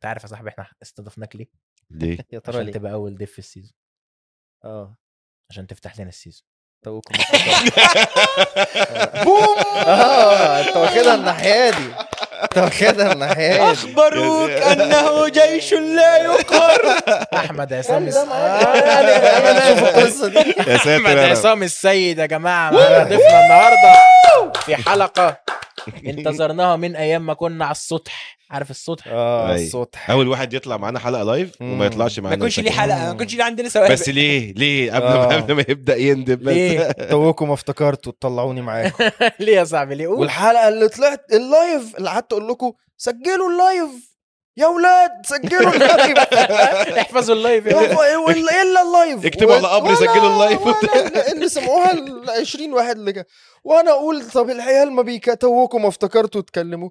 انت عارف يا صاحبي احنا استضفناك ليه؟ ليه يا ترى عشان ليه تبقى اول ضيف في السيزون اه عشان تفتح لنا السيزون توكم بوم اه انت واخدها الناحيه دي انت واخدها الناحيه دي اخبروك انه جيش لا يقهر احمد عصام الس- شوف القصه دي يا ساتر احمد يا رب. عصام السيد يا جماعه معانا ضيفنا النهارده في حلقه انتظرناها من ايام ما كنا على السطح عارف السطح اه أي. الصوت اول واحد يطلع معانا حلقه لايف وما مم. يطلعش ما معانا يكونش ليه سكن. حلقه ما يكونش ليه عندنا سوابق بس ليه ليه قبل آه. ما قبل ما يبدا يندب بس ليه توكم افتكرتوا تطلعوني معاكم ليه يا صاحبي ليه قول والحلقه اللي طلعت اللايف اللي قعدت اقول لكم سجلوا اللايف يا اولاد سجلوا اللايف احفظوا اللايف يا ولاد. ولا الا اللايف اكتبوا على قبر ولا- سجلوا اللايف. ولا اللي سمعوها ال 20 واحد اللي جا. وانا اقول طب العيال ما بيكتوكوا ما افتكرتوا تكلموا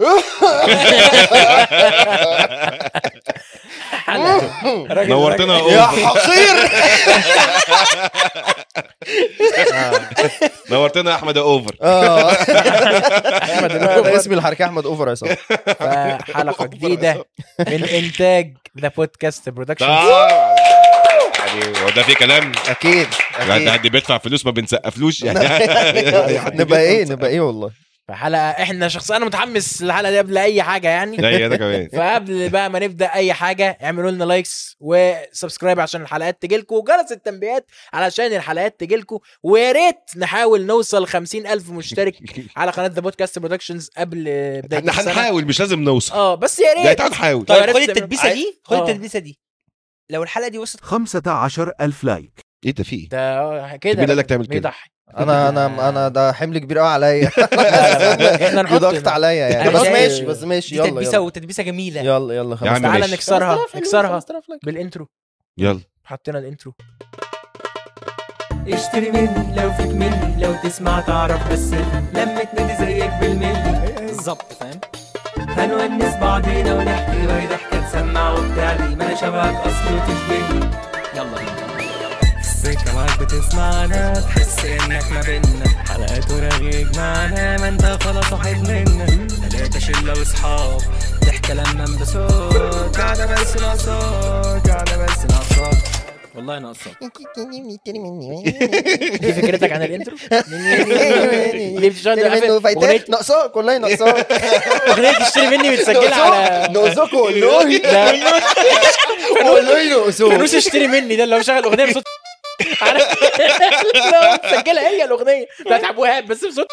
حلقة. راجل- نورتنا راجل- يا أوفر. حقير نورتنا يا احمد يا اوفر اه احمد ده الأوفر. اسمي الحركه احمد اوفر يا صاحبي فحلقه جديده من انتاج ذا بودكاست برودكشن طبعاً. يعني هو ده في كلام اكيد يعني اكيد حد بيدفع فلوس ما بنسقفلوش يعني نبقى ايه نبقى ايه والله فحلقه احنا شخص انا متحمس للحلقه دي قبل اي حاجه يعني لا انا كمان فقبل بقى ما نبدا اي حاجه اعملوا لنا لايكس وسبسكرايب عشان الحلقات تجيلكم وجرس التنبيهات علشان الحلقات تجيلكم ويا ريت نحاول نوصل 50 الف مشترك على قناه ذا بودكاست برودكشنز قبل بدايه احنا السنه هنحاول مش لازم نوصل اه بس يا يعني ريت تعال نحاول طيب، طيب خد عرفت- التدبيسه دي خد آه. التدبيسه دي لو الحلقه دي وصلت 15 ألف لايك ايه ده في ايه؟ ده كده مين قال لك تعمل كده؟ بيضحي انا انا انا ده حمل كبير قوي عليا احنا نحط ضغط عليا يعني أنا بس شايف- ماشي بس ماشي دي يلا تدبيسه يلا وتدبيسه جميله يلا يلا يا خمس عم تعالى ماشي. نكسرها 5000 نكسرها 5000 لايك. بالانترو يلا حطينا الانترو اشتري مني لو فيك مني لو تسمع تعرف بس لمة نادي زيك بالملي بالظبط فاهم هنونس بعضينا ونحكي وهي ضحكة تسمع وبتعلي ما انا شبهك اصلي وتشبهني يلا بينا في السكة معاك بتسمعنا تحس انك ما بينا حلقات ورغيك معنا ما انت خلاص واحد منا تلاتة شلة واصحاب ضحكة لما بصوت قاعدة بس ناقصاك قاعدة بس ناقصاك والله ناقصه دي فكرتك عن الانترو دي بتشتغل تاني منه أغنية- فايتات ناقصاك والله ناقصاك اغنيه تشتري مني متسجله على ناقصاك والله ده والله ناقصاك فانوس اشتري مني ده اللي هو مشغل اغنيه بصوت عارف لا مسجلها هي الاغنيه بتاعت عبد الوهاب بس بصوت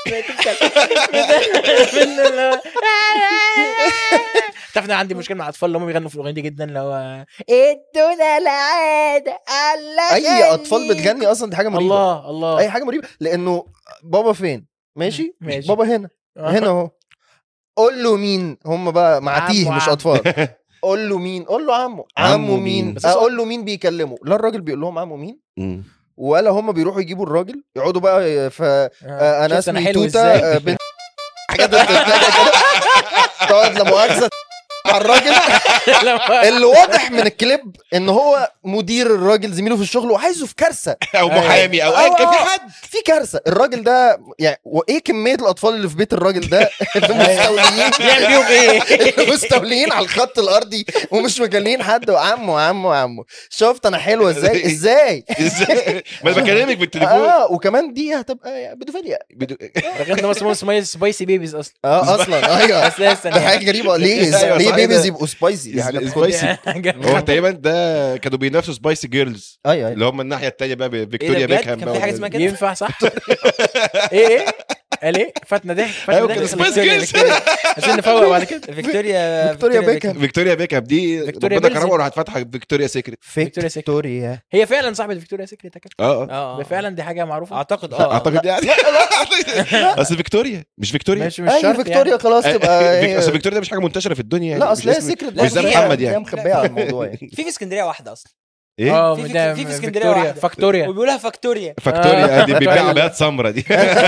تعرف ان أنا عندي مشكله مع الاطفال اللي هم بيغنوا في الاغنيه دي جدا اللي هو ادونا العاده على اي اطفال بتغني اصلا دي حاجه مريبه الله الله اي حاجه مريبه لانه بابا فين ماشي ماشي. بابا هنا هنا اهو قول له مين هم بقى معتيه عمو مش عمو. اطفال قول له مين قول له عمو عمو عمو مين؟ مين بس هو- اقول له مين بيكلمه لا الراجل بيقول لهم عمو مين مم. ولا هم بيروحوا يجيبوا الراجل يقعدوا بقى ف آه، آه، انا شفت أنا اسمي حلو توته إزاي؟ آه، بنت حاجات بتتلاقي كده تقعد لا مؤاخذه على الراجل اللي واضح من الكليب ان هو مدير الراجل زميله في الشغل وعايزه في كارثه او محامي او أو- ايا كان في أو- حد في كارثه الراجل ده يعني وايه كميه الاطفال اللي في بيت الراجل ده اللي مستوليين يعمل بيهم ايه؟ مستوليين على الخط الارضي ومش مكلمين حد وعمو عمو عمو شفت انا حلوه ازاي ازاي ازاي ما انا بكلمك بالتليفون اه وكمان دي هتبقى يعني بدوفيليا بدو- ده كان اسمه اسمه سبايسي بيبيز اصلا اه اصلا ايوه اساسا ده حاجه غريبه ليه أيوة ليه صح، بيبيز ده- يبقوا سبايسي دي حاجه سبايسي. سبايسي هو تقريبا ده كانوا بينافسوا سبايسي جيرلز ايوه ايوه اللي هم الناحيه التانيه بقى فيكتوريا بجد؟ بيكهام كان بقى في حاجة والناس اسمها دي. كده؟ ينفع صح؟ ايه ايه؟ قال ايه؟ فاتنا ضحك فاتنا أيوة، ضحك كان سبايس فيكتوريا- جيرلز. فيكتوريا. عشان نفوق بعد كده فيكتوريا فيكتوريا بيكهام. فيكتوريا بيكهام دي فيكتوريا ربنا بيلزي. كرمها وراحت فاتحه فيكتوريا سيكريت فيكتوريا سيكريت. فيكتوريا هي فعلا صاحبه فيكتوريا سيكريت يا كابتن اه اه اه ده فعلا دي حاجه معروفه اعتقد اه اعتقد يعني اصل فيكتوريا مش فيكتوريا ماشي مش اي شرط فيكتوريا يعني. خلاص تبقى فيك- هي- اصل فيكتوريا ده مش حاجه منتشره في الدنيا يعني لا مش اصل هي اسم- سيكريت لا، مش زي في- محمد هي يعني مخبيه على الموضوع يعني في في اسكندريه واحده اصلا ايه اه في- في- ده في- في اسكندرية فيكتوريا واحدة. فاكتوريا وبيقولها فاكتوريا فاكتوريا دي بيبيع أيوة. عبايات سمرة دي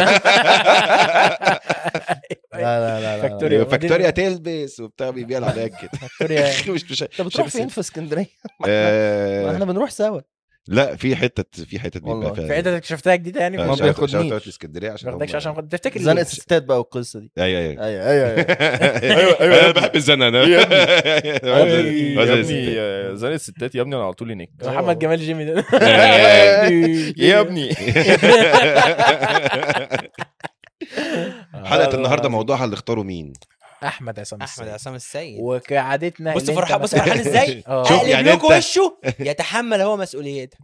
لا لا لا لا فاكتوريا. فاكتوريا تلبس وبتاع بيبيع العبايات كده فيكتوريا مش مش انت بتروح فين في اسكندريه؟ آه، احنا بنروح سوا لا في حته في حته والله. بيبقى في حته اكتشفتها جديده يعني ما ما بياخدنيش. شوت اوت لاسكندريه عشان باخدكش هم- عشان كنت تفتكر زنقه ليه؟ الستات بقى والقصه دي ايوه ايوه ايوه ايوه ايوه ايوه ايوه انا بحب الزنقه انا يا أيوة، زي ابني الستات. آه، زي الستات يا ابني انا على طول هناك محمد جمال جيمي ده يا ابني حلقه النهارده موضوعها اللي اختاروا مين احمد عصام احمد السيد. عصام السيد وكعادتنا بص اللي فرحان انت بص فرحان ازاي اه. شوف اقلب يعني لكم انت- وشه يتحمل هو مسؤوليته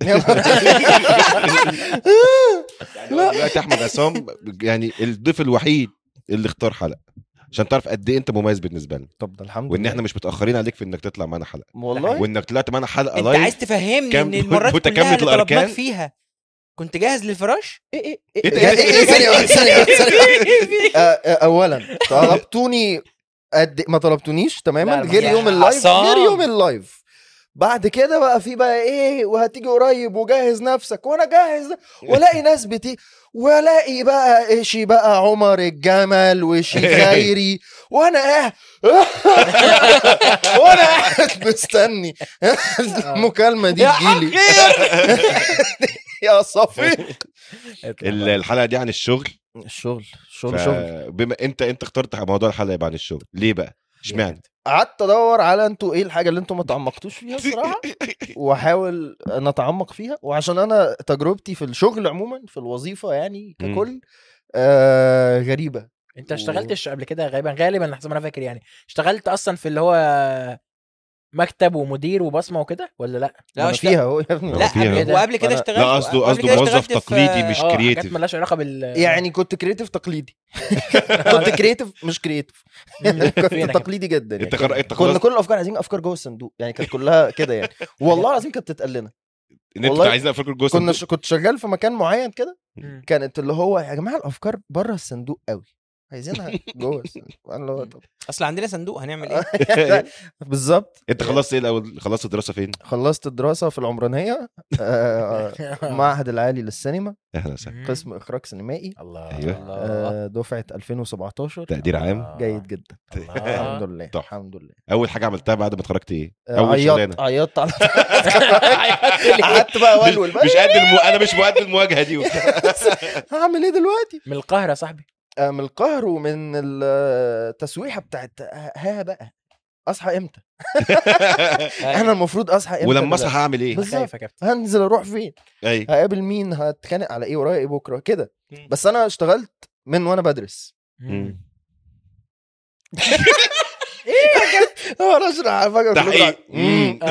دلوقتي احمد عصام يعني الضيف الوحيد اللي اختار حلقه عشان تعرف قد ايه انت مميز بالنسبه لنا طب ده الحمد وان لله احنا مش متاخرين عليك في انك تطلع معانا حلقه والله وانك طلعت معانا حلقه انت لايف عايز تفهمني كام ان المرات متكاملة كلها اللي طلبناك الأركان؟ فيها كنت جاهز للفراش ايه ايه إيه ده؟ ايه ايه ثانية واحدة، ثانية واحدة، ثانية واحدة. آه، آه، اولا طلبتوني قد ما طلبتونيش لا، تماما لا، غير يا يوم اللايف عصام. غير يوم اللايف بعد كده بقى في بقى ايه وهتيجي قريب وجهز نفسك وانا جاهز والاقي ناس بتي والاقي بقى ايشي بقى عمر الجمل وشي خيري وانا قاعد وانا قاعد مستني المكالمه دي يا تجيلي حقير يا صفي ال- الحلقه دي عن الشغل الشغل شغل شغل بما انت انت اخترت موضوع الحلقه يبقى عن الشغل ليه بقى اشمعنى قعدت ادور على انتوا ايه الحاجه اللي انتوا ما تعمقتوش فيها الصراحه واحاول نتعمق فيها وعشان انا تجربتي في الشغل عموما في الوظيفه يعني مم. ككل آه غريبه انت اشتغلتش قبل كده غالبا غالبا حسب ما انا فاكر يعني اشتغلت اصلا في اللي هو مكتب ومدير وبصمه وكده ولا لا؟ لا أنا اشت- فيها اهو يا ابني لا فيها. قبل- وقبل كده أنا- اشتغلت لا قصده قبل قصده كده موظف اشتغلت في- تقليدي مش اه حاجات كرييتيف مالهاش علاقه بال يعني كنت كريتيف تقليدي كنت كريتيف مش كريتيف كنت فينك. تقليدي جدا انت يعني. خر... انت كنا خلاص كل الافكار عايزين افكار جوه الصندوق يعني كانت كلها كده يعني والله العظيم كانت بتتقال لنا ان انت والله عايزين افكر جوه كنا الصندوق. ش... كنت شغال في مكان معين كده مم. كانت اللي هو يا جماعه الافكار بره الصندوق قوي عايزينها جوه الصندوق انا اللي هو طب اصل عندنا صندوق هنعمل ايه بالظبط انت خلصت ايه الاول خلصت الدراسه فين خلصت الدراسه في العمرانيه آه، معهد العالي للسينما اهلا وسهلا قسم اخراج سينمائي الله أيوة. الله آه، دفعه 2017 تقدير عام جيد جدا الحمد الله لله تحفة. الحمد لله اول حاجه عملتها بعد ما اتخرجت ايه آه، اول عيطت شغلانه عيطت على قعدت بقى اولول بقى مش قد المو... انا مش مؤدي المواجهه دي هعمل ايه دلوقتي من القاهره يا صاحبي آه، من القهر ومن التسويحه بتاعت ها بقى اصحى امتى انا المفروض اصحى امتى ولما دلوقتي؟ اصحى هعمل ايه بالظبط. خايف يا كابتن هنزل اروح فين اي هقابل مين هتخانق على ايه ورايا ايه بكره كده مم. بس انا اشتغلت من وانا بدرس مم. هو انا اشرح فجاه تحقيق مم.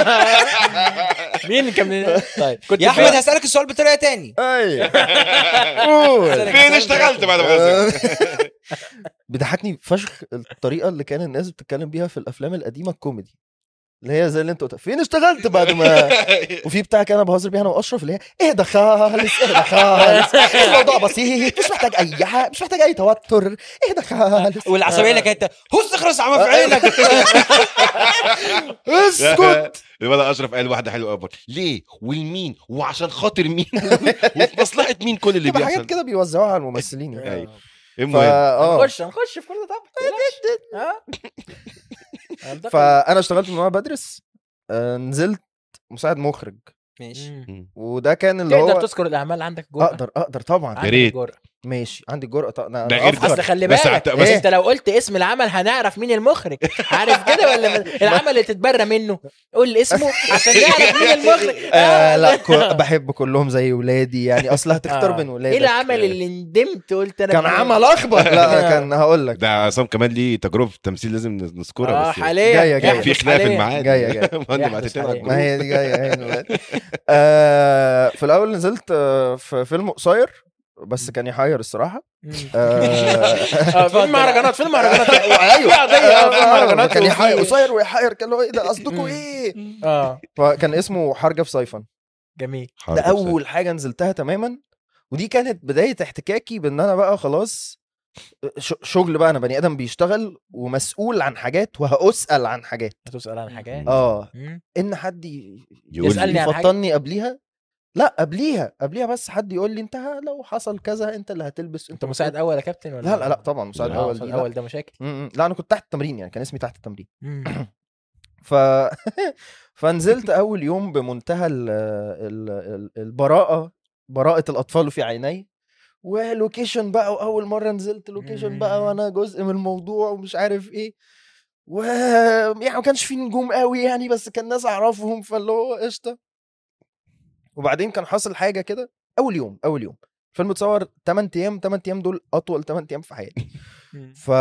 مين كان طيب كنت يا احمد فين؟ هسالك السؤال بطريقه تاني ايوه قول. فين اشتغلت بعد ما خلصت؟ بيضحكني فشخ الطريقه اللي كان الناس بتتكلم بيها في الافلام القديمه الكوميدي اللي هي زي اللي انت قلت فين اشتغلت بعد ما وفي بتاع كده انا بهزر بيها انا واشرف اللي هي اهدى خالص اهدى خالص الموضوع بسيط مش محتاج اي حاجه مش محتاج اي توتر اهدى خالص والعصبيه اللي كانت هص اخرس عم في عينك اسكت الولد اشرف قال واحده حلوه قوي ليه والمين وعشان خاطر مين وفي مصلحه مين كل اللي تبقى بيحصل حاجات كده بيوزعوها على الممثلين يعني أيوة. فا المهم اه نخش نخش في كل ده طب ها فانا اشتغلت من وانا بدرس آه، نزلت مساعد مخرج ماشي مم. وده كان اللي تقدر هو تذكر الاعمال عندك جرأة اقدر اقدر طبعا عندك ريت. جرأة. ماشي عندي الجرأه طبعا ده أنا غير أفخر. اصل خلي بس بالك عت- بس بس- انت لو قلت اسم العمل هنعرف مين المخرج عارف كده ولا من- العمل اللي تتبرى منه قول اسمه عشان نعرف مين المخرج آه لا كو- بحب كلهم زي ولادي يعني اصل هتختار آه. بين ولادك ايه العمل اللي ندمت قلت انا كان فيه؟ عمل اخبط لا كان هقول لك ده عصام كمان ليه تجربه في التمثيل لازم نذكرها اه بس حاليا جاية- جاية. يحدث في خلاف حالياً. المعاد جاية- جاية. مهندم يحدث هتتابع حالياً. ما هي دي جايه اهي دلوقتي. آه في الاول نزلت آه في فيلم قصير بس كان يحير الصراحه مم. آه اه فيلم مهرجانات فيلم مهرجانات ايوه في قضية، آه، في مهرجانات كان وفي- يحير قصير ويحير كان اللي هو ايه ده قصدكم مم. ايه اه فكان اسمه حرجه في صيفا جميل ده اول حاجه نزلتها تماما ودي كانت بدايه احتكاكي بان انا بقى خلاص ش- شغل بقى انا بني ادم بيشتغل ومسؤول عن حاجات وهاسال عن حاجات هتسال عن حاجات اه مم. ان حد ي- يقول يسألني لي عن حاجة. يفطني قبليها لا قبليها قبليها بس حد يقول لي انت لو حصل كذا انت اللي هتلبس انت مساعد اول يا كابتن ولا لا لا لا طبعا مساعد لا، اول مساعد دي لا. اول ده مشاكل م- م. لا انا كنت تحت التمرين يعني كان اسمي تحت التمرين مم. ف فنزلت اول يوم بمنتهى ال ال ال البراءه براءه الاطفال في عيني ولوكيشن بقى واول مره نزلت لوكيشن بقى مم. وانا جزء من الموضوع ومش عارف ايه و يعني ما كانش في نجوم قوي يعني بس كان ناس اعرفهم فاللي هو قشطه وبعدين كان حاصل حاجه كده اول يوم اول يوم الفيلم اتصور 8 ايام 8 ايام دول اطول 8 ايام في حياتي ف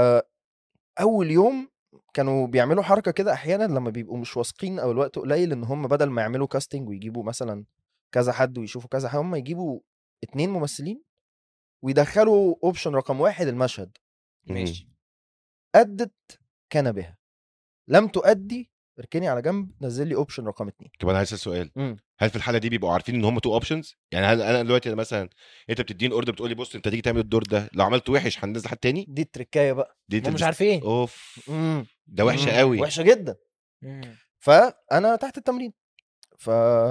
اول يوم كانوا بيعملوا حركه كده احيانا لما بيبقوا مش واثقين او الوقت قليل ان هم بدل ما يعملوا كاستنج ويجيبوا مثلا كذا حد ويشوفوا كذا حد هم يجيبوا اتنين ممثلين ويدخلوا اوبشن رقم واحد المشهد ماشي ادت كان بها لم تؤدي اركني على جنب نزل لي اوبشن رقم اتنين طب انا عايز اسال سؤال مم. هل في الحاله دي بيبقوا عارفين ان هم تو اوبشنز يعني هل انا دلوقتي مثلا انت بتديني اوردر بتقول لي بص انت تيجي تعمل الدور ده لو عملت وحش هننزل حد تاني دي التركايه بقى دي هم مش عارفين اوف مم. ده وحشه مم. قوي وحشه جدا مم. فانا تحت التمرين ف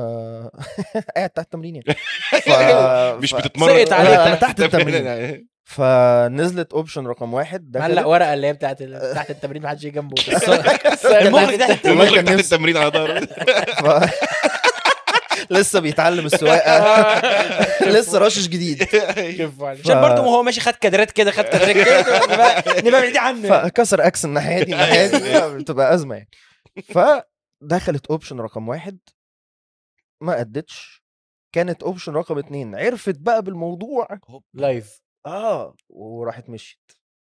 قاعد تحت التمرين يعني ف... مش ف... بتتمرن سقط عليك. لا، انا تحت التمرين التمرين فنزلت اوبشن رقم واحد ده معلق كده. ورقه اللي هي بتاعت ال- تحت التمرين محدش يجي جنبه المخرج ده والله المخرج كان تحت نفسي. التمرين على ظهره ف... لسه بيتعلم السواقه لسه راشش جديد عشان برضه وهو ماشي خد كادرات كده خد كادرات كده نبقى نبقى بعيد عنه يعني. فكسر اكس الناحيه دي الناحيه دي بتبقى ازمه يعني فدخلت اوبشن رقم واحد ما ادتش كانت اوبشن رقم اتنين عرفت بقى بالموضوع لايف اه وراحت مشيت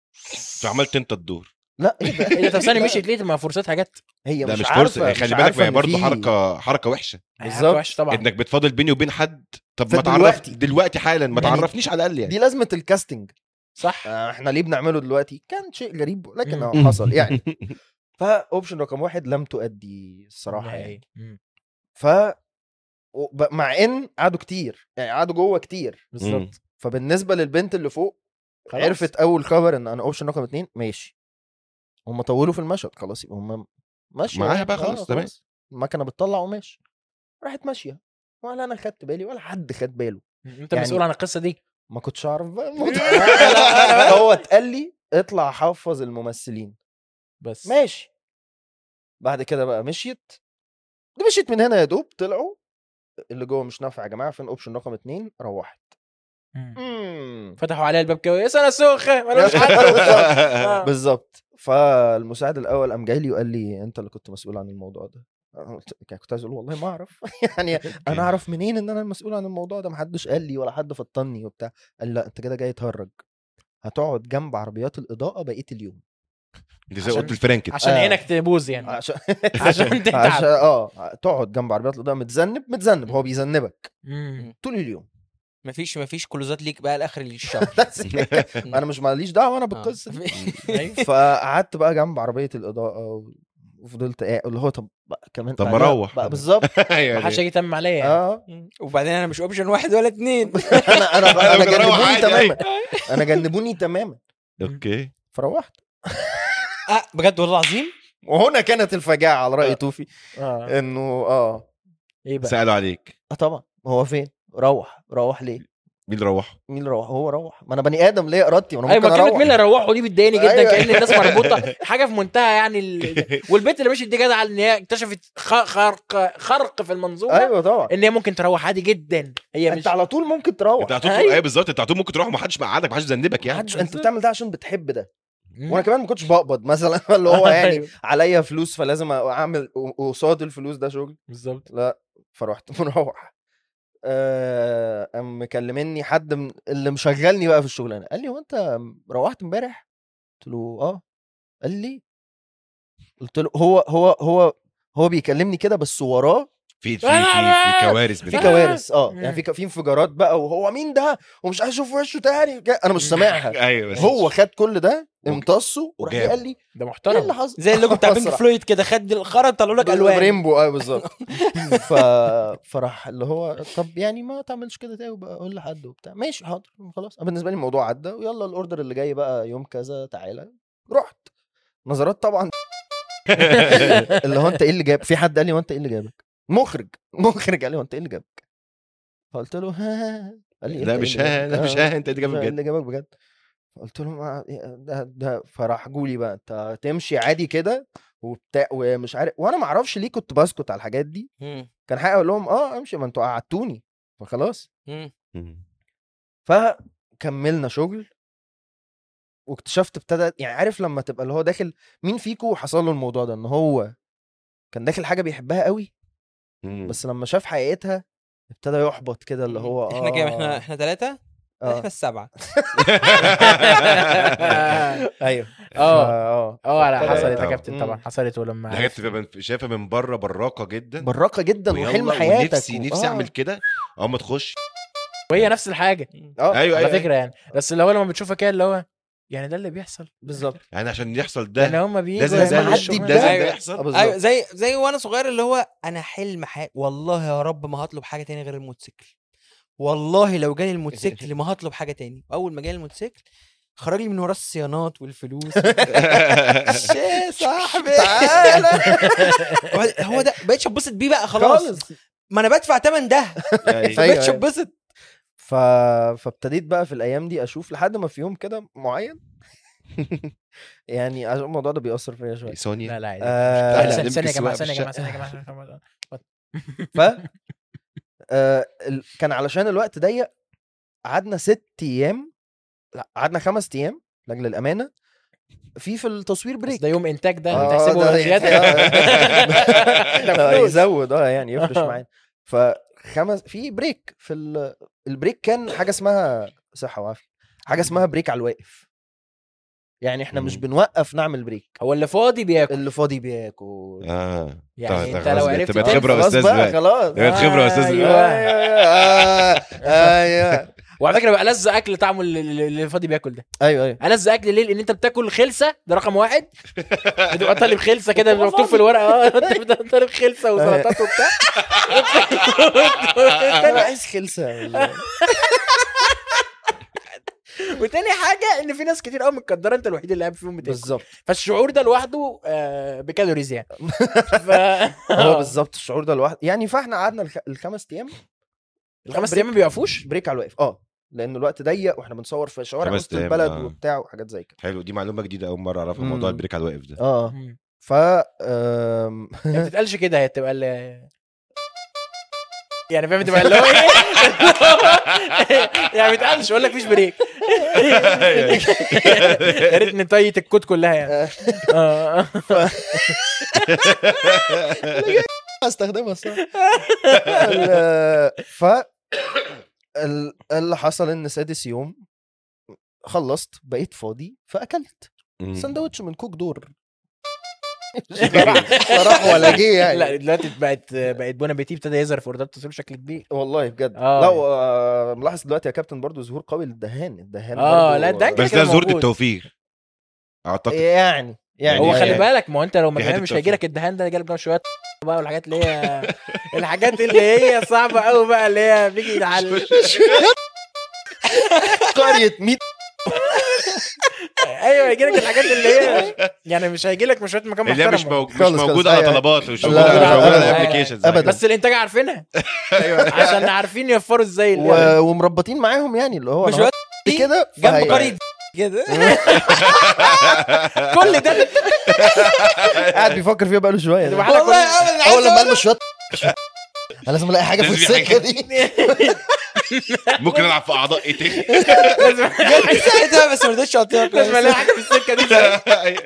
فعملت انت الدور لا ايه ده ايه ده طب ثانيه مشيت ليه ما فرصتها جت هي ده مش, مش عارفه فرصه مش خلي بالك عارفة ما هي إن برضه في- حركه حركه وحشه بالظبط. وحش طبعا انك بتفاضل بيني وبين حد طب ما فدلوقتي. تعرف دلوقتي حالا ما يعني تعرفنيش على الاقل يعني دي لازمه الكاستنج صح آه، احنا ليه بنعمله دلوقتي كان شيء غريب لكن مم. هو حصل يعني فاوبشن رقم واحد لم تؤدي الصراحه يعني مم. ف وب- مع ان قعدوا كتير يعني قعدوا جوه كتير بالظبط فبالنسبه للبنت اللي فوق خلاص. عرفت اول خبر ان انا اوبشن رقم اتنين ماشي هم طولوا في المشهد خلاص يبقى هم ماشيه معاها يعني. بقى خلاص، تمام. المكنه بتطلع وماشي راحت ماشيه ولا انا خدت بالي ولا حد خد باله انت يعني- مسؤول عن القصه دي ما كنتش اعرف بقى الموضوع هو اتقال لي اطلع حفظ الممثلين بس ماشي بعد كده بقى مشيت دي مشيت من هنا يا دوب طلعوا اللي جوه مش نافع يا جماعه فين اوبشن رقم اتنين روحت مم. مم. فتحوا عليها الباب كده يا سنه سوخه ما مش عارف آه. بالظبط فالمساعد الاول قام جاي لي وقال لي انت اللي كنت مسؤول عن الموضوع ده أنا قلت- يعني كنت عايز اقول والله ما اعرف يعني انا اعرف منين ان انا المسؤول عن الموضوع ده محدش قال لي ولا حد فطني وبتاع قال لي لا انت كده جاي تهرج هتقعد جنب عربيات الاضاءه بقيه اليوم دي زي عشان- اوضه الفيران كده عشان آه. عينك تبوظ يعني عشان عشان عشان تتعب اه تقعد جنب عربيات الاضاءه متذنب متذنب هو بيذنبك مم. طول اليوم مفيش مفيش كلوزات ليك بقى لاخر الشهر بس انا مش ماليش دعوه انا بالقصه دي أيوة. فقعدت بقى جنب عربيه الاضاءه و- وفضلت قاعد اللي هو طب بقى كمان طب ما بعدها أروح. بقى بالظبط أيوة ما حدش يعني. هيجي يتم عليا يعني. اه وبعدين انا مش اوبشن واحد ولا اتنين انا انا انا ممكن أروح جنبوني عادي، تماما انا جنبوني تماما اوكي فروحت اه بجد والله العظيم وهنا كانت الفجاعه على راي توفي اه انه اه ايه بقى سالوا عليك اه طبعا هو فين روح روح ليه مين اللي روحوا مين اللي روح هو روح ما انا بني ادم ليه ارادتي وانا ايوه ممكن ما كلمه اروح مين اللي روحوا دي بتضايقني جدا أيوة. كان الناس مربوطه حاجه في منتهى يعني ال... والبنت اللي مشيت دي جدعه ان هي اكتشفت خ- خرق خرق في المنظومه ايوه طبعا ان هي ممكن تروح عادي جدا هي مش انت على طول ممكن تروح انت هتطلع أيوة. ايه بالظبط انت هتطلع ممكن تروح ما حدش مقعدك ما حدش ذنبك يعني محدش انت بتعمل ده عشان بتحب ده مم. وانا كمان ما كنتش بقبض مثلا اللي هو يعني أيوة. عليا فلوس فلازم اعمل قصاد الفلوس ده شغل بالظبط لا فرحت مروح آه، قام مكلمني حد من اللي مشغلني بقى في الشغلانه قال لي هو انت روحت امبارح قلت له اه قال لي قلت له هو هو هو هو بيكلمني كده بس وراه في في في, في كوارث في بتحصل. كوارث اه مم. يعني في ك- في انفجارات بقى وهو مين ده ومش عايز اشوف وشه تاني انا مش سامعها ايوه بس هو خد كل ده وج- امتصه وراح وجابه. قال لي ده ايه اللي محترم حصل زي اللوجو بتاع بينك الصراحة. فلويد كده خد الخرا طلعوا لك الوان ريمبو اه بالظبط ف... فراح اللي هو طب يعني ما تعملش كده تاني وبقى قول لحد وبتاع ماشي حاضر خلاص أنا بالنسبه لي الموضوع عدى ويلا الاوردر اللي جاي بقى يوم كذا تعالى رحت نظرات طبعا اللي هو انت ايه اللي جاب في حد قال لي هو انت ايه اللي جابك مخرج مخرج قال لي هو انت ايه اللي جابك فقلت له ها قال لي لا "أنت إيه مش اللي ها جابك؟" لا مش آه. ها انت اللي جابك إيه بجد اللي جابك بجد قلت له ما ده, ده فراح جولي بقى انت تمشي عادي كده وبتاع ومش عارف وانا ما اعرفش ليه كنت بسكت على الحاجات دي مم. كان حقي اقول لهم اه امشي ما انتوا قعدتوني فخلاص مم. مم. فكملنا شغل واكتشفت ابتدى يعني عارف لما تبقى اللي هو داخل مين فيكو حصل له الموضوع ده ان هو كان داخل حاجه بيحبها قوي مم. بس لما شاف حقيقتها ابتدى يحبط كده اللي هو احنا كام احنا آه. احنا ثلاثة اه احنا السبعة ايوه اه اه اه لا فابتدى- حصلت يا طبعا. كابتن طبعا مم. حصلت ولما الحاجات تبقى من- شايفها من بره براقه جدا براقه جدا ويلا، وحلم حياتك ونفسي و- نفسي آه. اعمل كده اول ما تخش وهي نفس الحاجه اه ايوه على ايوه فكره يعني بس اللي هو لما بتشوفها كده اللي هو يعني ده اللي بيحصل بالظبط يعني عشان يحصل يعني ده هم بيجوا لازم يعملوا ده معدي الشغل. بده. لازم ده أيوة. آه، يحصل بالظبط. ايوه زي زي وانا صغير اللي هو انا حلم حياتي والله يا رب ما هطلب حاجه تاني غير الموتوسيكل والله لو جالي الموتوسيكل ما هطلب حاجه تاني اول ما جالي الموتوسيكل خرج لي من وراه الصيانات والفلوس ماشي يا صاحبي تعالى وبعد- هو ده بقيتش اتبسط بيه بقى خلاص خالص ما انا بدفع تمن ده يعني أيوة، فبقيتش أيوة. اتبسط ف... فابتديت بقى في الايام دي اشوف لحد ما في يوم كده معين يعني عشان الموضوع ده بيأثر فيا شويه سونيا لا لا عادي. آه، لا، لا، ثانية ثانية يا نمسك جماعة سواقة ثانية في يا جماعة ثانية يا جماعة ف آه، ال- كان علشان الوقت ضيق قعدنا ست ايام لا قعدنا خمس ايام لاجل الامانه في في التصوير بس بريك ده يوم انتاج ده آه، تحسبه ده- زيادة ده ده فلوس. يزود اه يعني يفرش آه. معانا فخمس في بريك في ال... البريك كان حاجه اسمها صحه وعافيه حاجه اسمها بريك على الواقف يعني احنا مش مم. بنوقف نعمل بريك هو اللي فاضي بياكل اللي فاضي بياكل اه يعني طبعاً، انت خلاص لو بقت- عرفت بقت تمسك- خبرة خلاص أستاذ بقى بقى. خلاص بقت خبرة يا أستاذ أيوة. ايوه ايوه وعلى فكره بقى لذ اكل طعمه اللي- اللي اللي فاضي بياكل ده ايوه ايوه ألذ اكل ليه لان انت بتاكل خلسه ده رقم واحد بتبقى طالب خلسه كده مكتوب في الورقه اه انت بتبقى طالب خلسه وسلطات وبتاع انا وتاني, عايز خلسه والله. وتاني حاجه ان في ناس كتير قوي متقدره انت الوحيد اللي قاعد فيهم بتاكل بالظبط فالشعور ده لوحده آه، بكالوريز يعني ف... هو بالظبط الشعور ده لوحده يعني فاحنا قعدنا الخ... الخمس ايام الخمس بريك- ايام ما بيقفوش بريك على الواقف اه لان الوقت ضيق واحنا بنصور في شوارع خمس وسط أيام، البلد آه. وبتاع وحاجات زي كده حلو دي معلومه جديده اول مره اعرفها موضوع مم. البريك على الواقف ده اه مم. ف آم، هي ما بتتقالش كده هي بتبقى ال- يعني فاهم تبقى اللي هو ايه يعني ما بيتقالش اقول لك مفيش بريك يا ريت نطيت الكود كلها يعني اه هستخدمها الصراحه ال- ف ال- اللي حصل ان سادس يوم خلصت بقيت فاضي فاكلت مم. سندوتش من كوك دور راح ولا جه يعني لا دلوقتي بقت بقت بون ابيتي ابتدى يظهر في اوردرات التصوير بشكل كبير والله بجد آه. لا آه، ملاحظ دلوقتي يا كابتن برضو ظهور قوي للدهان الدهان آه، برضو- لا، الدهان كده بس كده ده ظهور موجود. التوفير اعتقد يعني يعني هو خلي يعني- بالك ما هو انت لو في حتة مكان مش توفير. هيجي لك الدهان ده جالك بقى شويه بقى والحاجات اللي هي الحاجات اللي هي صعبه قوي بقى اللي هي بيجي على قريه 100 ايوه هيجي لك الحاجات اللي هي يعني مش هيجي لك مش شويه مكان اللي هي مش, محترم موج... مش خالص، خالص. موجوده على أيوة. طلبات مش لا، موجوده لا، مش موجوده لا، على لا، ابلكيشنز أبداً. بس الانتاج عارفينها عشان عارفين يوفروا ازاي اللي و... ومربطين معاهم يعني اللي هو مش أنا وقت هحط كده جنب فهي- قرية كده كل ده قاعد بيفكر فيها بقاله شويه تبقى ده. حالك والله ابدا اول لما قال شويه انا لازم الاقي حاجه في لازم في السكه حاجة. دي ممكن العب في اعضاء ايه تاني لازم ساعتها بس ما رضيتش اعطيها لازم الاقي حاجه في السكه دي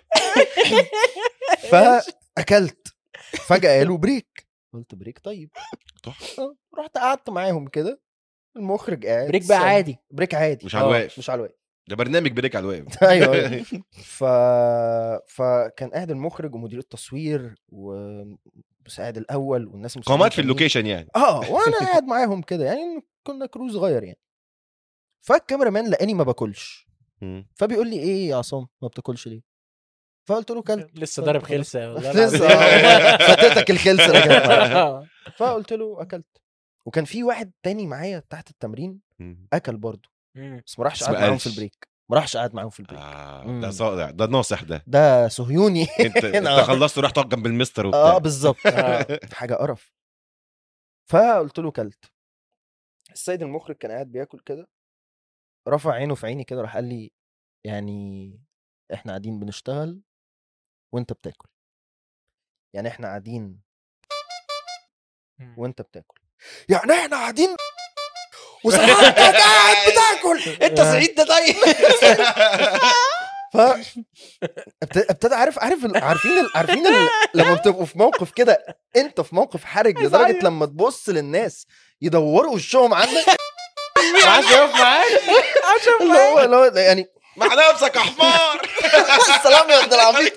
فاكلت فجاه قالوا بريك قلت بريك طيب تحفة. آه، رحت قعدت معاهم كده المخرج قاعد بريك بقى سامع. عادي بريك عادي مش على آه، الواقف. مش على الواقف ده برنامج بريك على الواقف ايوه أيوة. ف... فكان قاعد المخرج ومدير التصوير ومساعد الاول والناس المساعدين قامات في التانيين. اللوكيشن يعني اه وانا قاعد معاهم كده يعني كنا كرو صغير يعني فالكاميرا مان لقاني ما باكلش مم. فبيقول لي ايه يا عصام ما بتاكلش ليه فقلت له كلت لسه ضارب خلسه والله لسه العظيم. آه، فاتتك الخلسه رجعت معايا. آه. فقلت له اكلت وكان في واحد تاني معايا تحت التمرين مم. اكل برضه مم. بس ما راحش بس قعد ما معاهم قالش. في البريك ما راحش قعد معاهم في البريك آه مم. ده صادع ده ناصح ده ده صهيوني انت هنا. انت خلصت ورحت تقعد جنب المستر اه وبتاع بالظبط آه، حاجه قرف فقلت له كلت السيد المخرج كان قاعد بياكل كده رفع عينه في عيني كده راح قال لي يعني احنا قاعدين بنشتغل وانت بتاكل يعني احنا قاعدين مم. وانت بتاكل يعني احنا قاعدين وسمعتك قاعد بتاكل انت صعيد ده طيب ف ابت- ابتدى عارف عارف ال- عارفين ال... عارفين ال... لما بتبقوا في موقف كده انت في موقف حرج لدرجه لما تبص للناس يدوروا وشهم عنك ما عادش يقف معاك اللي هو اللي هو يعني مع نفسك يا حمار السلام يا ابن العبيط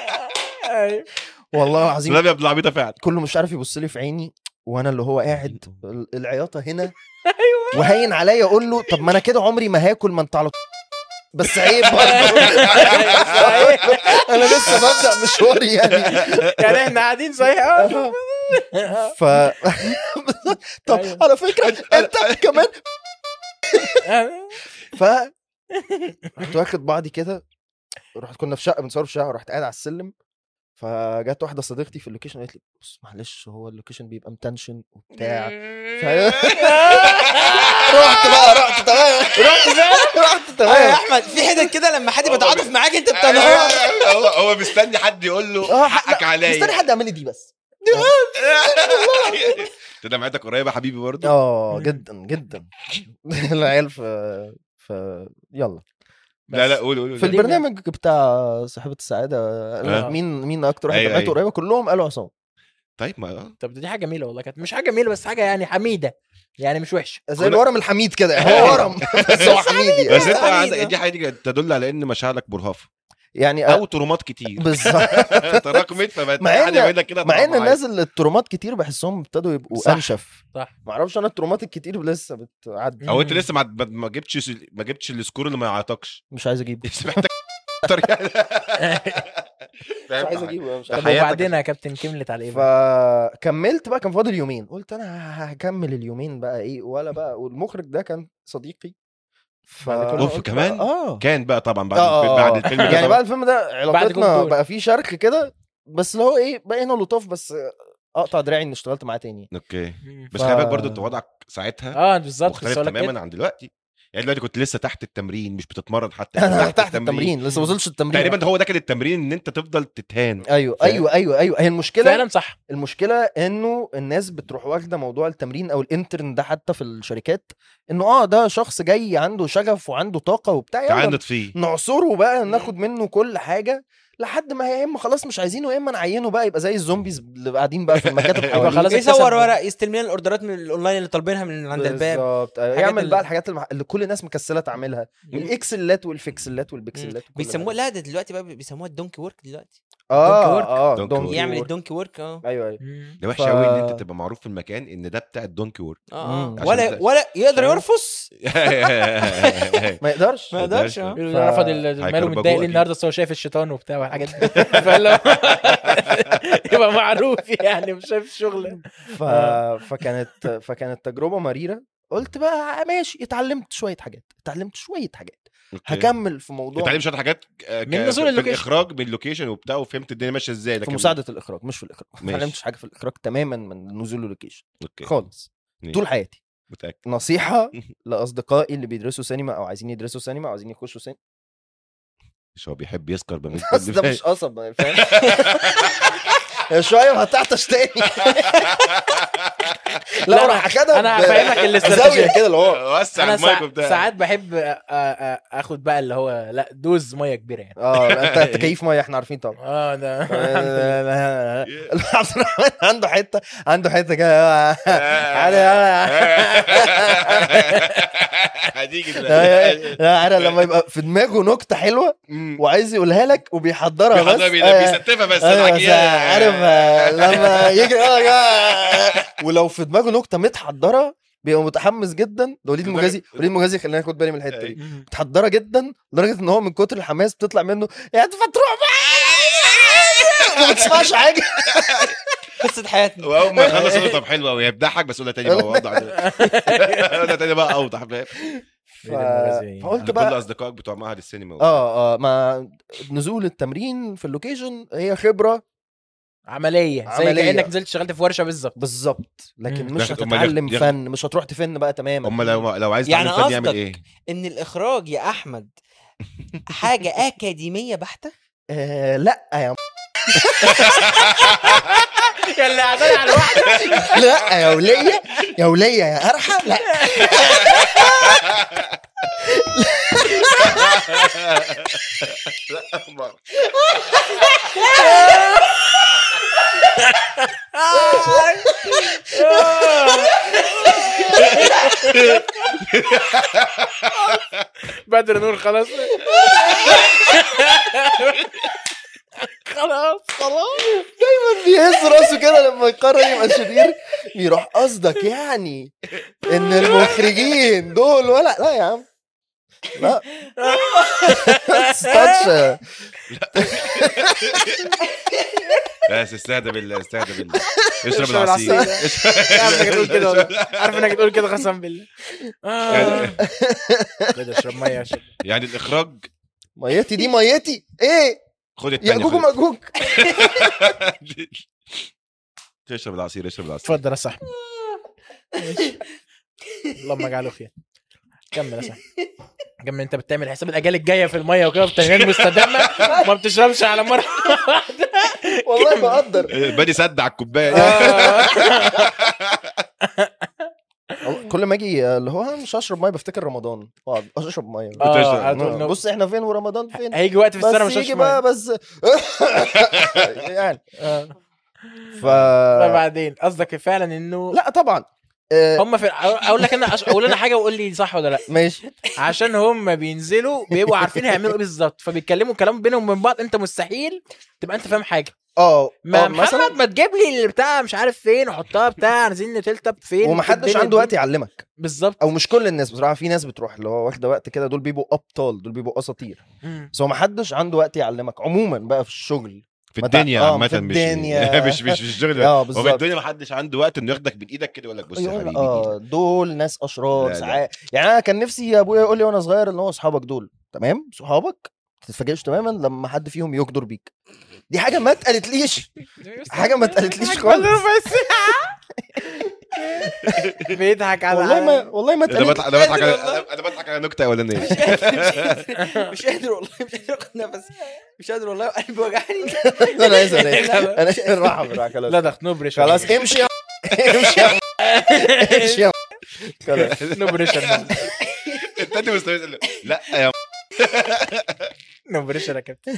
والله العظيم سلام يا ابن العبيطه فعلا كله مش عارف يبص لي في عيني وانا اللي هو قاعد ال- العياطه هنا وهاين عليا اقول له طب ما انا كده عمري ما هاكل ما انت على طول. بس عيب برضه انا لسه ببدا مشواري يعني يعني احنا قاعدين صحيح اه ف طب أيوة. على فكره انت كمان ف رحت واخد بعضي كده رحت كنا في شقه بنصور في شقه رحت قاعد على السلم فجت واحده صديقتي في اللوكيشن قالت لي بص معلش هو اللوكيشن بيبقى متنشن وبتاع ف... رحت بقى رحت تمام رحت رحت ايوه يا تمام احمد في حتت كده لما حد هو بيتعاطف بي- معاك انت بتنهار هو هو مستني حد يقول له اه حقك عليا مستني حد يعمل لي دي بس انت دمعتك قريبه حبيبي برضه اه جدا جدا العيال في في يلا لا لا قول قول في قول. البرنامج بتاع صاحبة السعادة آه. مين مين أكتر واحد أيوة، دمعته أيوة. قريبة كلهم قالوا عصام طيب ما آه. طب دي حاجه جميله والله كانت مش حاجه جميله بس حاجه يعني حميده يعني مش وحشه زي كنا- الورم الحميد كده يعني هو ورم بس هو حميد يعني بس انت حميد، عندك آه. دي حاجه تدل على ان مشاعرك مرهفه يعني او ترومات كتير بالظبط تراكمت فبقت مع إن- حاجه منك كده مع ان طالعة الناس اللي الترومات كتير بحسهم ابتدوا يبقوا صح. انشف صح معرفش انا الترومات الكتير لسه بتعدي معايا. او انت لسه ما ما- ما جبتش ما جبتش السكور اللي ما يعيطكش مش عايز اجيبه لسه محتاج طريقه مش عايز اجيبه مش ده طب حياتك وبعدين يا كابتن كملت على ايه بقى؟ فكملت بقى كان فاضل يومين قلت انا هكمل اليومين بقى ايه ولا بقى والمخرج ده كان صديقي ف بعد كل أوف، قلت كمان؟ بقى- اه كان بقى طبعا بعد آه، الفيلم آه، بعد آه. الفيلم ده يعني طبعاً. بعد الفيلم ده علاقتنا جمهور. بقى في شرخ كده بس اللي هو ايه بقينا لطاف بس اقطع دراعي اني اشتغلت معاه تاني اوكي مم. بس ف- خلي بالك برضه انت وضعك ساعتها اه بالظبط كنت مختلف هقول لك تماما كده عن دلوقتي يعني دلوقتي كنت لسه تحت التمرين مش بتتمرن حتى انا كنت تحت التمرين لسه ما وصلش التمرين تقريبا هو ده كان التمرين ان انت تفضل تتهان ايوه فاهم؟ ايوه ايوه ايوه هي المشكله فعلا صح المشكله انه الناس بتروح واخده موضوع التمرين او الانترن ده حتى في الشركات انه اه ده شخص جاي عنده شغف وعنده طاقه وبتاع يلا تعاند فيه نعصره بقى ناخد منه كل حاجه لحد ما يا اما خلاص مش عايزينه يا اما نعينه بقى يبقى زي الزومبيز اللي قاعدين بقى في المكاتب يبقى حواليه خلاص يصور اكتسب- ورق يستلم لنا الاوردرات من الاونلاين اللي طالبينها من عند الباب بالظبط أيوة. الحاجات يعمل اللي- بقى الحاجات المح... اللي كل الناس مكسله تعملها الاكسلات والفيكسلات والبكسلات وكل بيسموه الحاجات. لا ده دلوقتي بقى بيسموها الدونكي ورك دلوقتي اه دونكي ورك. اه دونكي دونكي ورك. يعمل ورك. الدونكي ورك اه ايوه ايوه مم. ده وحش ف- قوي ان انت تبقى معروف في المكان ان ده بتاع الدونكي وورك اه مم. آه. ولا عشان- ولا يقدر عشان- يرفص ما يقدرش ما يقدرش اه اللي رفض ال- ماله هيكربجوه متضايق ليه أكيد. النهارده بس هو شايف الشيطان وبتاع والحاجات دي فاللي هو يبقى معروف يعني مش شايف الشغل ف... فكانت فكانت تجربه مريره قلت بقى ماشي اتعلمت شويه حاجات اتعلمت شويه حاجات أوكي. هكمل في موضوع اتعلمت شويه حاجات آه، من ك- نزول في اللوكيشن. الاخراج من اللوكيشن وبتاع وفهمت الدنيا ماشيه ازاي في لكن مساعده الاخراج مش في الاخراج ما ماشي. اتعلمتش حاجه في الاخراج تماما من نزول اللوكيشن اوكي خالص ماشي. طول حياتي متاكد نصيحه لاصدقائي اللي بيدرسوا سينما او عايزين يدرسوا سينما او عايزين يخشوا سينما مش هو بيحب يسكر بمين بس ده مش قصب فاهم شويه وهتعطش تاني لا لا، راح اخدها أنا ب- هفهمك الاستراتيجية. زاويه كده اللي هو وسع انا المايك سا... وبتاع ساعات بحب آ- آ- آ- اخد بقى اللي هو لا دوز ميه كبيره يعني اه انت تكيف ميه احنا عارفين طبعا اه ده عبد الرحمن عنده حته عنده حته كده هتيجي لا عارف لما يبقى في دماغه نكته حلوه وعايز يقولها لك وبيحضرها بس آه، بيستفها بس ايوه الحكي- بس عارف آه، لما يجي آه، آه، ولو في دماغه نكته متحضره بيبقى متحمس جدا ده وليد المجازي وليد المجازي خلينا ناخد بالي من الحته دي متحضره جدا لدرجه ان هو من كتر الحماس بتطلع منه يا فتروح بقى ما بتسمعش حاجه قصه حياتنا واول ما يخلص يقول طب حلوه وهي بتضحك بس قولها تاني بقى اوضح قولها تاني بقى اوضح فاهم ف... فقلت كل بقى اصدقائك بتوع معهد السينما وبتاع. اه اه ما نزول التمرين في اللوكيشن هي خبره عمليه زي عملية. كانك نزلت اشتغلت في ورشه بالظبط بالظبط لكن مم. مش لكن أمال هتتعلم ياخد- فن مش هتروح تفن بقى تماما امال لو لو عايز يعني تعمل فن يعمل قصدك ايه؟ ان الاخراج يا احمد حاجه اكاديميه بحته آه لا يا م- اللي قاعدين على واحده لا يا وليه يا وليه يا قرحه لا بدر نور خلاص خلاص خلاص بيهز راسه كده لما يقرر يبقى شرير بيروح قصدك يعني ان المخرجين دول ولا لا يا عم لا تستاتش بس استهدى بالله استهدى بالله اشرب اشرب العصير عارف انك تقول كده والله. عارف انك تقول كده قسم بالله آه. يعني- كده اشرب ميه اشرب يعني الاخراج ميتي دي ميتي ايه خد التاني ياجوج خد وماجوج اشرب العصير اشرب العصير اتفضل يا صاحبي ماشي. اللهم اجعله خير كمل يا صاحبي كمل انت بتعمل حساب الاجيال الجايه في الميه وكده في التنميه المستدامه ما بتشربش على مره والله بقدر بادي سد على الكوبايه كل ما اجي اللي هو مش هشرب ميه بفتكر رمضان اقعد اشرب ميه اه على طول. بص احنا فين ورمضان فين هيجي وقت في السنه بس مش يجي هشرب بقى ميه بس يعني آه. ف فبعدين قصدك فعلا انه لا طبعا آه، هم في اقول لك انا أش- اقول انا حاجه وقول لي صح ولا لا ماشي عشان هم بينزلوا بيبقوا عارفين هيعملوا ايه بالظبط فبيتكلموا كلام بينهم وبين بعض انت مستحيل تبقى انت فاهم حاجه اه ما آه، محمد ما تجيب لي اللي بتاع مش عارف فين وحطها بتاع عايزين نتلتب فين ومحدش الدنيا عنده دي. وقت يعلمك بالظبط او مش كل الناس بصراحه في ناس بتروح اللي هو واخده وقت كده دول بيبقوا ابطال دول بيبقوا اساطير مم. بس هو محدش عنده وقت يعلمك عموما بقى في الشغل في ما تع- الدنيا آه، عامة في مش الدنيا. مش مش في الشغل اه هو في بالظبط الدنيا ما حدش عنده وقت انه ياخدك من ايدك كده يقول لك بص يا يقول- حبيبي اه دول ناس اشرار لا، لا. ساعات يعني انا كان نفسي ابويا يقول لي وانا صغير ان هو اصحابك دول تمام صحابك ما تتفاجئش تماما لما حد فيهم يقدر بيك دي حاجه ما اتقالتليش حاجه ما اتقالتليش كل خالص ربع ساعه بيضحك على والله ما والله ما انا اتقالت بضحك انا بضحك على انا- انا بضحك على نكته اولانيه مش قادر والله مش قادر اخد نفس مش قادر والله قلبي وجعني انا اسف انا انا شايف الراحه بالراحه خلاص لا ده نو بريشر خلاص امشي يا امشي يا امشي يا خلاص نو بريشر التاني مستوي يقول له، لا يا نو بريشر يا كابتن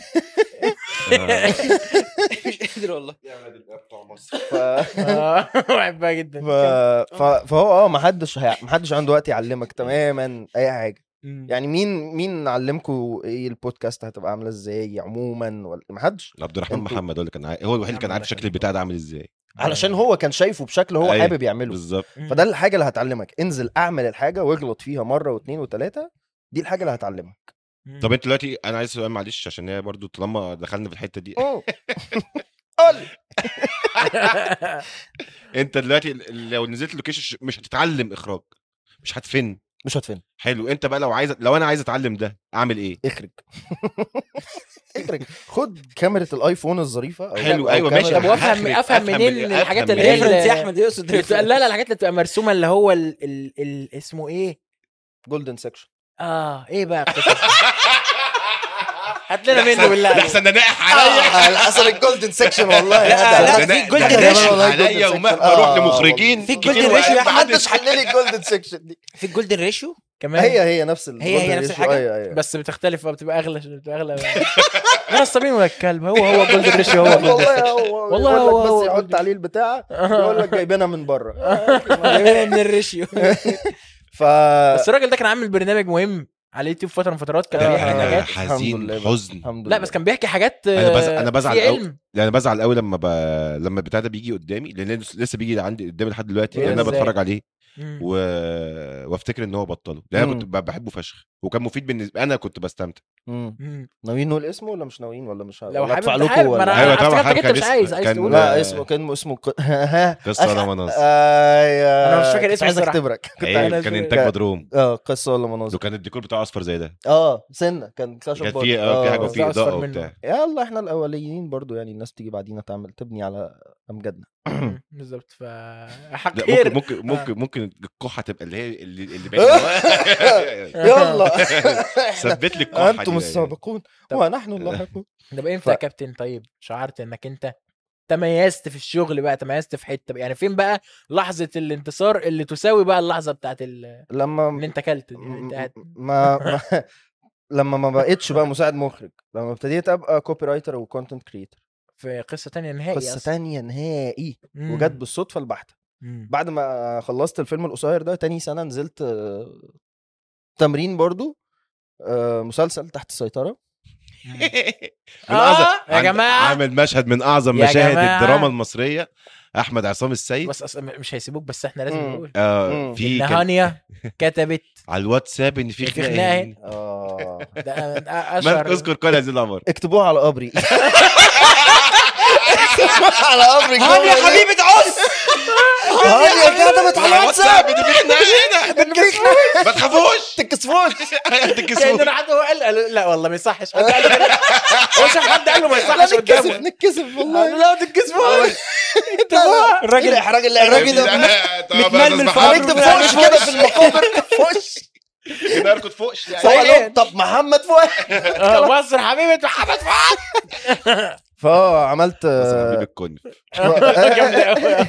مش قادر والله ف... آه، بحبها جدا ف... ف... فهو اه ما حدش هي... ما حدش عنده وقت يعلمك تماما اي حاجه مم. يعني مين مين علمكم ايه البودكاست هتبقى عامله ازاي عموما ولا ما حدش عبد الرحمن انتوا- محمد هو اللي كان عارف هو الوحيد اللي كان عارف شكل البتاع ده عامل ازاي علشان هو كان شايفه بشكل هو أيوة، حابب يعمله بالظبط مم. فده الحاجه اللي هتعلمك انزل اعمل الحاجه واغلط فيها مره واثنين وثلاثه دي الحاجه اللي هتعلمك مم. طب انت دلوقتي انا عايز سؤال معلش عشان هي برضو طالما دخلنا في الحته دي أوه. قول انت دلوقتي ال- لو نزلت لوكيشن مش هتتعلم اخراج مش هتفن مش هتفهم حلو انت بقى لو عايز لو انا عايز اتعلم ده اعمل ايه اخرج اخرج خد كاميرا الايفون الظريفه أو حلو، أو ايوه، كاميرا- ماشي. طب وافهم هخرج، افهم أفهم منين ال- الحاجات أفهم اللي هي منين. ريفرنس يا ال- احمد يقصد اللي بتبقى- reference. لا لا الحاجات اللي بتبقى مرسومه اللي هو ال... ال... ال... اسمه ايه جولدن سكشن اه ايه بقى اختصار هات لنا منه بالله ده عليك. احسن ده ناقح عليا على حسب الجولدن سكشن والله لا، ده- لا، ده في ناقح- جولدن ده ريشيو. ناقح والله عليا جولدن ومهما سكشن. اروح آه، لمخرجين في كتير جولدن وقال ريشيو يا ما ما حدش حدش حل لي الجولدن سكشن دي في الجولدن ريشيو كمان هي هي نفس ال هي- هي golden نفس ratio. الحاجة؟ ايوه ايوه بس بتختلف بقى بتبقى اغلى بتبقى اغلى انا الصميم ولا الكلب هو هو جولدن ريشيو هو جولدن والله هو والله والله هو- بس هو يحط golden. عليه البتاع يقول لك جايبينها من بره من الريشيو ف بس الراجل ده كان عامل برنامج مهم على اليوتيوب فتره من فترات كان آه، بيحكي آه. حاجات الحمد لله حزين بقى. حزن الحمد لا لله بس كان بيحكي حاجات أنا بز- آه، أنا بزعل في أوي. علم يعني انا بزعل قوي لما ب... لما البتاع ده بيجي قدامي لان لسه لسه بيجي عندي قدامي لحد دلوقتي إيه لان انا إزاي؟ بتفرج عليه مم. و... وافتكر ان هو بطله لان انا مم. كنت ب- بحبه فشخ وكان مفيد بالنسبه انا كنت بستمتع مم. مم. ناويين نقول اسمه ولا مش ناويين ولا مش لو ولا حابب أدفع لكم حابب ما ولا انا أيوة أيوة طبعا، افتكرتك حابب انت مش كان عايز اسم- عايز كان- تقول لا آه، اسمه كان اسمه ق... ها قصه أش- ولا مناظر ايوه أنا مش فاكر كنت اسمه عايز الصراحة. اختبرك كنت عيب، أنا كان شو- انتاج بدروم اه قصه ولا مناظر وكان الديكور بتاعه اصفر زي ده اه سنه كان كلاش كان اوف في اه في حاجه وفي ده أصفر اضاءه منه. وبتاع يلا احنا الاوليين برضو يعني الناس تيجي بعدينا تعمل تبني على امجادنا مم. بالظبط ف لا حقير ممكن ممكن ممكن ممكن ممكن الكحه تبقى اللي هي اللي اللي باين يلا ثبت لي الكحه انتم دي. السابقون طب- ونحن اللاحقون طب امتى ف- يا كابتن طيب شعرت انك انت تميزت في الشغل بقى تميزت في حته يعني فين بقى لحظه الانتصار اللي تساوي بقى اللحظه بتاعت ال- لما ان انت كلت دي، انت قاعد- ما, ما لما ما بقتش بقى مساعد مخرج لما ابتديت ابقى كوبي رايتر وكونتنت كريتور في قصه تانية نهائي قصه أصلاً. تانية نهائي مم. وجت بالصدفه البحته مم. بعد ما خلصت الفيلم القصير ده تاني سنه نزلت آه، تمرين برضو آه، مسلسل تحت السيطره من آه، أعظم- يا عن- جماعة. عامل مشهد من اعظم يا مشاهد جماعة. الدراما المصريه احمد عصام السيد بس أصلا مش هيسيبوك بس احنا لازم مم. نقول آه مم. في ان كان هانيا كتبت على الواتساب ان في في خناقه خناقة. يعني. اه ده من اشهر اذكر قال هذه الامر اكتبوها على قبري اكتبوها على قبري هاني يا حبيبه عز هانيا كتبت على الواتساب ان في خناقه هنا ما تخافوش تكسفوش كان تكسفوش حد هو قال قال- لا والله ما يصحش حد قال كده. هو شاف حد قال له ما لا يصحش نتكسف قدامه نتكسف والله لا ما تتكسفوش الراجل الاحراج اللي الراجل ده متململ في هنكتب فوش كده في المقابر فوش كده اركض فوقش يعني صح له طب محمد فؤاد آه، مصر حبيبه محمد فؤاد فعملت بس يا حبيبي الكون جامدة أوي.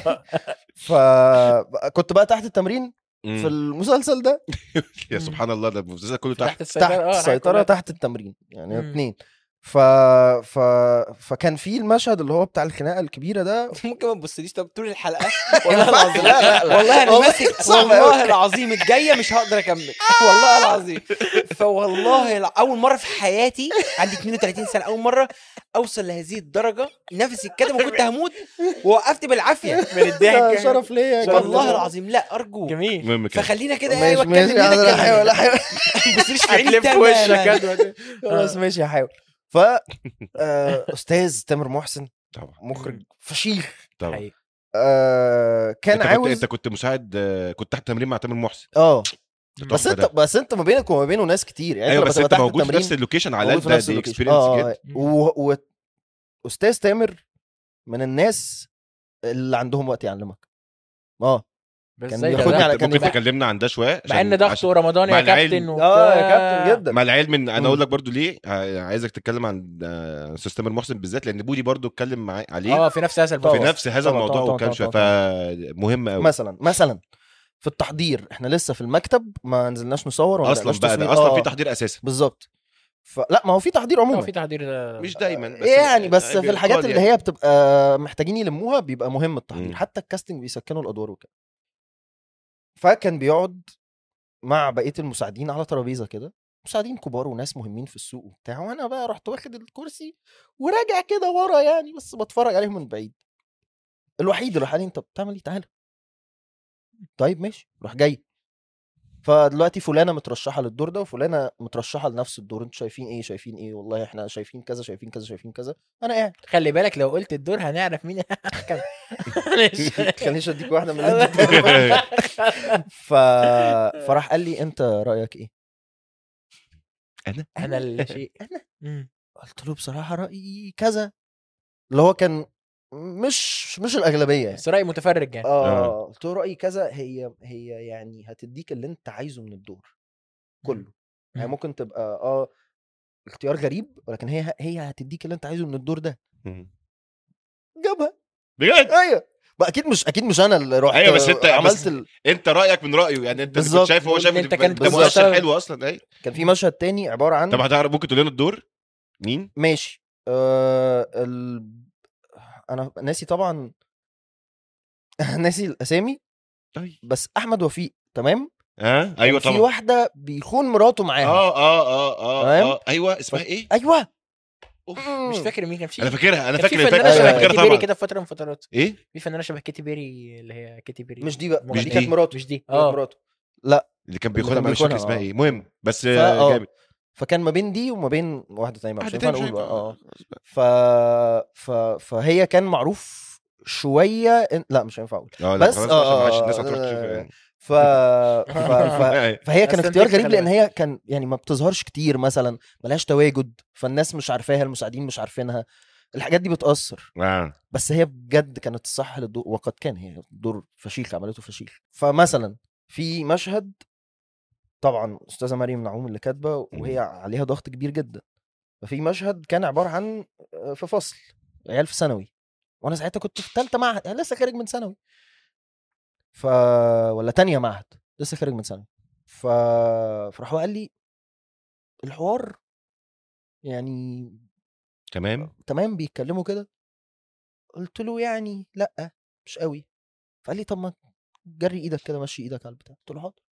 فكنت بقى تحت التمرين في المسلسل ده يا سبحان الله ده المسلسل كله تحت تحت السيطره تحت آه، الحاجة السيطرة كلها. تحت التمرين يعني مم. اتنين ف... ف... فكان في المشهد اللي هو بتاع الخناقة الكبيرة ده ممكن ما تبصليش طب طول الحلقه والله العظيم لا لا لا والله انا والله ماسك صعب والله أوي. العظيم الجايه مش هقدر اكمل والله العظيم فوالله الع- اول مره في حياتي عندي 32 سنه اول مره اوصل لهذه الدرجه نفسي اتكتم وكنت هموت ووقفت بالعافيه من الضحك ده شرف ليا يا شرف والله جماعة. العظيم لا ارجو جميل المهم كده فخلينا كده ماشي ايوه ماشي اتكلم هنا انا هحاول اتكلم احاول ما تبصليش في عيني هتلف في وشك تماما كده خلاص ماشي هحاول ف آه، استاذ تامر محسن طبعا مخرج فشيخ طبعا حقيقي. آه، كان انت كنت عاوز انت كنت مساعد آه، كنت تحت تمرين مع تامر محسن اه بس تحفة انت ده. بس انت ما بينك وما بينه ناس كتير يعني ايوه لما بس تبقى انت تحت موجود في التمرين نفس اللوكيشن على موجود في ده نفس دي اللوكيشن. اكسبيرينس اه جدا آه، و... و... استاذ تامر من الناس اللي عندهم وقت يعلمك اه بس كان زي ده بياخدني ده. على- ممكن كان ممكن يبقى- تكلمنا عن ده شويه مع ان ضغط ورمضان مع يا العلم. كابتن اه يا وبتاع. كابتن جدا مع العلم ان مم. انا اقول لك برضو ليه ع- عايزك تتكلم عن آه، استاذ تامر محسن بالذات لان بودي برضو اتكلم معاه عليه اه في نفس هذا في البودكاست طبعا. نفس هذا طبعا، الموضوع طبعا، وكان طبعا، فمهم قوي مثلا مثلا في التحضير احنا لسه في المكتب ما نزلناش نصور وما اصلا بدأناش بقى تصوير. ده اصلا آه، في تحضير اساسا بالظبط فلا ما هو في تحضير اه عموما في تحضير آه، مش دايما بس يعني بس في بيقال الحاجات اللي يعني. هي بتبقى محتاجين يلموها بيبقى مهم التحضير مم. حتى الكاستنج بيسكنوا الادوار وكده فكان بيقعد مع بقيه المساعدين على ترابيزه كده مساعدين كبار وناس مهمين في السوق وبتاع وانا بقى رحت واخد الكرسي وراجع كده ورا يعني بس بتفرج عليهم من بعيد الوحيد اللي راح قال لي انت بتعمل ايه تعالى طيب ماشي روح جاي فدلوقتي فلانه مترشحه للدور ده وفلانه مترشحه لنفس الدور انتوا شايفين ايه شايفين ايه والله احنا شايفين كذا شايفين كذا شايفين كذا انا قاعد خلي بالك لو قلت الدور هنعرف مين كان- معلش. خلينيش اديك واحده من اللي انت بتقولها. ف... فراح قال لي انت رايك ايه انا اللي شيء مم. قلت له بصراحه رايي كذا اللي هو كان مش مش الاغلبيه يعني بس راي متفرج يعني اه قلت له رايي كذا هي هي يعني هتديك اللي انت عايزه من الدور كله يعني مم. ممكن تبقى اه اختيار غريب ولكن هي هي هتديك اللي انت عايزه من الدور ده جابها بجد ايوه بقى اكيد مش اكيد مش انا اللي رحت أيوة، بس أنت- عملت بس- ال... انت رايك من رايه يعني انت اللي كنت بالظبط. شايف هو شايف إن أنت إن كانت ده بالظبط. مؤشر حلو اصلا ايوه كان في مشهد تاني عباره عن طب هتعرف ممكن تقول لنا الدور مين ماشي آه ال... انا ناسي طبعا ناسي الاسامي طيب بس احمد وفيق تمام ها ايوه كان في طبعا واحده بيخون مراته معاها اه اه اه اه, تمام؟ آه. ايوه اسمها ايه ايوه مش فاكر مين كان في انا فاكرها انا كان فاكر في الفكره فنانه أيوة، شبه أيوة. كيتي فاكرها بيري طبعا كده في فتره من فترات ايه في فنانه شبه كيتي بيري اللي هي كيتي بيري مش دي بقى مغنية. دي كانت دي. مراته مش دي كانت اه مراته اللي كان اللي بياخدها كان مش فاكر بيخونها، اسمها آه. ايه مهم بس فا- آه، آه. جامد فكان ما بين دي وما بين واحده تانية بقى، مش واحد هينفع تاني مش نقول بقى هينفع. اه ف... ف... فهي كان معروف شويه إن... لا مش هينفع اقول اه لا بس- خلاص آه، عشان آه، الناس هتروح تشوف آه، يعني. ف... ف... ف... فهي كان أصل اختيار الفكرة غريب لان خلي هي كان يعني ما بتظهرش كتير مثلا ملهاش تواجد فالناس مش عارفاها المساعدين مش عارفينها الحاجات دي بتاثر آه. بس هي بجد كانت الصح للدور وقد كان هي دور فشيخ عملته فشيخ فمثلا في مشهد طبعا استاذه مريم نعوم اللي كاتبه وهي عليها ضغط كبير جدا ففي مشهد كان عباره عن آه، في فصل عيال في ثانوي وانا ساعتها كنت في ثالثه معهد يعني لسه خارج من ثانوي ف ولا تانية معهد لسه خارج من ثانوي ف فراح هو قال لي الحوار يعني تمام تمام بيتكلموا كده قلت له يعني لا مش قوي فقال لي طب ما جري ايدك كده مشي ايدك على البتاع قلت له حاضر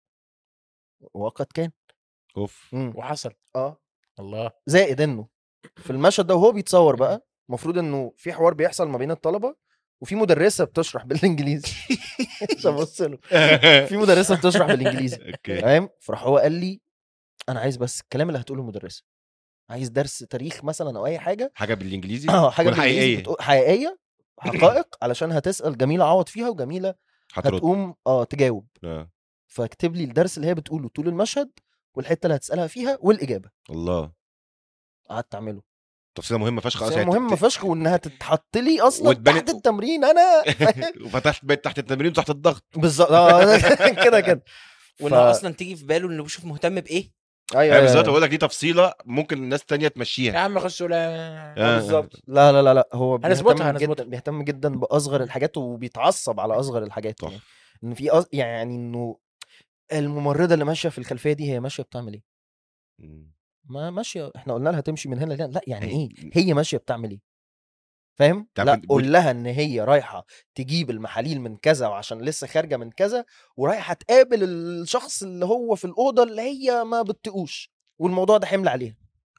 وقد كان اوف مم. وحصل اه الله زائد انه في المشهد ده وهو بيتصور بقى المفروض انه في حوار بيحصل ما بين الطلبه وفي مدرسه بتشرح بالانجليزي عشان ابص له في مدرسه بتشرح بالانجليزي اوكي فاهم فراح هو قال لي انا عايز بس الكلام اللي هتقوله المدرسه عايز درس تاريخ مثلا او اي حاجه حاجه بالانجليزي اه حاجه تكون بالإنجليزي حقيقيه بتقول- حقيقيه حقائق علشان هتسال جميله عوض فيها وجميله هترد هتقوم اه تجاوب آه. فاكتب لي الدرس اللي هي بتقوله طول المشهد والحته اللي هتسالها فيها والاجابه الله قعدت اعمله تفصيله مهمه فشخ بس أصلاً هي مهمه تت- فشخ وانها تتحط لي اصلا وتبان- تحت التمرين انا وفتحت بيت تحت التمرين وتحت الضغط بالظبط آه، كده كده وانه ف- اصلا تيجي في باله انه بيشوف مهتم بايه ايوه ايوه بالظبط بقول لك دي تفصيله ممكن الناس تانية يا تمشيها عم خش ولا آه. بالظبط لا لا لا لا هو هنظبطها، بيهتم هنظبطها. جدا بيهتم جدا باصغر الحاجات وبيتعصب على اصغر الحاجات تحفة. يعني ان في أص... يعني انه الممرضه اللي ماشيه في الخلفيه دي هي ماشيه بتعمل ايه مم. ما ماشيه احنا قلنا لها تمشي من هنا لهنا لا يعني هي- ايه هي ماشيه بتعمل ايه فاهم تعرف لا إن قول بودي- لها ان هي رايحه تجيب المحاليل من كذا وعشان لسه خارجه من كذا ورايحه تقابل الشخص اللي هو في الاوضه اللي هي ما بتقوش والموضوع ده حمل عليها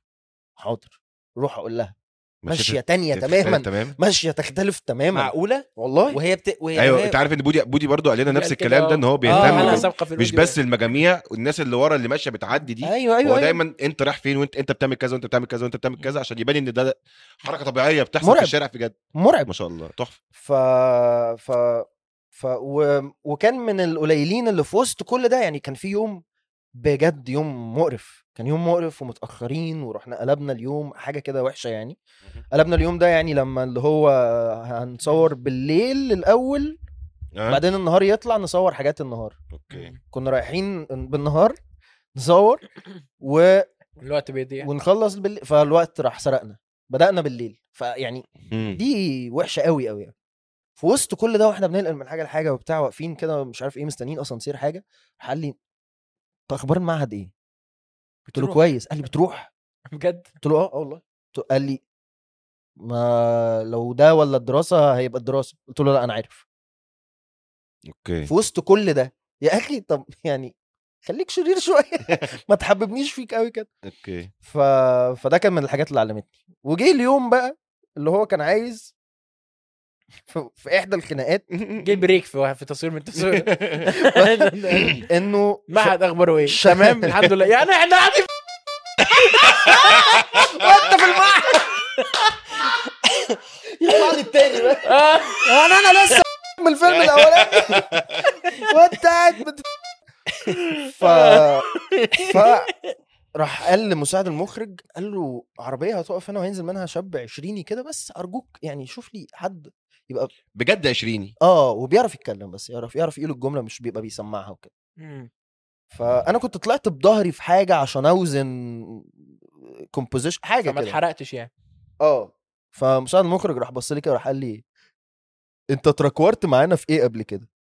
حاضر روح اقول لها ماشيه تانية تختلف تماما تمام ماشيه تختلف تماما معقوله والله وهي بت... وهي ايوه وهي- انت عارف ان بودي بودي برضو قال لنا نفس قال كده، الكلام ده آه. ان هو آه، بيهتم انا أنا بال- سابقه في مش الفيديو بس المجاميع والناس اللي ورا اللي ماشيه بتعدي دي ايوه ايوه هو أيوة. دايما انت رايح فين وانت انت بتعمل كذا وانت بتعمل كذا وانت بتعمل كذا عشان يبان ان ده حركه طبيعيه بتحصل مرعب. في الشارع بجد مرعب ما شاء الله تحفه ف ف ف و... وكان من القليلين اللي في وسط كل ده يعني كان في يوم بجد يوم مقرف كان يوم مقرف ومتاخرين ورحنا قلبنا اليوم حاجه كده وحشه يعني قلبنا اليوم ده يعني لما اللي هو هنصور بالليل الاول أه؟ بعدين النهار يطلع نصور حاجات النهار اوكي كنا رايحين بالنهار نصور و... الوقت بيضيع ونخلص بالليل فالوقت راح سرقنا بدأنا بالليل فيعني مم. دي وحشه قوي قوي يعني في وسط كل ده واحنا بننقل من حاجه لحاجه وبتاع واقفين كده مش عارف ايه مستنيين اسانسير حاجه راح قال لي "أنت اخبار المعهد ايه؟ قلت له بتروح. كويس قال لي بتروح؟ بجد قلت له اه اه والله قلت له- قال لي ما لو ده ولا الدراسه هيبقى الدراسه قلت له لا انا عارف اوكي في وسط كل ده يا اخي طب يعني خليك شرير شويه ما تحببنيش فيك قوي كده اوكي ف... فده كان من الحاجات اللي علمتني وجه اليوم بقى اللي هو كان عايز في, في احدى الخناقات جه بريك في في تصوير من التصوير انه معهد اخباره ايه ش- تمام الحمد لله يعني احنا قاعدين وانت في المعهد يطلع لي التاني بقى آه. وانا انا لسه من الفيلم الاولاني وانت قاعد بت... ف ف راح قال لمساعد المخرج قال له عربيه هتقف هنا وهينزل منها شاب عشريني كده بس ارجوك يعني شوف لي حد يبقى بجد عشريني اه وبيعرف يتكلم بس يعرف يعرف يقول الجمله مش بيبقى بيسمعها وكده مم. فانا كنت طلعت بظهري في حاجه عشان اوزن كومبوزيشن حاجه فما كده اتحرقتش يعني اه فمساعد المخرج راح بص لي كده راح قال لي انت تراكورت معانا في ايه قبل كده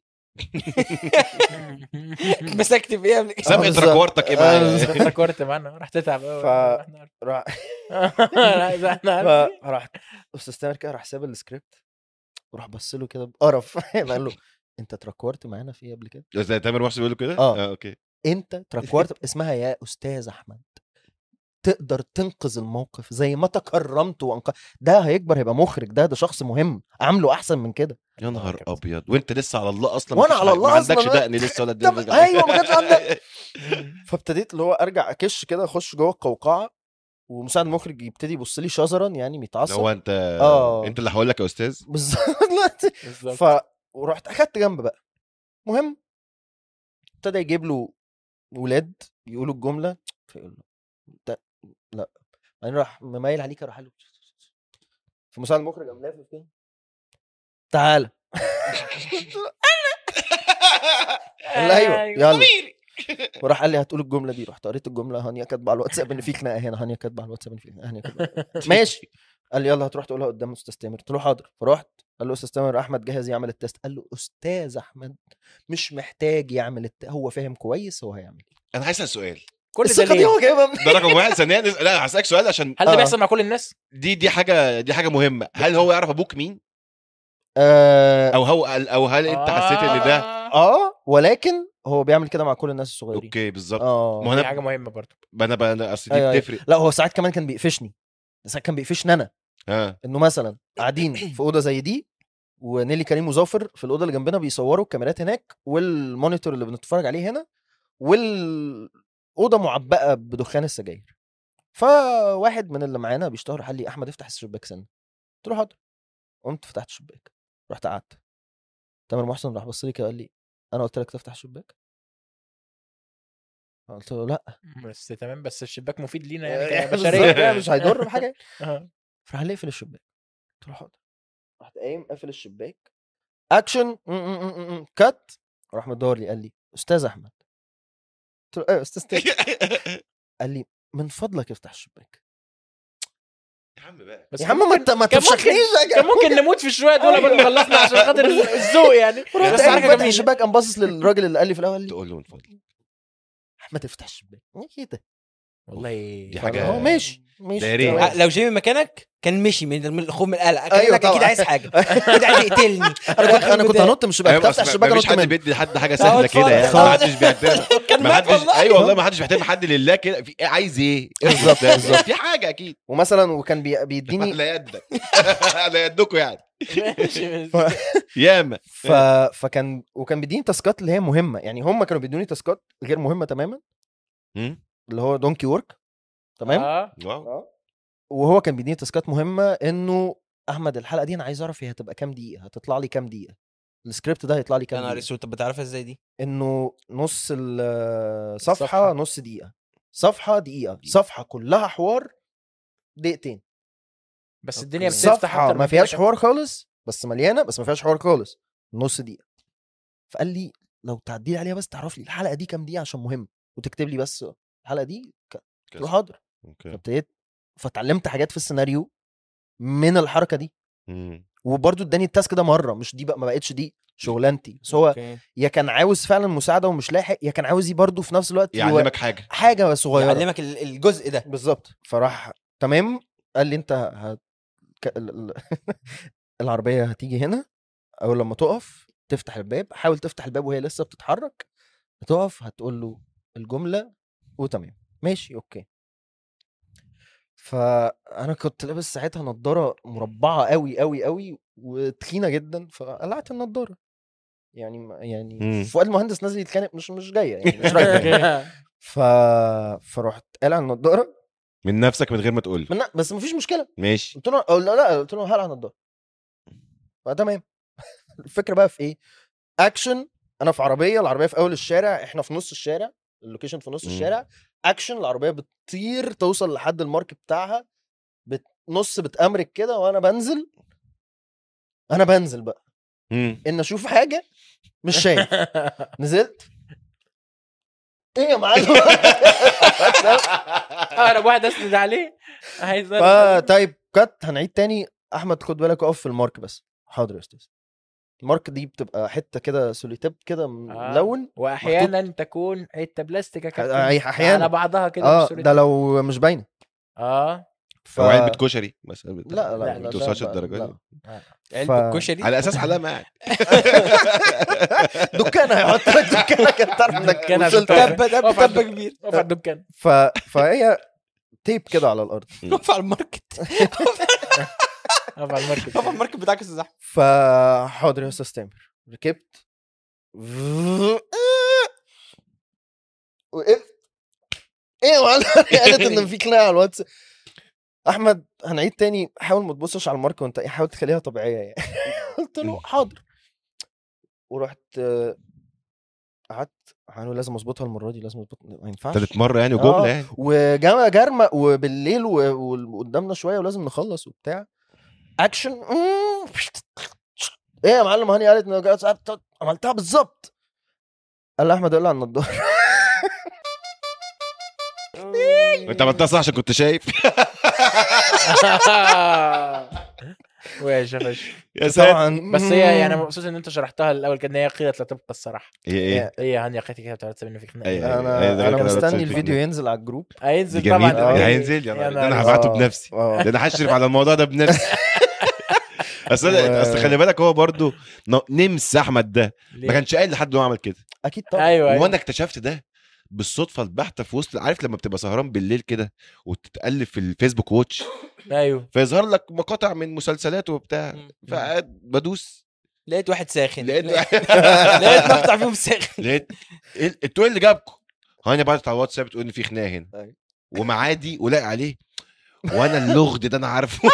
مسكت في ايه قبل كده سابق بالظبط. تراكورتك ايه آه، بقى بالظبط. ذكرت معانا راح تتعب قوي ف- راح لا احنا عارفين. فراح استاذ تامر كده راح ساب السكريبت وراح بص له كده بقرف قال له انت تراكورت معانا في ايه قبل كده زي تامر محسن بيقول كده آه. اوكي انت تراكورت اسمها يا استاذ احمد تقدر تنقذ الموقف زي ما تكرمت وانقذ ده هيكبر هيبقى مخرج ده ده شخص مهم عامله احسن من كده يا نهار ابيض وانت لسه على الله اصلا وأنا مفيش على حاجة. الله ما عندكش أصلاً. دقن لسه ولا طب الدنيا أيوة، ما كانش عندك. فابتديت اللي هو ارجع اكش كده اخش جوه القوقعه ومساعد المخرج يبتدي يبص لي شزرا يعني متعصب هو انت آه. انت اللي هقول لك يا استاذ بالظبط بالظبط ف ورحت اخدت جنب بقى مهم ابتدى يجيب له ولاد يقولوا الجمله فيقول له انت لا بعدين راح مميل عليك راح قال له فمساعد المخرج قام لافف كده تعالى قال لي ايوه يلا وراح قال لي هتقول الجمله دي رحت قريت الجمله هانيا كاتبه على الواتساب ان في خناقه هنا هانيا كاتبه على الواتساب ان في خناقه هانيا كاتبه ماشي قال لي يلا هتروح تقولها قدام استاذ تامر قلت له حاضر فرحت قال له استاذ تامر احمد جاهز يعمل التست قال له استاذ احمد مش محتاج يعمل الت... هو فاهم كويس هو هيعمل ايه انا عايز اسال سؤال كل ده الثقه دي ليه؟ هو جايبها منين؟ ده رقم واحد ثانيا لا هسالك سؤال عشان هل ده آه. بيحصل مع كل الناس؟ دي دي حاجه دي حاجه مهمه هل هو يعرف ابوك مين آه, او هو او هل انت حسيت ان ده اه ولكن هو بيعمل كده مع كل الناس الصغيرين اوكي بالظبط اه ما هو دي انا حاجه مهمه برضه انا بقى انا اصل أيوة، دي أيوة. بتفرق لا هو ساعات كمان كان بيقفشني ساعات كان بيقفشني انا ها انه مثلا قاعدين في اوضه زي دي ونيلي كريم وظافر في الاوضه اللي جنبنا بيصوروا الكاميرات هناك والمونيتور اللي بنتفرج عليه هنا والاوضه معبأه بدخان السجاير فواحد من اللي معانا بيشتهر قال لي احمد افتح الشباك سنه قلت له حاضر قمت فتحت الشباك رحت قعدت تامر محسن راح بص لي كده قال لي انا قلت لك تفتح الشباك قلت له لا بس تمام بس الشباك مفيد لينا يعني يعني كبشريه بالظبط، مش هيضر بحاجه آه. فراح قال لي اقفل الشباك قلت له حاضر رحت قايم قافل الشباك اكشن م- م- م- م- كات راح مدور لي قال لي استاذ احمد قلت له ايوه استاذ تاني قال لي من فضلك افتح الشباك يا عم بقى بس يا كان عم ما ممكن- انت ما كان ممكن- تفشخنيش يا كان جماعة. ممكن نموت في الشويه دول قبل ما خلصنا عشان خاطر الذوق يعني رحت بس قايم حركه فاتح جميله الشباك قام باصص للراجل اللي قال لي في الاول قال لي تقول له من فضلك احمد افتح الشباك ايه ده والله دي حاجة- هو ماشي ماشي ده يا ريت. تمام. آه، لو جيمي مكانك كان مشي من من الخوف من القلق كان أيوة لك اكيد طبعا. عايز حاجه اكيد عايز يقتلني انا كنت انا كنت هنط من الشباك أيوة، كنت أصل افتح الشباك مفيش انط حد منه بيدي لحد حاجه لا، سهله اتفضل. كده يعني اتفضل. ما حدش بيعتمد كان ما مات حدش والله ايوه والله ما حدش بيحترم حد لله كده في عايز ايه بالظبط، ده- بالظبط. في حاجه اكيد ومثلا وكان بي- بيديني على يدك على يدكم يعني ماشي ياما ف... فكان وكان بيديني تاسكات اللي هي مهمه يعني هم كانوا بيدوني تاسكات غير مهمه تماما مم. اللي هو دونكي ورك تمام اه واو وهو كان بيديني تاسكات مهمه انه احمد الحلقه دي انا عايز اعرف هي هتبقى كام دقيقه هتطلع لي كام دقيقه السكريبت ده هيطلع لي يا كام نهار دقيقه اسود طب بتعرفها ازاي دي؟ انه نص الصفحه الصفحة. نص دقيقه صفحه دقيقه صفحه كلها حوار دقيقتين بس الدنيا بتفتح صفحه أكتر ما من فيهاش كده. حوار خالص بس مليانه بس ما فيهاش حوار خالص نص دقيقه فقال لي لو تعدي لي عليها بس تعرف لي الحلقه دي كام دقيقه عشان مهم وتكتب لي بس الحلقه دي ك- قلت له حاضر اوكي فابتديت فتعلمت حاجات في السيناريو من الحركه دي مم. وبرده اداني التاسك ده مره مش دي بقى ما بقتش دي شغلانتي بس هو أوكي. يا كان عاوز فعلا مساعده ومش لاحق يا كان عاوز برضه في نفس الوقت يو- يعلمك حاجه حاجه صغيره يعلمك ال- الجزء ده بالظبط فراح تمام قال لي انت هت... ك... ال- ال- العربيه هتيجي هنا اول لما تقف تفتح الباب حاول تفتح الباب وهي لسه بتتحرك هتقف هتقول له الجمله وتمام ماشي اوكي فانا كنت لابس ساعتها نضاره مربعه قوي قوي قوي وتخينه جدا فقلعت النضاره يعني ما- يعني مم. فؤاد المهندس نازل يتخانق مش مش جايه يعني مش رايحه ف فرحت قالع النضاره من نفسك من غير ما تقول من... بس مفيش مشكله ماشي قلت له أو لا لا قلت له هلعب نضاره فتمام الفكره بقى في ايه اكشن انا في عربيه العربيه في اول الشارع احنا في نص الشارع اللوكيشن في نص مم. الشارع اكشن العربيه بتطير توصل لحد المارك بتاعها بت... نص بتأمرك كده وانا بنزل انا بنزل بقى مم. ان اشوف حاجه مش شايف نزلت ايه يا معلم اقرب واحد اسند عليه عايز فطيب كات هنعيد تاني احمد خد بالك اقف في المارك بس حاضر يا استاذ المارك دي بتبقى حته كده سوليتيب كده ملون واحيانا تكون حته بلاستيك يا كابتن أي أحياناً. على بعضها كده اه بالصورة ده دي. لو مش باينه اه ف... او علبه كشري مثلا لا لا لا، لا ما لا توصلش لا، الدرجه لا. دي علبه ف- الكشري على اساس علامه يعني دكان هيحط لك دكان كان تعرف انك دكان عشان وصلت تعرف. دبه دبه اقف على دبه الدك- كبير اقف على الدكان ف... فهي تيب كده على الارض اقف على الماركت اقف على الماركت اقف على الماركت بتاعك يا استاذ احمد فحاضر يا استاذ تامر ركبت وقفت ايه يا معلم قالت ان في خناقه على الواتس احمد هنعيد تاني حاول ما تبصش على الماركه وانت إيه، حاول تخليها طبيعيه يعني قلت له حاضر ورحت آه، قعدت قالوا لازم اظبطها المره دي لازم اظبطها ما ينفعش تالت مره يعني وجمله آه. يعني وجامعة جرمة وبالليل و- وقدامنا شويه ولازم نخلص وبتاع اكشن ايه يا معلم هاني قالت انه جاي ساعات عملتها بالظبط قال لي احمد قال لي على النضاره انت عملتها صح عشان كنت شايف ويش خش يا ساتر طبعا بس هي يعني مبسوط ان انت شرحتها الاول كده ان هي قيلت لا تبقى الصراحه هي ايه هي هانيا قيتي كده بتعرف ان في خناقه أيوة. أيوة، انا ده انا كده مستني بتصل الفيديو فيك. ينزل على الجروب هينزل جميل طبعا آه. ده هينزل يا يا نهار- ده نهار انا أسود. هبعته بنفسي آه. ده انا هشرف على الموضوع ده بنفسي اصل و- اصل خلي بالك هو برضو ن- نمس احمد ده ما ليه؟ كانش قايل لحد انه عمل كده اكيد طبعا ايوه ايوه وانا اكتشفت ده بالصدفه البحته في وسط عارف لما بتبقى سهران بالليل كده وتتقلب في الفيسبوك واتش ايوه فيظهر لك مقاطع من مسلسلات وبتاع مم. فقعد بدوس لقيت واحد ساخن لقيت لقيت مقطع فيهم ساخن لقيت إيه- انتوا ايه اللي جابكم؟ هاني بعتت على الواتساب تقول ان في خناقه هنا أيوة. ومعادي ولاقي عليه وانا اللغد ده انا عارفه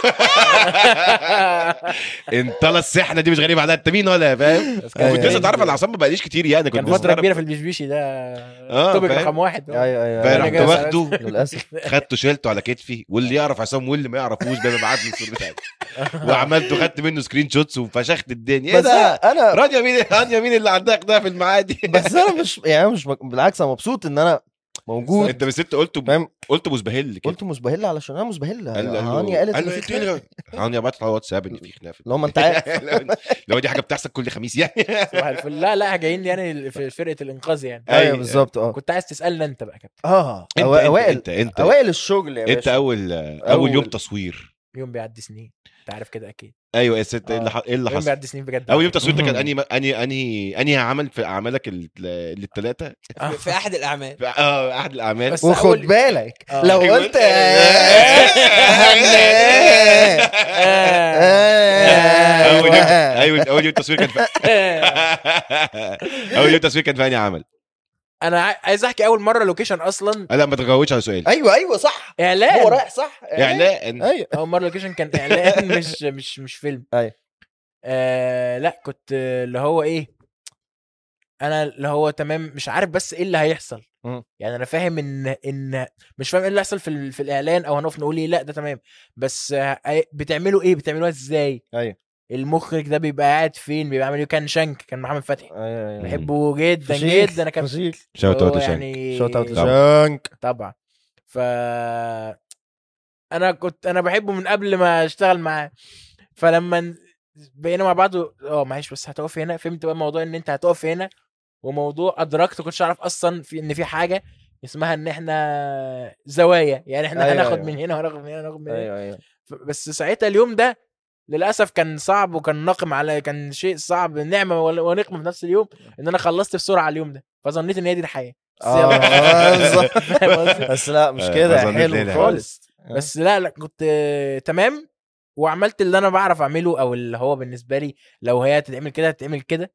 انت لا السحنه دي مش غريبه عليا انت مين ولا فاهم بس كان أيوة. كنت لسه اتعرف على العصام ما بقاليش كتير يعني كنت كان لسه فتره أتعرف- كبيره في البشبيشي ده اه توبك فاهم؟ رقم واحد ايوه ايوه فانا أنا كنت جاي واخده للاسف خدته شيلته على كتفي واللي يعرف عصام واللي ما يعرفوش بقى بعت لي الصوره بتاعتي وعملته خدت منه سكرين شوتس وفشخت الدنيا ايه بس ده انا رانيا مين رانيا مين اللي عندها ده في المعادي بس انا مش يعني أنا مش بالعكس انا مبسوط ان انا موجود انت بس انت قلت فاهم قلت مسبهل كده قلت مسبهل علشان انا مسبهل قال له- هاني قالت قال ان له في إيه خناقة. تاني؟ هانيا بعتت على الواتساب ان في خناقه اللي هو ما انت عارف لو دي حاجه بتحصل كل خميس يعني صباح الفل لا لا جايين لي يعني في فرقه الانقاذ يعني أيوة. ايوه بالظبط اه كنت عايز تسالنا انت بقى يا كابتن اه انت أوا- انت اوائل انت انت, اوائل الشغل يا انت باشا اول اول يوم أول- تصوير يوم بيعدي سنين انت عارف كده اكيد ايوه يا ست ايه اللي آه. ح- ايه اللي يوم حصل بيعدي سنين بجد اول يوم تصوير ده كان انهي انهي انهي انهي عمل في اعمالك الثلاثه آه. في احد الاعمال اه احد الاعمال بس وخد أول- بالك آه. لو أيوة. قلت اول يوم ايوه اول يوم تصوير كان في اول يوم تصوير كان في انهي عمل انا عاي- عايز احكي اول مره لوكيشن اصلا لا ما تجاوبش على سؤال ايوه ايوه صح هو اعلان رايح صح اعلان ايوه اول مره لوكيشن كان اعلان مش مش مش فيلم أيوة. آه لا كنت آه، اللي هو ايه انا اللي هو تمام مش عارف بس ايه اللي هيحصل مم. يعني انا فاهم ان ان مش فاهم ايه اللي هيحصل في ال- في الاعلان او هنقف نقول ايه لا ده تمام بس آه، أي- بتعملوا ايه بتعملوها ازاي ايوه المخرج ده بيبقى قاعد فين بيبقى عامل ايه كان شنك كان محمد فتحي ايوه ايوه بحبه جدا فشيخ، جدا انا كان فشيخ. شوت هو اوت لشان يعني شوت اوت طبعا. لشانك طبعا ف انا كنت انا بحبه من قبل ما اشتغل معاه فلما ن- بقينا مع بعض و- اه معلش بس هتقف هنا فهمت بقى موضوع ان انت هتقف هنا وموضوع ادركت كنتش اعرف اصلا في ان في حاجه اسمها ان احنا زوايا يعني احنا أيوة، هناخد أيوة. من هنا وهناخد من هنا وناخد من هنا ايوه ايوه ف- بس ساعتها اليوم ده للاسف كان صعب وكان ناقم على كان شيء صعب نعمه ون- ونقمه في نفس اليوم ان انا خلصت بسرعه اليوم ده فظنيت ان هي دي الحياه بس اه يلا. آه، بالظبط. فاهم قصدي؟ بس لا مش آه، كده أظن حلو ليلة. خالص بس لا لا كنت آه، تمام وعملت اللي انا بعرف اعمله او اللي هو بالنسبه لي لو هي تتعمل كده تتعمل كده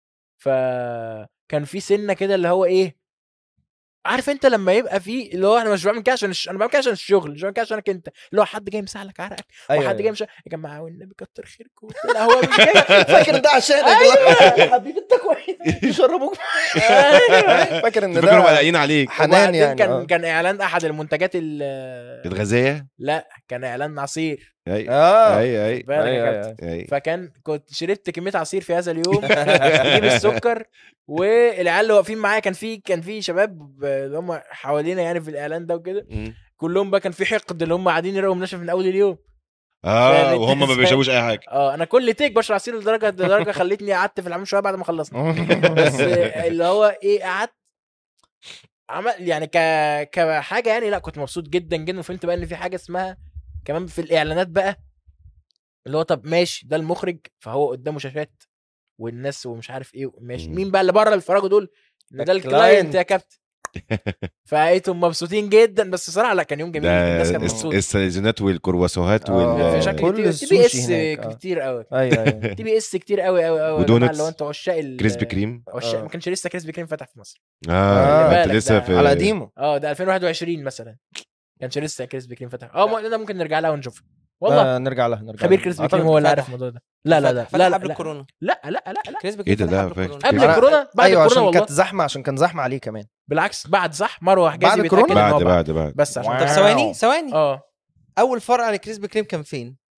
فكان في سنه كده اللي هو ايه عارف انت لما يبقى في اللي هو انا مش بعمل كده عشان الش... انا بعمل كده عشان الشغل مش بعمل كده عشانك انت اللي هو حد جاي مسحلك عرقك أيوة، وحد جاي أيوة. مش يا جماعه والنبي كتر خيركم لا هو مش جاي فاكر ده عشانك أيوة. يا حبيبي انت كويس يشربوك أيوة. فاكر ان فاكرهم ده قلقين عليك حنان وبعدين يعني كان آه. كان اعلان احد المنتجات ال الغازيه لا كان اعلان عصير اي اه اي اي بالك يا أيوة، كابتن. أيوة. اي فكان كنت شربت كميه عصير في هذا اليوم اجيب السكر والعيال اللي واقفين معايا كان في كان في شباب اللي هم حوالينا يعني في الاعلان ده وكده مم. كلهم بقى كان في حقد اللي هم قاعدين يراقبوا نشف من اول اليوم اه فاهم أنت وهم ما إزاي؟ بيشربوش اي حاجه اه انا كل تيك بشرب عصير لدرجه لدرجه خلتني قعدت في الحمام شويه بعد ما خلصنا بس اللي هو ايه قعدت عمل يعني ك كحاجه يعني لا كنت مبسوط جدا جدا وفهمت بقى ان في حاجه اسمها كمان في الاعلانات بقى اللي هو طب ماشي ده المخرج فهو قدامه شاشات والناس ومش عارف ايه ماشي مم. مين بقى اللي بره اللي بيتفرجوا دول ان ده الكلاينت. الكلاينت يا كابتن فلقيتهم مبسوطين جدا بس صراحه لا كان يوم جميل الناس ده كانت الس- مبسوطه السليزونات والكرواسوهات آه. وال في شكل كل تي- تي بي السوشي اس هناك، آه. كتير قوي ايوه ايوه تي بي اس كتير قوي قوي قوي ودونتس. لو انت عشاق ال- كريسبي كريم عشاق آه. ما كانش لسه كريسبي كريم فتح في مصر اه آه. انت بالك لسه ده في على قديمه اه ده 2021 مثلا كانش لسه كريسبي كريم فتح اه ما- ده ممكن نرجع لها ونشوفها والله آه، نرجع لها نرجع خبير لها. كريسبي أعتقد كريم هو اللي فتح. عارف الموضوع ده لا لا لا فتح لا لا قبل لا الكورونا لا لا لا لا كريسبي إيه ده؟ فتح لا، قبل فاكر. الكورونا. قبل أنا- الكورونا بعد ايوه الكورونا عشان والله كانت زحمه عشان كان زحمه عليه كمان بالعكس بعد صح مروه حجازي بعد بيتأكد الكورونا؟ إن هو بعد بعد بعد بس عشان طب ثواني ثواني اه اول فرع لكريسبي كريم كان فين؟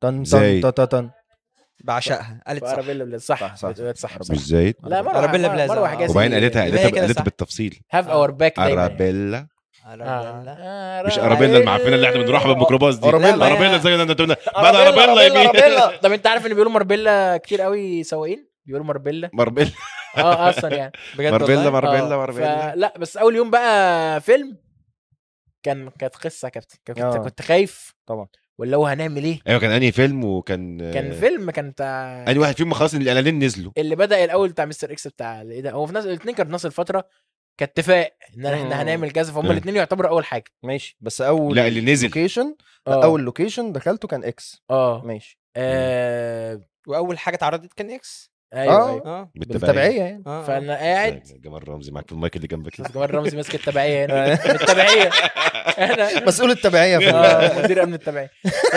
تن زي. تن تن تن بعشقها قالت صح ارابيلا بلاد صح صح، صح. بتقول صح مش زايد لا مروه أرابيلا مروه- بلازا. مروه آه. حجازي وبعدين قالتها يبقى هي قالتها كده قالتها صح. بالتفصيل هاف اور باك ارابيلا أرابيلا. مش ارابيلا اللي معفنه اللي احنا بنروحها بالميكروباص دي أرابيلا. ارابيلا زي ما انت قلنا بعد ارابيلا يمين طب انت عارف ان بيقولوا ماربيلا كتير قوي سواقين بيقولوا ماربيلا ماربيلا اه اصلا يعني بجد ماربيلا والله؟ ماربيلا آه، ماربيلا فلا بس اول يوم بقى فيلم كان كانت قصه يا كابتن كنت آه. كنت خايف طبعا. ولا هو هنعمل ايه ايوه كان انهي فيلم وكان كان فيلم كان بتاع انهي واحد فيهم خلاص الاعلانين نزلوا اللي بدا الاول بتاع مستر اكس بتاع ايه ده هو في نفس الاثنين كانوا في نفس الفتره كاتفاق ان احنا مم. هنعمل كذا فهم آه. الاثنين يعتبروا اول حاجه ماشي بس اول لا اللي نزل لوكيشن اه اول لوكيشن دخلته كان اكس اه ماشي آه، واول حاجه اتعرضت كان اكس ايوه آه. ايوه اه بالتبعيه يعني اه فانا قاعد جمال رمزي معاك في المايك اللي جنبك استاذ جمال رمزي ماسك التبعيه هنا التبعيه انا مسؤول التبعيه في ال- آه، مدير امن التبعيه ف...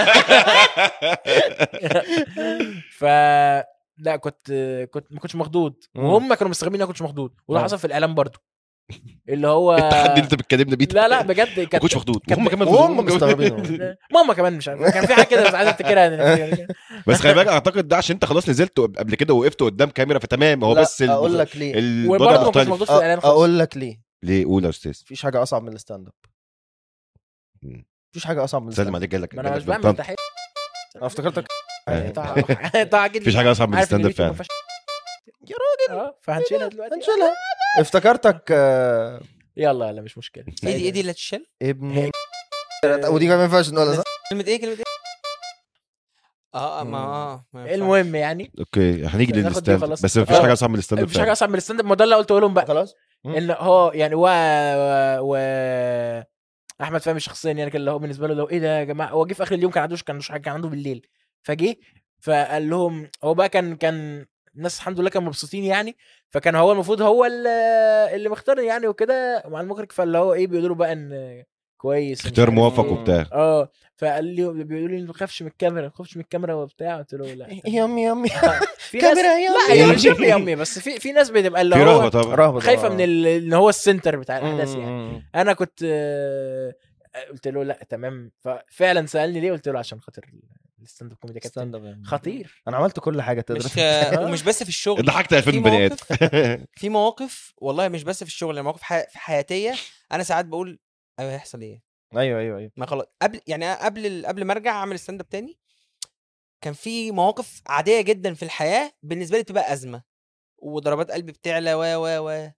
ف لا كنت كنت ما كنتش مخضوض مم. وهم كانوا مستغربين ان انا كنتش مخضوض وده آه. حصل في الاعلام برضو اللي هو التحدي اللي انت بتكلمنا بيه لا لا بجد ما كانت كنتش مخدود كانت- هم كمان وهم مخدودين. مستغربين ماما كمان مش عارف كان في حاجه كده بس عايز افتكرها بس خلي بالك اعتقد ده عشان انت خلاص نزلت قبل كده وقفت قدام كاميرا فتمام هو لا، بس ال- اقول لك ليه الوضع وبرضه ما كنتش مختلف مخضوض في الاعلان أ- خالص اقول لك ليه ليه قول يا استاذ مفيش حاجه اصعب من الستاند اب مم. مفيش حاجه اصعب من سلم الستاند اب عليك جالك ما انا جالك مش من بعمل طنطا. تحيه انا افتكرتك آه. طبعا طبعا اكيد مفيش حاجه اصعب من عارف إن الستاند اب الفيديو فعلا ما فيهاش- اه فهنشيلها دلوقتي هنشيلها افتكرتك آه، يلا يلا مش مشكله ايه دي ايه دي اللي هتشيل ابن ودي كمان ما ينفعش نقولها صح؟ كلمه ايه كلمه ايه اه ما اه ما ينفعش. المهم يعني اوكي هنيجي ناخد دي للستاند وخلاص. بس مفيش آه. حاجه اصعب من الستاند اب مفيش حاجه فعلا اصعب من الستاند اب ما ده اللي قلته لهم بقى خلاص مم. ان هو يعني و, و... و... احمد فهمي شخصيا يعني كان اللي هو بالنسبه له لو ايه ده يا جماعه هو جه في اخر اليوم كان عندوش كان حاجه كان عنده بالليل فجه فقال لهم هو بقى كان كان الناس الحمد لله كانوا مبسوطين يعني فكان هو المفروض هو اللي, اللي مختار يعني وكده مع المخرج فاللي هو ايه بيقولوا له بقى ان كويس ومش اختيار عارف موفق إيه. وبتاع اه فقال لي بيقولوا لي ما تخافش من الكاميرا ما تخافش من الكاميرا وبتاع قلت له لا يمي يمي في ناس كاميرا يمي لا هي مش يمي يمي بس في في ناس بتبقى اللي في هو رهبه طبعا رهبه خايفه طبعا. من ال- ان هو السنتر بتاع الاحداث مم. يعني مم. انا كنت آه، قلت له لا تمام ففعلا سالني ليه قلت له عشان خاطر الستاند اب كوميدي كابتن ستاند اب يعني. خطير انا عملت كل حاجه تقدر مش آه، ومش بس في الشغل ضحكت 2000 في بني ادم مواقف- في مواقف والله مش بس في الشغل يعني مواقف حي... في حياتيه انا ساعات بقول ايوه هيحصل ايه ايوه ايوه ايوه ما خلاص قبل يعني أنا قبل ال... قبل ما ارجع اعمل ستاند اب تاني كان في مواقف عاديه جدا في الحياه بالنسبه لي بتبقى ازمه وضربات قلبي بتعلى و و و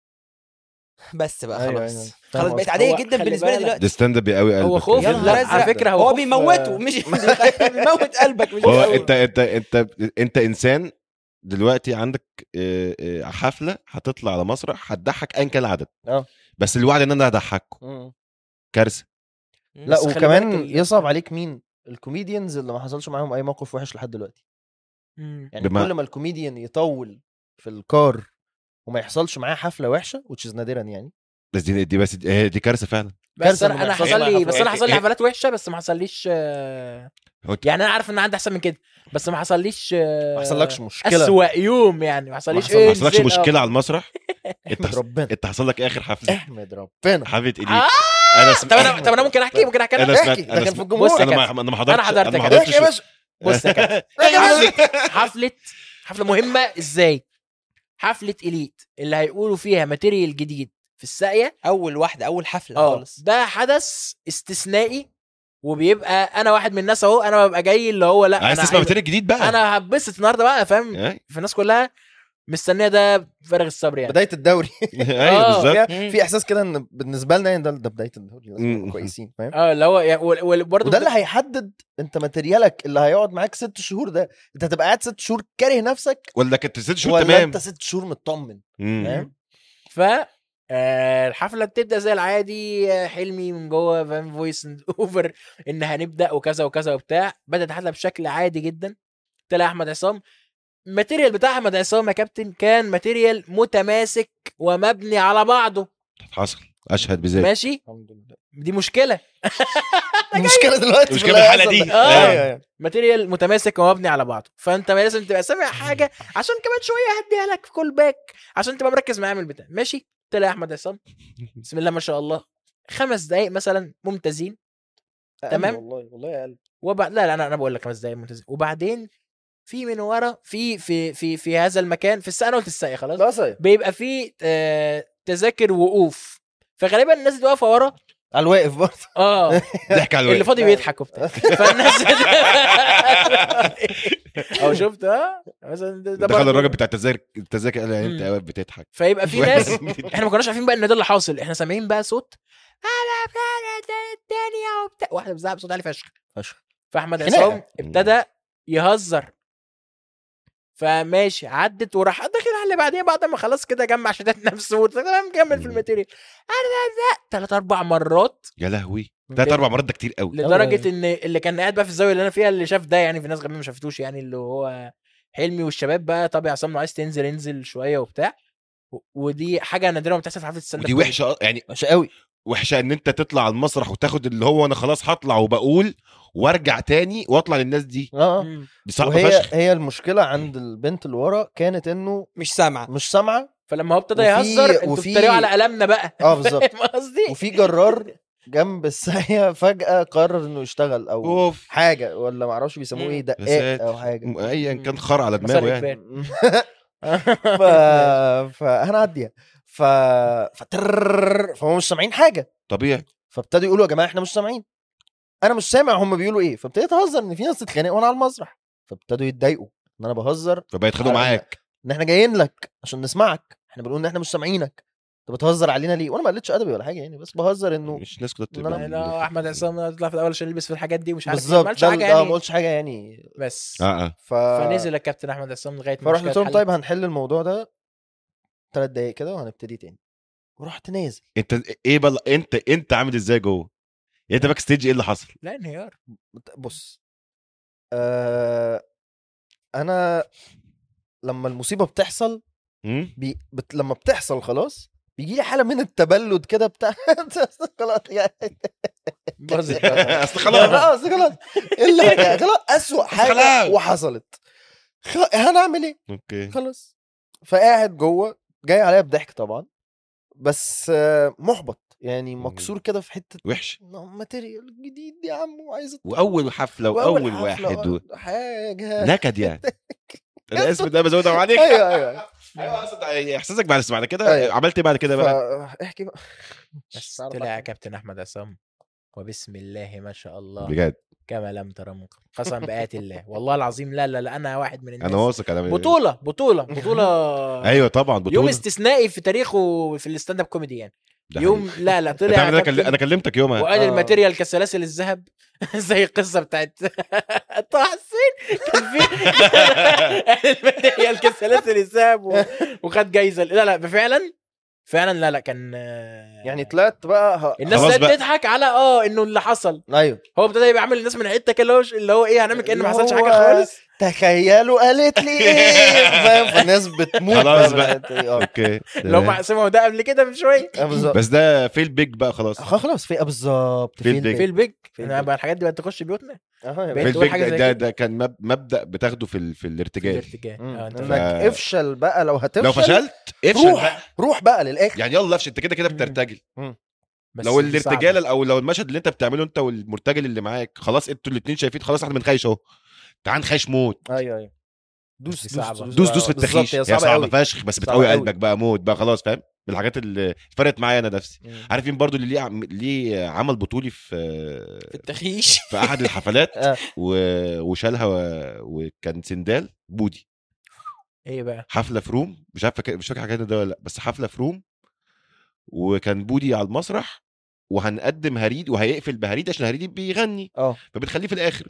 بس بقى أيوة، خلاص أيوة. فاهم خلاص بقت قصدك. عاديه هو جدا خلي بالنسبه لي بالك، دلوقتي ده ستاند اب قوي هو قلبك خوف يا كده. نهار لا على أزرق. فكره هو, هو خوف، بيموته آه، مش بيموت قلبك مش هو بيموت. انت انت انت انت انسان دلوقتي عندك آه، آه، حفله هتطلع على مسرح هتضحك ايا كان العدد اه. بس الوعد ان انا هضحككم مم. كارثه لا بس خلي وكمان بالك ال- يصعب عليك مين الكوميديانز اللي ما حصلش معاهم اي موقف وحش لحد دلوقتي مم. يعني بما- كل ما الكوميديان يطول في الكار وما يحصلش معاه حفله وحشه which is نادرا يعني بس دي دي بس دي, دي كارثه فعلا بس كارثة انا إنه انا ما يحصلش حصل معايا لي حفلة. بس انا حصل لي إيه- حفلات وحشه بس ما حصليش آه، هو انت- يعني انا عارف ان عندي احسن من كده بس ما حصليش آه، ما حصلكش مشكله اسوأ يوم يعني ما حصليش حصل- ما ايه حصلكش نزل- مشكله على المسرح انت احمد حص- ربنا انت حصل لك اخر حفله احمد ربنا حفله اليت آه! انا سم... طب انا طب انا ممكن احكي ممكن احكي انا انا سمعت احكي، ده انا كان في سمعت الجمهور. بص يا انا ما كابتن. انا ما حضرتش أنا حضرت انا ما يا كابتن. حضرتش احكي يا باشا بص يا كابتن حفله حفله حفله مهمه ازاي حفله اليت اللي هيقولوا فيها ماتيريال جديد في الساقيه اول واحده اول حفله اه خالص ده حدث استثنائي وبيبقى انا واحد من الناس اهو انا ببقى جاي اللي هو لا عايز انا تسمع ماتيريال جديد بقى انا هبسط النهارده بقى فاهم أي. في الناس كلها مستنيه ده فارغ الصبر يعني بدايه الدوري ايوه آه. بالظبط في- في احساس كده ان بالنسبه لنا يعني ده ده بدايه الدوري لازم مم. نبقى كويسين فاهم اه اللي هو يعني وال- وال- برضه وده اللي هيحدد انت ماتريالك اللي هيقعد معاك ست شهور ده انت هتبقى قاعد ست شهور كاره نفسك ولا كنت ست شهور ولا تمام انت ست شهور مطمن مم. فاهم ف آه، الحفله بتبدا زي العادي آه، حلمي من جوه فاهم فويس اوفر ان هنبدا وكذا وكذا وبتاع بدات الحفله بشكل عادي جدا طلع احمد عصام الماتيريال بتاع احمد عصام يا كابتن كان ماتيريال متماسك ومبني على بعضه حصل اشهد بذلك ماشي الحمد لله دي مشكله المشكله دلوقتي المشكلة في اللي بالحلقة هيحصل دي. ده. آه. ايوه ايوه ماتيريال متماسك ومبني على بعضه فانت لازم تبقى سامع حاجه عشان كمان شويه هديها لك في كول باك عشان تبقى مركز معايا من البتاع ماشي طلع احمد عصام بسم الله ما شاء الله خمس دقايق مثلا ممتازين أقل تمام. والله والله اقل وبعد لا لا انا انا بقول لك خمس دقايق ملتزم وبعدين في من ورا في في في في هذا المكان في الساقه انا قلت الساقيه خلاص لا صحيح بيبقى في آه، تذاكر وقوف فغالبا الناس اللي واقفه ورا على الواقف برضه اه ضحك على اللي الواقف فاضي بيضحك وبتاع فالناس او شفت اه مثلا ده- ده دخل برضه- الراجل بتاع التذاكر التذاكر قال يعني انت مم. واقف بتضحك فيبقى في ناس احنا ما كناش عارفين بقى ان ده اللي حاصل احنا سامعين بقى صوت انا بتاع الدنيا وبتاع واحده بتزعق بصوت عالي فشخ فشخ فاحمد خناقة. عصام ابتدى يهزر فماشي عدت وراح داخل على اللي بعديها بعد ما خلاص كده جمع شتات نفسه تمام كمل في مم. الماتيريال ثلاث اربع مرات يا لهوي ثلاث اربع مرات ده كتير قوي لدرجه ان اللي كان قاعد بقى في الزاويه اللي انا فيها اللي شاف ده يعني في ناس غالبا ما شافتوش يعني اللي هو حلمي والشباب بقى طب يا عصام لو عايز تنزل انزل شويه وبتاع و- ودي حاجه نادره ما بتحصل في حفله الستاند ودي اب وحشه أ- يعني مش قوي وحشه ان انت تطلع على المسرح وتاخد اللي هو انا خلاص هطلع وبقول وارجع تاني واطلع للناس دي اه مم. دي صعبه وهي فشخ هي المشكله عند البنت اللي ورا كانت انه مش سامعه مش سامعه فلما هو ابتدى وفي- يهزر انتوا وفي- بتتريقوا على قلمنا بقى اه بالظبط فاهم قصدي؟ وفي جرار جنب الساقيه فجاه قرر انه يشتغل او اوف حاجه ولا معرفش بيسموه مم. ايه يا دقاق ساتر. او حاجه م- ايا كان خر على مسار دماغه يعني إجباري. ف... فهنعديها ف فتر فهم مش سامعين حاجه طبيعي فابتدوا يقولوا يا جماعه احنا مش سامعين انا مش سامع هم بيقولوا ايه فابتديت اهزر ان في ناس تتخانق وانا على المسرح فابتدوا يتضايقوا ان انا بهزر فبقى يتخانقوا على- معاك ان احنا جايين لك عشان نسمعك احنا بنقول ان احنا مش سامعينك انت بتهزر علينا ليه وانا ما قلتش ادبي ولا حاجه يعني بس بهزر انه مش ناس كلها إن بتبقى- أنا- لا احمد عصام يطلع في الاول عشان يلبس في الحاجات دي ومش عارف إيه. بالظبط ما قالش ده حاجه ده ما يعني قلتش حاجه يعني بس اه اه ف... فنزل الكابتن احمد عصام لغايه ما فرحت المشكلة قلت لهم اتحلت. طيب هنحل الموضوع ده ثلاث دقايق كده وهنبتدي تاني ورحت نازل انت ايه بل... انت انت عامل ازاي جوه يعني انت باك ستيج ايه اللي حصل لا انهيار بص آه انا لما المصيبه بتحصل مم؟ بي... بت... لما بتحصل خلاص بيجي لي حاله من التبلد كده بتاع خلاص يعني باظت اصل خلاص خلاص خلاص الا يعني خلاص اسوء حاجه خلاص. وحصلت خ... هنعمل ايه اوكي خلاص فقاعد جوه جاي عليا بضحك طبعا بس آه، محبط يعني مكسور كده في حته وحش ماتيريال جديد يا عم وعايز واول حفله واول واحد و... حاجه نكد يعني انا الاسم ده بزودها عليك ايوه ايوه ايوه أصل احساسك بعد بعد كده أيوة. عملت ايه بعد كده بقى فاحكي بقى بس تعرف طلع يا أحكي. كابتن احمد عصام وبسم الله ما شاء الله بجد كما لم ترى من قبل قسما بآيات الله والله العظيم لا لا لا انا واحد من الناس انا واثق على بطولة بطولة بطولة ايوه طبعا بطوله يوم استثنائي في تاريخه في الستاند اب كوميدي يعني ده يوم لا لا حقيقي. طلع تعرف يا انا كل- كابتن انا كلمتك يومها وقال آه. الماتيريال كسلاسل الذهب زي القصه بتاعت طه حسين كان في قال الماتيريال كسلاسل الذهب و- وخد جايزه لا لا فعلا فعلا لا لا كان يعني طلعت بقى ه... الناس خلاص بدأت بقى. تضحك على اه انه اللي حصل ايوه هو ابتدى يبقى عامل الناس من حته كده اللي هو اللي هو ايه هنعمل كأن ما اللي حصلش هو حاجه خالص تخيلوا قالت لي ايه فاهم فالناس بتموت خلاص من بقى. الحتة دي. اه اوكي لو تمام. ما سمعوا ده قبل كده من شويه آه، بالظبط بس ده فيل بيج بقى خلاص آه، خلاص في آه، بالظبط في البيت. في البيج في أنا البيج. بقى الحاجات دي بقت تخش بيوتنا اه يا بقيت باشا. فيل تقول بيج حاجة ده, زي ده, كده. ده كان مب- مبدا بتاخده في ال... في في الارتجال الارتجال مم. اه انت انك فاهم. افشل بقى لو هتفشل لو فشلت افشل روح بقى. روح بقى للاخر يعني يلا افشل انت كده كده مم. بترتجل بس لو دي صعبة. الارتجال او لو المشهد اللي انت بتعمله انت والمرتجل اللي معاك خلاص انتوا الاثنين شايفين خلاص احنا بنخيش اهو تعال نخيش موت ايوه ايوه دوس دي دوس صعبة. دوس دوس في بالظبط، التخيش هي هي صعبه صعبه قوي فشخ بس صعبة بتقوي قوي. قلبك بقى موت بقى خلاص فاهم من الحاجات اللي فرقت معايا انا نفسي عارف مين برضو اللي ليه عم- ليه عمل بطولي في في التخيش في احد الحفلات آه. و... وشالها و... وكان سندال بودي ايه بقى حفله في روم مش عارف فاكر- مش فاكر حاجه ده ولا لا بس حفله في روم وكان بودي على المسرح وهنقدم هريدي وهيقفل بهريدي عشان هريدي بيغني اه فبتخليه في الاخر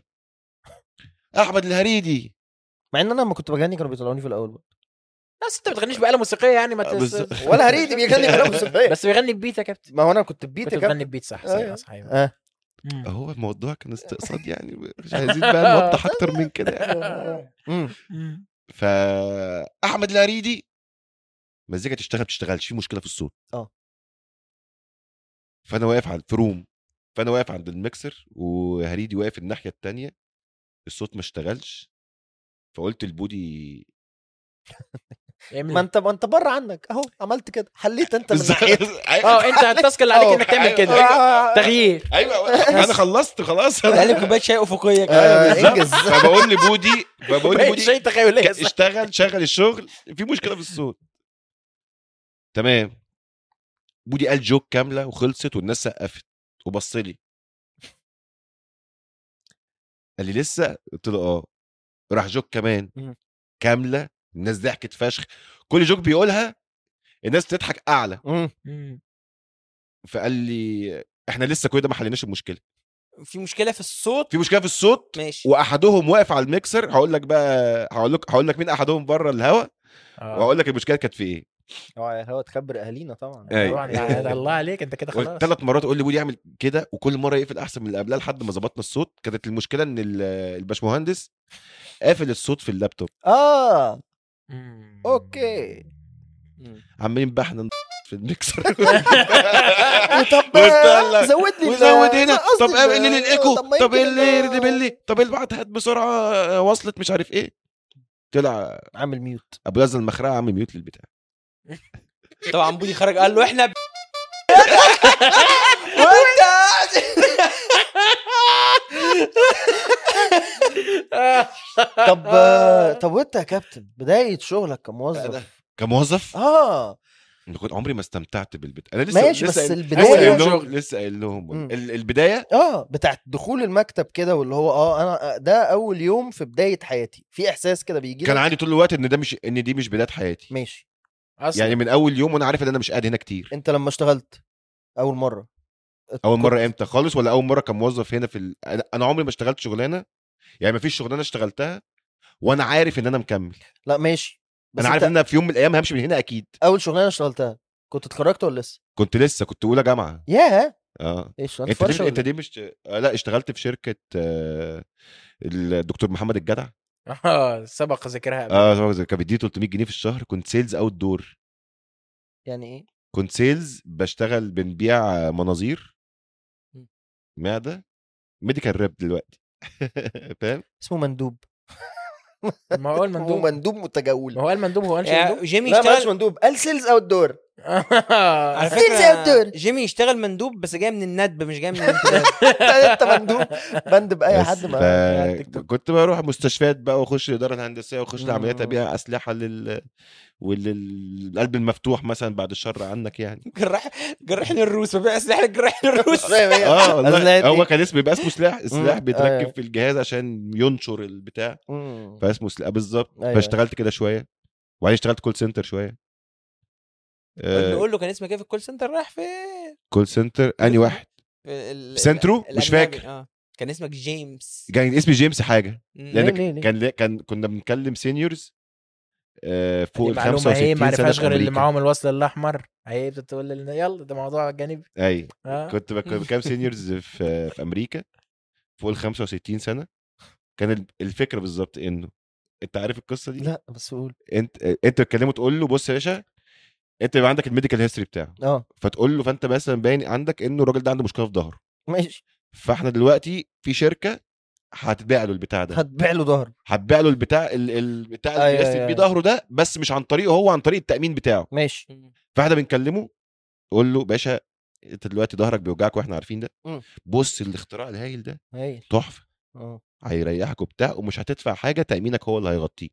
احمد الهريدي مع ان انا لما كنت بغني كانوا بيطلعوني في الاول بقى. بس انت ما بتغنيش بآلة موسيقية يعني ما آه، تس... بالظبط. ولا هريدي بيغني بلا موسيقيه بس بيغني ببيت يا كابتن ما هو انا كنت ببيت كنت يا كابتن بتغني ببيت صح أيوة. صح صحيح اه مم. هو الموضوع كان استقصاد يعني مش عايزين بقى نوضح اكتر من كده يعني. مم. مم. فاحمد الهريدي مزيكا تشتغل تشتغلش في مشكله في الصوت اه. فانا واقف عند في روم فانا واقف عند الميكسر وهريدي واقف الناحيه التانية الصوت ما اشتغلش فقلت لبودي اعمل ما انت ما انت بره عنك اهو عملت كده حليت انت من بالظبط. ناحيتك اه انت التاسك اللي عليك اه. انك تعمل كده آه. تغيير ايوه انا خلصت خلاص تعالى كوبايه شاي افقيه كده آه، بالظبط. انجز فبقول لبودي فبقول لبودي شيء تخيليه ك- اشتغل شغل الشغل في مشكله في الصوت تمام بودي قال جوك كامله وخلصت والناس سقفت وبص لي قال لي لسه قلت له اه راح جوك كمان مم. كامله الناس ضحكت فشخ كل جوك بيقولها الناس بتضحك اعلى مم. مم. فقال لي احنا لسه كل ده ما حليناش المشكله في مشكله في الصوت في مشكله في الصوت ماشي واحدهم واقف على الميكسر هقول لك بقى هقول لك هقول لك مين احدهم بره الهوا اه واقول لك المشكله كانت في ايه اه هو تخبر اهالينا طبعا أيوة. طبعا ده ده الله عليك انت كده خلاص ثلاث مرات اقول لبودي اعمل كده وكل مره يقفل احسن من اللي قبلها لحد ما ظبطنا الصوت كانت المشكله ان ال- الباشمهندس قافل الصوت في اللابتوب اه مم. اوكي مم. عمالين بقى احنا في الميكسر طب وطلع- زود لي وزود هنا قصدي طب اعمل لي الايكو طب ما طب ايه يمكن اللي ال- يردبل لي طب البعت هات بسرعه آه، وصلت مش عارف ايه طلع عامل ميوت ابو يزن المخرعه عامل ميوت للبتاع طبعا بودي خرج قال له احنا ب... وانت طب آه، طب وانت يا كابتن بدايه شغلك كموظف كموظف اه أنا كنت عمري ما استمتعت بالبتاع انا لسه ماشي لسه بس قايل- البداية لسه قايل لهم شغل. لسه قايل لهم مم. ال- البدايه اه بتاعت دخول المكتب كده واللي هو اه انا ده اول يوم في بدايه حياتي في احساس كده بيجي كان لك؟ عندي طول الوقت ان ده مش ان دي مش بدايه حياتي ماشي اصلا يعني من اول يوم وانا عارف ان انا مش قاعد هنا كتير انت لما اشتغلت اول مره اول مره كنت- امتى خالص ولا اول مره كموظف هنا في ال... أنا- انا عمري ما اشتغلت شغلانه يعني ما فيش شغلانه اشتغلتها وانا عارف ان انا مكمل لا ماشي بس انا عارف انت ان انا في يوم من الايام همشي من هنا اكيد اول شغلانه اشتغلتها كنت اتخرجت ولا لسه؟ كنت لسه كنت اولى جامعه ياه اه ايه اشتغلت انت فرشه دي انت ولا دي مش آه لا اشتغلت في شركه آه الدكتور محمد الجدع اه سبق ذكرها قبل. اه طبعاً، كان بيديني 300 جنيه في الشهر كنت سيلز اوت دور يعني ايه؟ كنت سيلز بشتغل بنبيع مناظير مم. معده ميديكال راب دلوقتي فاهم اسمه مندوب ما هو هو المندوب مندوب متجول ما هو المندوب هو انش يا مندوب جيمي لا ما قالش اشتغل مندوب قال سيلز اوت دور على سيلز اوت فكره دور جيمي يشتغل مندوب بس جاي من الندب مش جاي من الانتداب انت مندوب بندب اي بس حد ف... ما كنت بروح مستشفيات بقى واخش الاداره الهندسيه واخش مم. لعمليات ابيع اسلحه لل وللقلب المفتوح مثلا بعد الشر عنك يعني جراح جراحين الروس ببيع اسلحه لجراحين الروس فاهم ايه؟ اه والله أسلحة هو إيه؟ كان اسمه يبقى اسمه سلاح السلاح مم. بيتركب أيوة. في الجهاز عشان ينشر البتاع مم. فاسمه سلاح بالظبط أيوة. فاشتغلت كده شويه وبعدين اشتغلت كول سنتر شويه آه، نقول له كان اسمك ايه في الكول سنتر رايح فين كول سنتر اني واحد في ال- في سنترو؟ ال- مش الأجنبي. فاكر. اه كان اسمك جيمس كان اسمي جيمس حاجه مم. ليه- لان ليه- ليه؟ كان كان كنا بنكلم سينيورز آه، فوق دي ال معلومه 65 ايه ما سنه عرفهاش في غير اللي أمريكا. معاهم الوصل الاحمر هي بتقول لنا يلا ده موضوع جانبي اي اه كنت بك- بكام سينيورز في في امريكا فوق ال 65 سنه كان ال- الفكره بالظبط انه انت عارف القصه دي لا بس قول انت انت تكلمه تقول له بص يا باشا انت يبقى عندك الميديكال هيستوري بتاعه اه فتقول له فانت مثلا باين عندك انه الراجل ده عنده مشكله في ظهره ماشي فاحنا دلوقتي في شركه هتبيع له البتاع ده هتبيع له ظهر هتبيع له البتاع ال- البتاع اللي أيوة، بيسند أيوة، بيه أيوة. ظهره ده بس مش عن طريقه هو عن طريق التامين بتاعه ماشي فاحنا بنكلمه قول له باشا انت دلوقتي ظهرك بيوجعك واحنا عارفين ده مم. بص الاختراع الهايل ده هايل تحفه اه هيريحك وبتاع ومش هتدفع حاجه تامينك هو اللي هيغطيه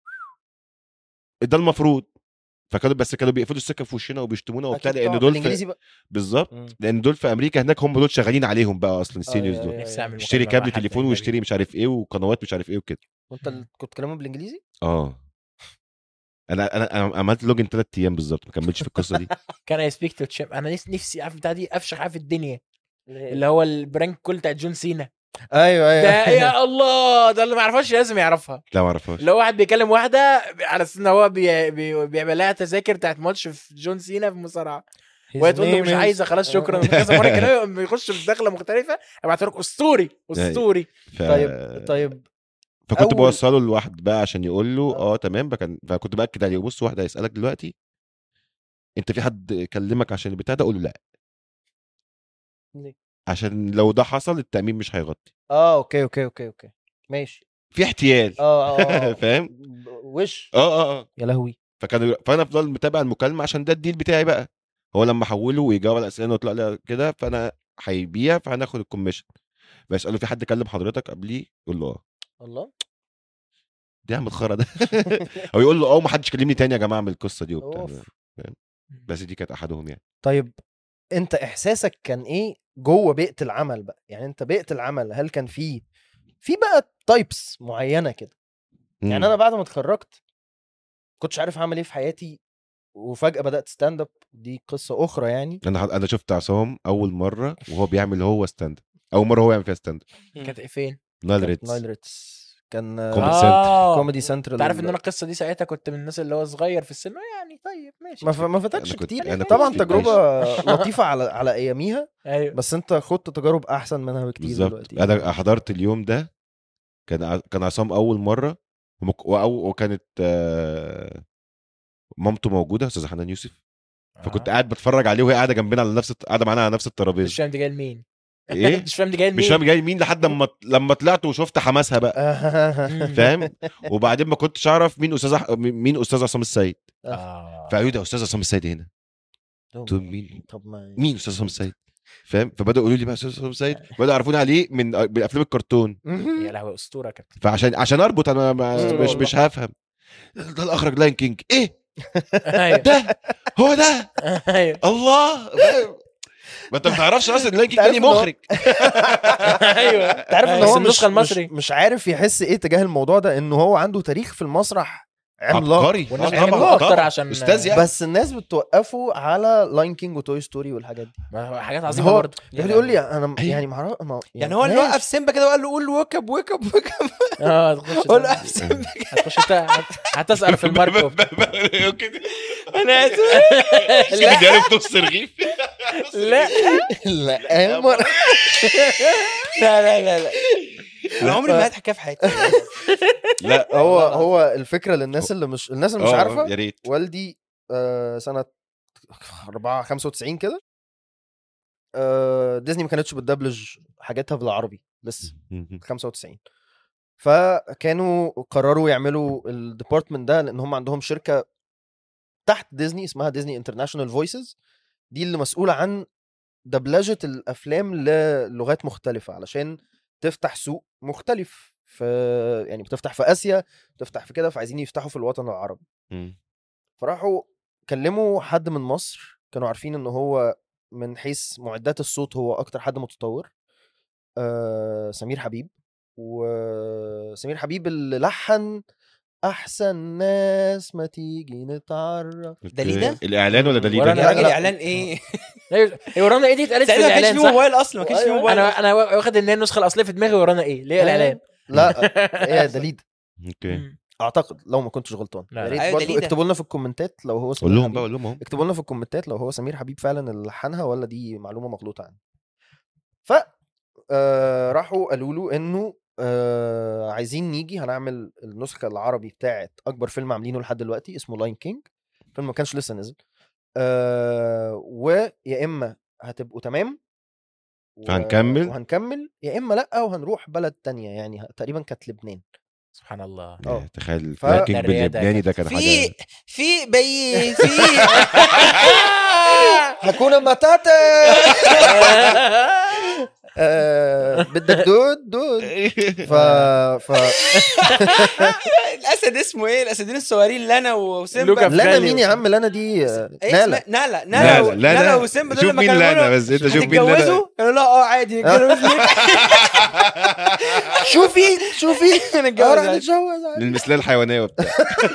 ده المفروض فكانوا بس كانوا بيقفلوا السكه في وشنا وبيشتمونا وبتاع أكيد لان طبعاً. دول في بالانجليزي بقى بالظبط مم. لان دول في امريكا هناك هم دول شغالين عليهم بقى اصلا السينيورز أيوة، دول أيوة، نفسي اعمل اشتري مكالمة مع كابل حد تليفون أجنبي. واشتري مش عارف ايه وقنوات مش عارف ايه وكده وانت اللي كنت تكلمه بالانجليزي اه انا انا انا عملت لوجن ثلاث ايام بالظبط ما كملتش في القصه دي كان اي سبيك تو تشيم انا نفسي نفسي اعرف بتاع دي افشخ حاجه في الدنيا اللي هو البرانك كل بتاع جون سينا ايوه ايوه ده يا الله ده اللي ما يعرفهاش لازم يعرفها لا ما اعرفهاش اللي هو واحد بيكلم واحده على اساس ان هو بي... بي... بيعمل لها تذاكر بتاعت ماتش في جون سينا في المصارعه وهي تقول له مش عايزه خلاص شكرا كذا مره كده يقوم يخش في دخله مختلفه ابعت لك اسطوري اسطوري ف... طيب طيب فكنت أول- بوصله لواحد بقى عشان يقول له آه. اه تمام بكن... فكنت باكد عليه بص واحد هيسالك دلوقتي انت في حد كلمك عشان البتاع ده قول له لا ليه؟ عشان لو ده حصل التامين مش هيغطي اه اوكي اوكي اوكي اوكي ماشي في احتيال اه اه آه. فاهم وش اه اه اه يا لهوي فكان فانا افضل متابع المكالمه عشان ده الديل بتاعي بقى هو لما حوله ويجاوب على الاسئله ويطلع لي كده فانا هيبيع فهناخد الكوميشن فيساله في حد كلم حضرتك قبليه يقول له اه الله دي يا عم الخرا ده او يقول له اه ما حدش كلمني تاني يا جماعه من القصه دي وبتاع أوف. بس دي كانت احدهم يعني طيب انت احساسك كان ايه جوه بيئه العمل بقى يعني انت بيئه العمل هل كان في في بقى تايبس معينه كده يعني انا بعد ما اتخرجت كنتش عارف اعمل ايه في حياتي وفجاه بدات ستاند اب دي قصه اخرى يعني انا انا شفت عصام اول مره وهو بيعمل هو ستاند اول مره هو يعمل فيها ستاند كانت ايه فين؟ نايل كانت ريتس نايل ريتس كان كوميدي آه. كوميدي سنترال انت عارف ان انا القصه دي ساعتها كنت من الناس اللي هو صغير في السن يعني طيب ماشي ما ف- ما فاتكش أنا كنت- كتير أنا كنت طبعا في تجربه لطيفه على على اياميها ايوه بس انت خدت تجارب احسن منها بكتير بالظبط دلوقتي انا حضرت اليوم ده كان ع- كان عصام اول مره ومك- وأو- وكانت آه، مامته موجوده استاذه حنان يوسف فكنت آه. قاعد بتفرج عليه وهي قاعده جنبنا على نفس الت- قاعده معانا على نفس مش الترابيزه فاهم دي جايه لمين ايه مش فاهم دي جايه لمين مش فاهم جاي مين لحد لما لما طلعت وشفت حماسها بقى مم. فاهم وبعدين ما كنتش اعرف مين استاذ أح- مين استاذ عصام السيد آه. فقالوا ده استاذ عصام السيد هنا قلت لهم مين طب ما مين استاذ عصام السيد فاهم فبداوا يقولوا لي بقى استاذ عصام السيد بداوا يعرفوني عليه من من افلام الكرتون يا لهوي اسطوره كانت فعشان عشان اربط انا ما أسطورة مش والله. مش هفهم ده اللي اخرج لاين كينج ايه ايوه ده هو ده ايوه الله فاهم ما انت ما تعرفش اصلا لاين كينج تعرف تاني إن هو- مخرج ايوه انت عارف ان بس هو مش, النسخة مش, المصري. مش عارف يحس ايه تجاه الموضوع ده ان هو عنده تاريخ في المسرح عملاق عبقري والناس آه، بتحبه طبعا اكتر طبعا. عشان استاذ يعني بس الناس بتوقفه على لاين كينج وتوي ستوري والحاجات دي ما- حاجات عظيمه هو برضه يقعد يقول لي انا أيوة. يعني معرف ما يعني هو اللي ماشي. وقف سيمبا كده وقال له قول وكب وكب وكب اه تخش قول له تسأل- وقف سيمبا هتخش ت- هتسال في الماركو كده انا اسف مدياني في نص رغيف لا لا مر- لا لا لا لا انا عمري ما هضحك في حياتي لا هو هو الفكره للناس اللي مش الناس اللي مش آه، عارفه يا ريت والدي آه، سنه 4 95 كده آه، ديزني ما كانتش بتدبلج حاجاتها بالعربي لسه 95 فكانوا قرروا يعملوا الديبارتمنت ده لان هم عندهم شركه تحت ديزني اسمها ديزني انترناشونال فويسز دي اللي مسؤوله عن دبلجه الافلام للغات مختلفه علشان تفتح سوق مختلف في يعني بتفتح في اسيا بتفتح في كده فعايزين يفتحوا في الوطن العربي مم. فراحوا كلموا حد من مصر كانوا عارفين ان هو من حيث معدات الصوت هو اكتر حد متطور آه سمير حبيب وسمير حبيب اللي لحن احسن ناس ما تيجي نتعرف داليدا؟ أوكي. الاعلان ولا داليدا ولا يا راجل لا. اعلان ايه ايوه هي ورانا ايه دي اتقالت في ساعتها ما كانش الاعلان في صح؟ موبايل اصلا ما كانش في أيوة. موبايل انا انا واخد ان هي النسخه الاصليه في دماغي ورانا ايه؟ ليه الاعلان؟ لا هي دليد اوكي مم. اعتقد لو ما كنتش غلطان لا، يا لا. ريت أيوة برضو دليدا. اكتبوا لنا في الكومنتات لو هو سمير قول لهم حبيب. بقى قول لهم اهو اكتبوا لنا في الكومنتات لو هو سمير حبيب فعلا اللي لحنها ولا دي معلومه مغلوطه عنه ف آه راحوا قالوا له انه آه عايزين نيجي هنعمل النسخه العربي بتاعت اكبر فيلم عاملينه لحد دلوقتي اسمه لاين كينج فيلم ما كانش لسه نزل آه ويا اما هتبقوا تمام و- فهنكمل؟ وهنكمل يا اما لا وهنروح بلد تانية يعني ه- تقريبا كانت لبنان سبحان الله اه. يا تخيل ف- الرانكينج الريادة باللبناني ده كان في حاجه في بي في هكون متاتا آه بدك دود دود ف ف الاسد اسمه ايه الاسدين الصغيرين لنا وسيمبا لوكا لانا غالي. مين يا عم لانا دي آه، ايه نالا اسمها نالا لا نالا لا لا نالا لا وسيمبا دول شوف لما مين كانوا لانا يقولوا بس انت شوف مين لانا هتتجوزوا كانوا لا اه عادي نتجوز ليه شوفي شوفي نتجوز اه راح عادي. نتجوز عادي. للمثليه الحيوانيه وبتاع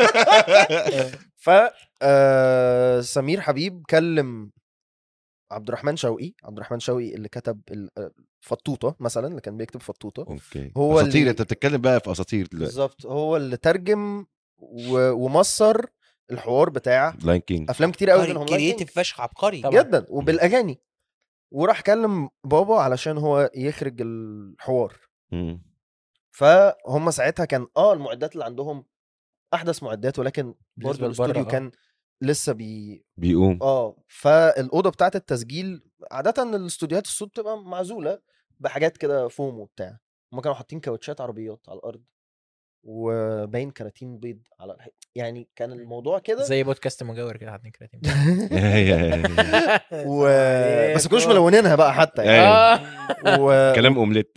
ف آه سمير حبيب كلم عبد الرحمن شوقي عبد الرحمن شوقي اللي كتب ال- آه، فطوطه مثلا اللي كان بيكتب فطوطه اوكي هو اساطير اللي- انت بتتكلم بقى في اساطير دلوقتي بالظبط هو اللي ترجم و... ومصر الحوار بتاع لاين كينج افلام كتير قوي منهم Lion King. كرييتيف فشخ عبقري طبعا. جدا وبالاغاني وراح كلم بابا علشان هو يخرج الحوار مم. فهم ساعتها كان اه المعدات اللي عندهم احدث معدات ولكن برضه بالنسبة لبره، الاستوديو آه. كان لسه بي بيقوم اه فالاوضه بتاعت التسجيل عاده الاستوديوهات الصوت بتبقى معزوله بحاجات كده فوم وبتاع هم كانوا حاطين كاوتشات عربيات على الارض وباين كراتين بيض على الحيط يعني كان الموضوع كده زي بودكاست مجاور كده حاطين كراتين و... بس ما كانوش ملونينها بقى حتى يعني آه. و... كلام اومليت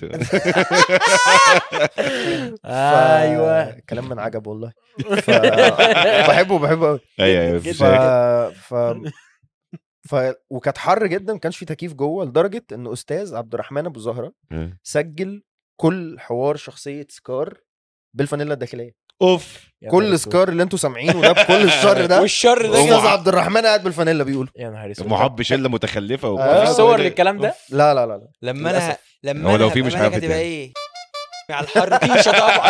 ايوه كلام من عجب والله ف... بحبه بحبه قوي ايوه ايوه ف... مفيش ف... ف... وكانت حر جدا ما كانش في تكييف جوه لدرجه ان استاذ عبد الرحمن ابو زهره حاجة. سجل كل حوار شخصيه سكار بالفانيلا الداخليه اوف يا نهار كل أسود. سكار اللي انتوا سامعينه ده بكل الشر ده والشر ده هو استاذ ع- عبد الرحمن قاعد بالفانيلا بيقول يا نهار اسود محب شله متخلفه و... آه، في صور للكلام ده لا لا لا, لا. لما انا للأسف. لما هو انا لو في هبقى مش ملك عارف هتبقى يعني. ايه على الحر تيشه طبعا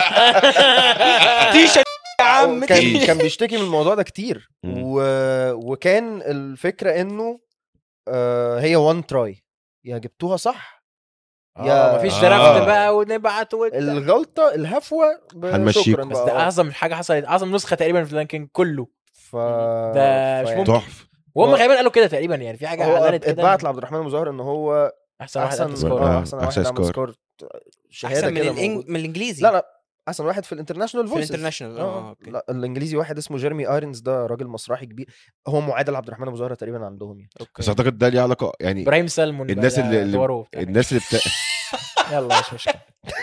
تيشه يا عم كان تيشة. كان بيشتكي من الموضوع ده كتير مم. و... وكان الفكره انه آه هي وان تراي يا جبتوها صح اه يا- مفيش آه. درافت بقى ونبعت وت- الغلطه الهفوه ب- هنمشيكم. شكرا بس بقى. ده اعظم حاجه حصلت اعظم نسخه تقريبا في لانكينج كله ف... ده مش فيعني ممكن. تحفه وهم هو- غالبا قالوا كده تقريبا يعني في حاجه هو اعلنت كده اتبعت لعبد الرحمن مظاهر ان هو احسن واحد احسن قبل آه، سكور آه، احسن واحد أحسن عمل سكور. سكور شهاده احسن من كده الإنج... موجود. من الانجليزي لا لا احسن واحد في الانترناشونال في فويسز الانترناشونال اه اوكي لا الانجليزي واحد اسمه جيرمي ايرنز ده راجل مسرحي كبير هو معادل عبد الرحمن ابو زهره تقريبا عندهم يعني بس اعتقد ده ليه علاقه يعني ابراهيم سلمون الناس اللي- اللي- اللي الناس اللي بتا... يلا مش مشكله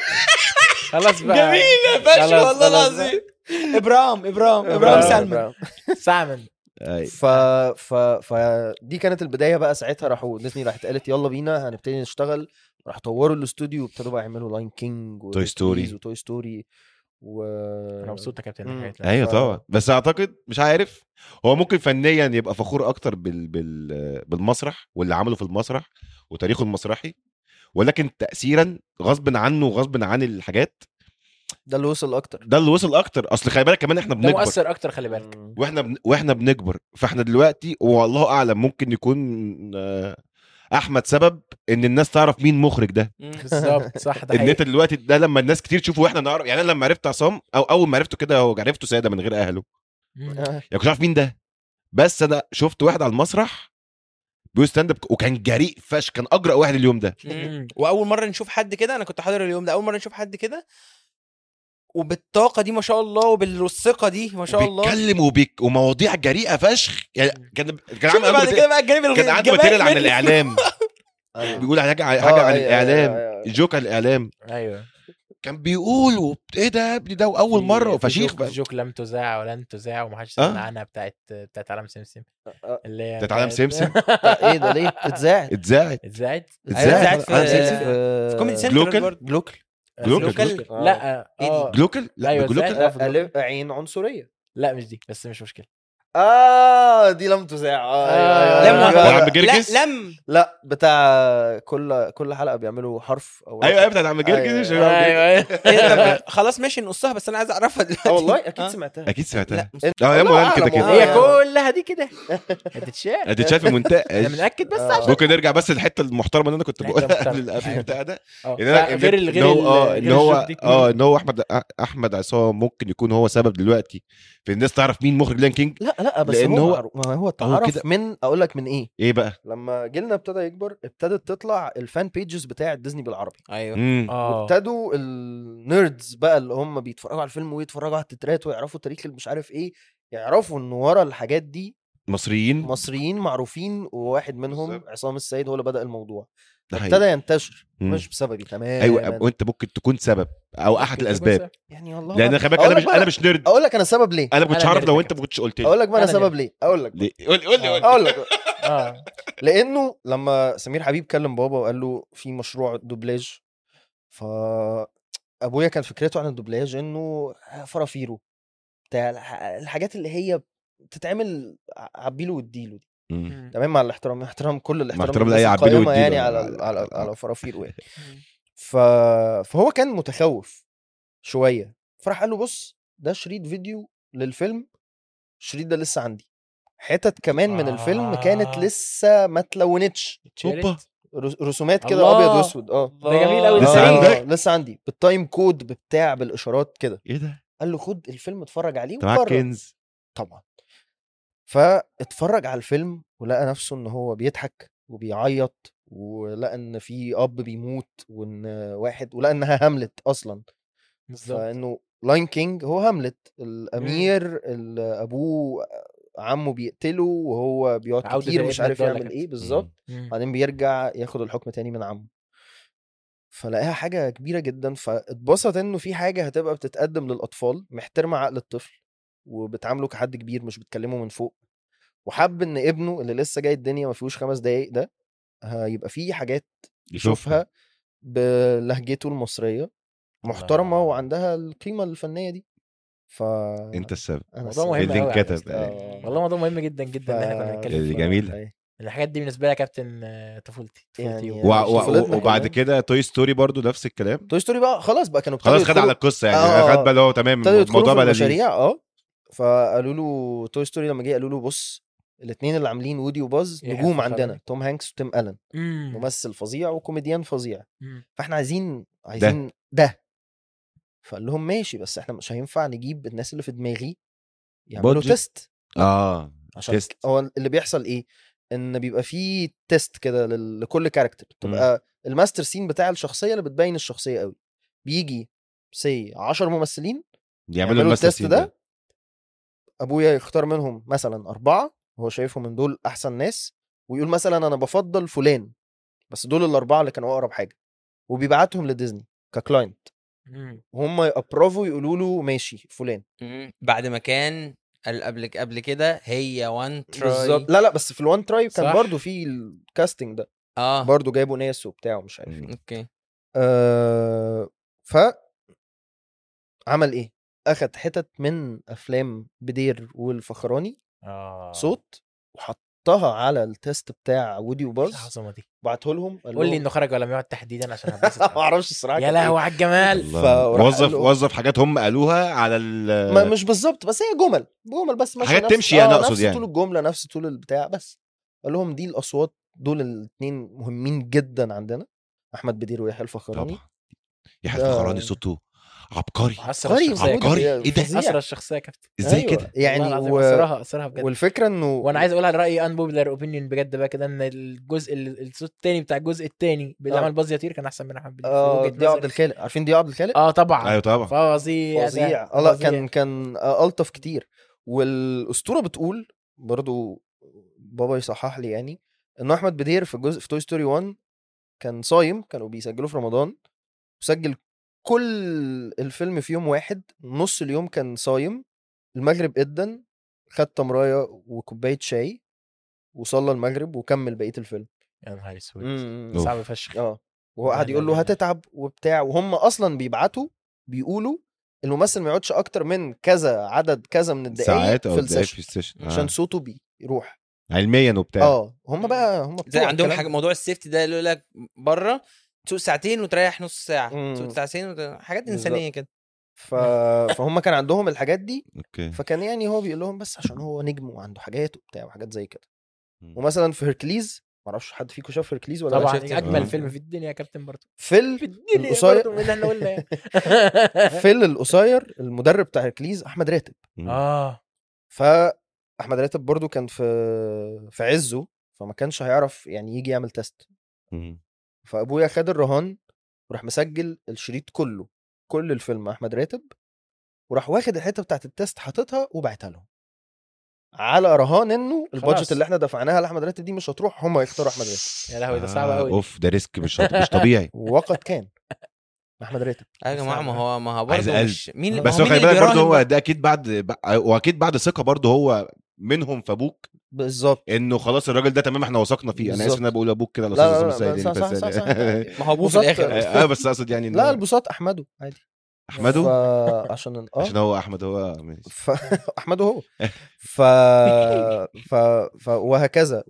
خلاص بقى جميل يا باشا خلاص، والله خلاص العظيم ابرام ابرام ابرام إبراهيم سلمان إبراهيم. سامن أي. ف ف ف دي كانت البدايه بقى ساعتها راحوا ديزني راحت قالت يلا بينا هنبتدي نشتغل راح طوروا الاستوديو وابتدوا بقى يعملوا لاين كينج توي ستوري. وتوي ستوري و انا مبسوط يا كابتن مم. الحاجات دي. ايوه ف- طبعا بس اعتقد مش عارف هو ممكن فنيا يبقى فخور اكتر بال... بال... بالمسرح واللي عمله في المسرح وتاريخه المسرحي ولكن تاثيرا غصب عنه وغصب عن الحاجات ده اللي وصل اكتر ده اللي وصل اكتر اصل خلي بالك كمان احنا ده بنكبر مؤثر اكتر خلي بالك مم. واحنا بن... واحنا بنكبر فاحنا دلوقتي والله اعلم ممكن يكون آه، احمد سبب ان الناس تعرف مين مخرج ده بالظبط صح ده ان حقيقي انت دلوقتي ده لما الناس كتير تشوفه واحنا نعرف يعني انا لما عرفت عصام او اول ما عرفته كده هو عرفته ساده من غير اهله مم. آه. يعني كنت عارف مين ده بس انا شفت واحد على المسرح بيقول ستاند اب وكان جريء فش كان اجرأ واحد اليوم ده مم. واول مره نشوف حد كده انا كنت حاضر اليوم ده اول مره نشوف حد كده وبالطاقه دي ما شاء الله وبالثقه دي ما شاء الله بيتكلم وبيك ومواضيع جريئه فشخ يعني كان كان شوف عنده بعد كده بقى الجانب الغ- كان عنده الجمال ماتيريال عن منه. الاعلام أيوة. بيقول حاجه حاجه آه، عن أيوة، الاعلام أيوة، أيوة. جوك عن الاعلام ايوه كان بيقول وبت- ايه ده يا ابني ده اول في- مره في فشيخ جوك, بقى. جوك لم تذاع ولن تذاع ومحدش آه. سمع عنها بتاعت بتاعت عالم سمسم آه. اللي هي بتاعت عالم سمسم ايه ده ليه اتذاعت اتذاعت اتذاعت اتذاعت اتذاعت في- عالم سمسم. في كوميدي سنتر جلوكال؟ برضه. جلوكل جلوكال. جلوكال آه. لا إيه دي؟ اه جلوكال لا أيوة، ده جلوكال إزاي؟ ألف عين عنصريه لا مش دي بس مش مشكله اه دي لم تذاع اه آه. أيوة، أيوة، لما- أيوة. عم لا جرجس لم لا بتاع كل كل حلقه بيعملوا حرف او ايوه ايوه بتاعت عم جرجس أيوة، مش أيوة. عم جرجس. ايوه إيه طب خلاص ماشي نقصها بس انا عايز اعرفها دلوقتي اه والله اكيد آه. سمعتها اكيد سمعتها لا مش- اه يا الله مولانا كده أعلم كده والله. هي كلها دي كده هتتشاف ادي شايف المونتاج انا متاكد بس آه. عشان ممكن نرجع بس للحته المحترمه اللي انا كنت الحتة بقولها المحترمة. قبل قبل البتاع ده اه ان انا غير ال- إن غير هو ال- اه غير ان هو الجوك دي. اه ان هو احمد احمد عصام ممكن يكون هو سبب دلوقتي في الناس تعرف مين مخرج لان كينج لا لا بس لأن هو هو- معروف- ما هو اتعرف كده. من اقول لك من ايه ايه بقى لما جيلنا ابتدى يكبر ابتدت تطلع الفان بيجز بتاع ديزني بالعربي ايوه امم اه وابتدوا النيردز بقى اللي هم بيتفرجوا على الفيلم ويتفرجوا على التترات ويعرفوا تاريخ اللي مش عارف ايه يعرفوا ان ورا الحاجات دي مصريين مصريين معروفين وواحد منهم بالظبط. عصام السيد هو اللي بدا الموضوع ده ابتدى حقيقي. ينتشر مم. مش بسببي تماما ايوه وانت ممكن تكون سبب او احد ممكن الاسباب تكون يعني والله لان ما- خلي بالك أقول انا لك مش بقى- انا مش نيرد اقول لك انا سبب ليه انا ما كنتش أنا عارف لو نيرد انت ما كنتش قلت لي اقول لك بقى انا أنا سبب ليه اقول لك ليه؟ قول لي قول لي قول لي اقول لك اه لانه لما سمير حبيب كلم بابا وقال له في مشروع دوبلاج ف ابويا كان فكرته عن الدوبلاج انه فرافيرو بتاع الح- الحاجات اللي هي بتتعمل عبيله واديله دي مم. تمام مع الاحترام مع احترام كل الاحترام احترام للناس لأي عبيله القائمة واديله. يعني على على- على على- على فرافيرو يعني ف... فهو كان متخوف شويه فراح قال له بص ده شريط فيديو للفيلم الشريط ده لسه عندي حتت كمان من الفيلم كانت آه. لسه ما اتلونتش هوبا. رس- رسومات كده الله. ابيض واسود اه ده جميل قوي لسه ده عندك؟ آه، لسه عندي بالتايم كود بتاع بالاشارات كده ايه ده قال له خد الفيلم اتفرج عليه انت معاك وقرر كنز طبعا فاتفرج على الفيلم ولقى نفسه ان هو بيضحك وبيعيط ولقى ان في اب بيموت وان واحد ولقى انها هاملت اصلا بالظبط فانه لاين كينج هو هاملت الامير اللي ابوه عمه بيقتله وهو بيقعد عودة كتير مش الابن عارف الضالة يعمل كانت. ايه بالظبط مم. بعدين بيرجع ياخد الحكم تاني من عمه فلاقيها حاجه كبيره جدا فاتبسط انه في حاجه هتبقى بتتقدم للاطفال محترمه عقل الطفل وبتعامله كحد كبير مش بتكلمه من فوق وحب ان ابنه اللي لسه جاي الدنيا ما فيهوش خمس دقايق ده هيبقى فيه حاجات يشوفها بلهجته المصريه محترمه الله. وعندها القيمه الفنيه دي ف انت السبب انا موضوع السبب. مهم اللي قوي على انكتب. فكرة. آه. والله موضوع مهم جدا جدا ان احنا كنا ف- بنتكلم دي فيه جميل. أي. الحاجات دي بالنسبه لي يا كابتن آه، طفولتي طفولتي يعني- و- و... يعني و... طفولتنا وبعد كمان. كده توي ستوري برضو نفس الكلام توي ستوري بقى خلاص بقى كانوا ابتدوا خلاص خد يدخلوا- على القصه يعني آه. خد بقى اللي هو تمام ابتدوا يدخلوا الموضوع في بقى لذيذ المشاريع اه فقالوا له توي ستوري لما جه قالوا له بص الاثنين اللي عاملين وودي وباز يحيى نجوم الفخراني. عندنا توم هانكس وتيم الن مم. ممثل فظيع وكوميديان فظيع مم. فاحنا عايزين عايزين ده, ده. فقال لهم ماشي بس احنا مش هينفع نجيب الناس اللي في دماغي يعملوا Budget. تيست اه عشان تيست. هو اللي بيحصل ايه ان بيبقى فيه تيست كده لل- لكل كاركتر تبقى الماستر سين بتاع الشخصيه اللي بتبين الشخصيه قوي بيجي سي 10 ممثلين يعملوا يعملوا الماستر التيست سين ده ده ابويا يختار منهم مثلا اربعه هو شايفهم من دول احسن ناس ويقول مثلا انا بفضل فلان بس دول الاربعه اللي كانوا اقرب حاجه وبيبعتهم لديزني ككلاينت مم. وهم يابروفوا يقولوا له ماشي فلان مم. بعد ما كان ال- قبل قبل كده هي وان تراي بالظبط لا لا بس في الوان ترايب كان صح. برضو في الكاستنج ده اه برضو جايبوا ناس وبتاع ومش عارف ايه اوكي آه ف عمل ايه اخد حتت من افلام بدير والفخراني اه صوت وحطها على التيست بتاع وودي وباز العظمه دي بعته لهم قال قول لي لهم- انه خرج ولم يعد تحديدا عشان هتبسط ما أوي. اعرفش الصراحه يا كانت إيه. لهوي على الجمال الله. فراح وظف قال له- وظف حاجات هم قالوها على ال ما مش بالظبط بس هي جمل جمل بس ماشية حاجات نفس- تمشي يعني آه، أقصد نفس يعني. طول الجمله نفس طول البتاع بس قال لهم دي الاصوات دول الاثنين مهمين جدا عندنا احمد بدير ويحيى الفخراني طبعا يحيى ده- الفخراني صوته عبقري اسرى عبقري الشخصيه وجودي عبقري. يا ايه ده؟ فظيع. اسرى الشخصيه يا كابتن ازاي أيوة. كده يعني والله العظيم و... اسرها اسرها بجد والفكره انه وانا عايز اقول على رايي ان بوبلر اوبينيون بجد بقى كده ان الجزء ال- الصوت التاني بتاع الجزء التاني اللي آه. عمل باز يطير كان احسن من احمد بدير في آه وجهة ضياء عبد نظري. الخالق عارفين ضياء عبد الخالق اه طبعا ايوه طبعا فظيع ده. فظيع اه لا فظيع. كان كان آه، الطف كتير والاسطوره بتقول برضو بابا يصحح لي يعني انه احمد بدير في جزء في توي ستوري 1 كان صايم كانوا بيسجلوا في رمضان وسجل كل الفيلم في يوم واحد نص اليوم كان صايم المغرب ادن خد تمرايه وكوبايه شاي وصلى المغرب وكمل بقيه الفيلم يا نهار اسود مم. أوف. صعب فشخ اه وهو لا، قاعد لا، يقول لا، له لا. هتتعب وبتاع وهم اصلا بيبعتوا بيقولوا الممثل ما يقعدش اكتر من كذا عدد كذا من الدقائق ساعات او في دقايق السيشن في السيشن عشان آه. صوته بيروح علميا وبتاع اه هم بقى هم زي بتوع عندهم الكلام حاجه ده. موضوع السيفتي ده اللي يقول لك بره تسوق ساعتين وتريح نص ساعه مم. تسوق ساعتين وت... حاجات بالظبط. انسانيه كده ف... فهم كان عندهم الحاجات دي اوكي فكان يعني هو بيقول لهم بس عشان هو نجم وعنده حاجات وبتاع وحاجات زي كده مم. ومثلا في هيركليز معرفش حد فيكم شاف هيركليز ولا لا طبعا شفت- اجمل آه. فيلم في الدنيا يا كابتن برضه فيل في الدنيا القصير- برضه من اللي احنا قلنا يعني. فيل القصير المدرب بتاع هيركليز احمد راتب مم. اه فاحمد راتب برضو كان في في عزه فما كانش هيعرف يعني يجي يعمل تيست مم. فابويا خد الرهان وراح مسجل الشريط كله كل الفيلم احمد راتب وراح واخد الحته بتاعت التيست حاططها وبعتها لهم على رهان انه البادجت خلاص. اللي احنا دفعناها لاحمد راتب دي مش هتروح هم يختاروا احمد راتب يا لهوي ده صعب آه، قوي اوف ده ريسك مش مش طبيعي وقد كان احمد راتب يا جماعه ما هو ما هو عايز برضه قلب. مش مين ما بس هو مين خلي اللي بالك برضه بيراهن هو بقى؟ ده اكيد بعد ب- واكيد بعد ثقه برضه هو منهم في ابوك بالظبط انه خلاص الراجل ده تمام احنا وثقنا فيه انا اسف بالظبط. ان انا بقول ابوك كده على لا، استاذ لا، عصام لا، السيد صح، صح، صح، صح. ما هو ابوه في بالظبط. الاخر اه بس اقصد يعني إن لا هو- البساط احمده عادي احمده ف... عشان اه عشان هو احمد هو ماشي. ف... احمده هو ف... ف... ف... وهكذا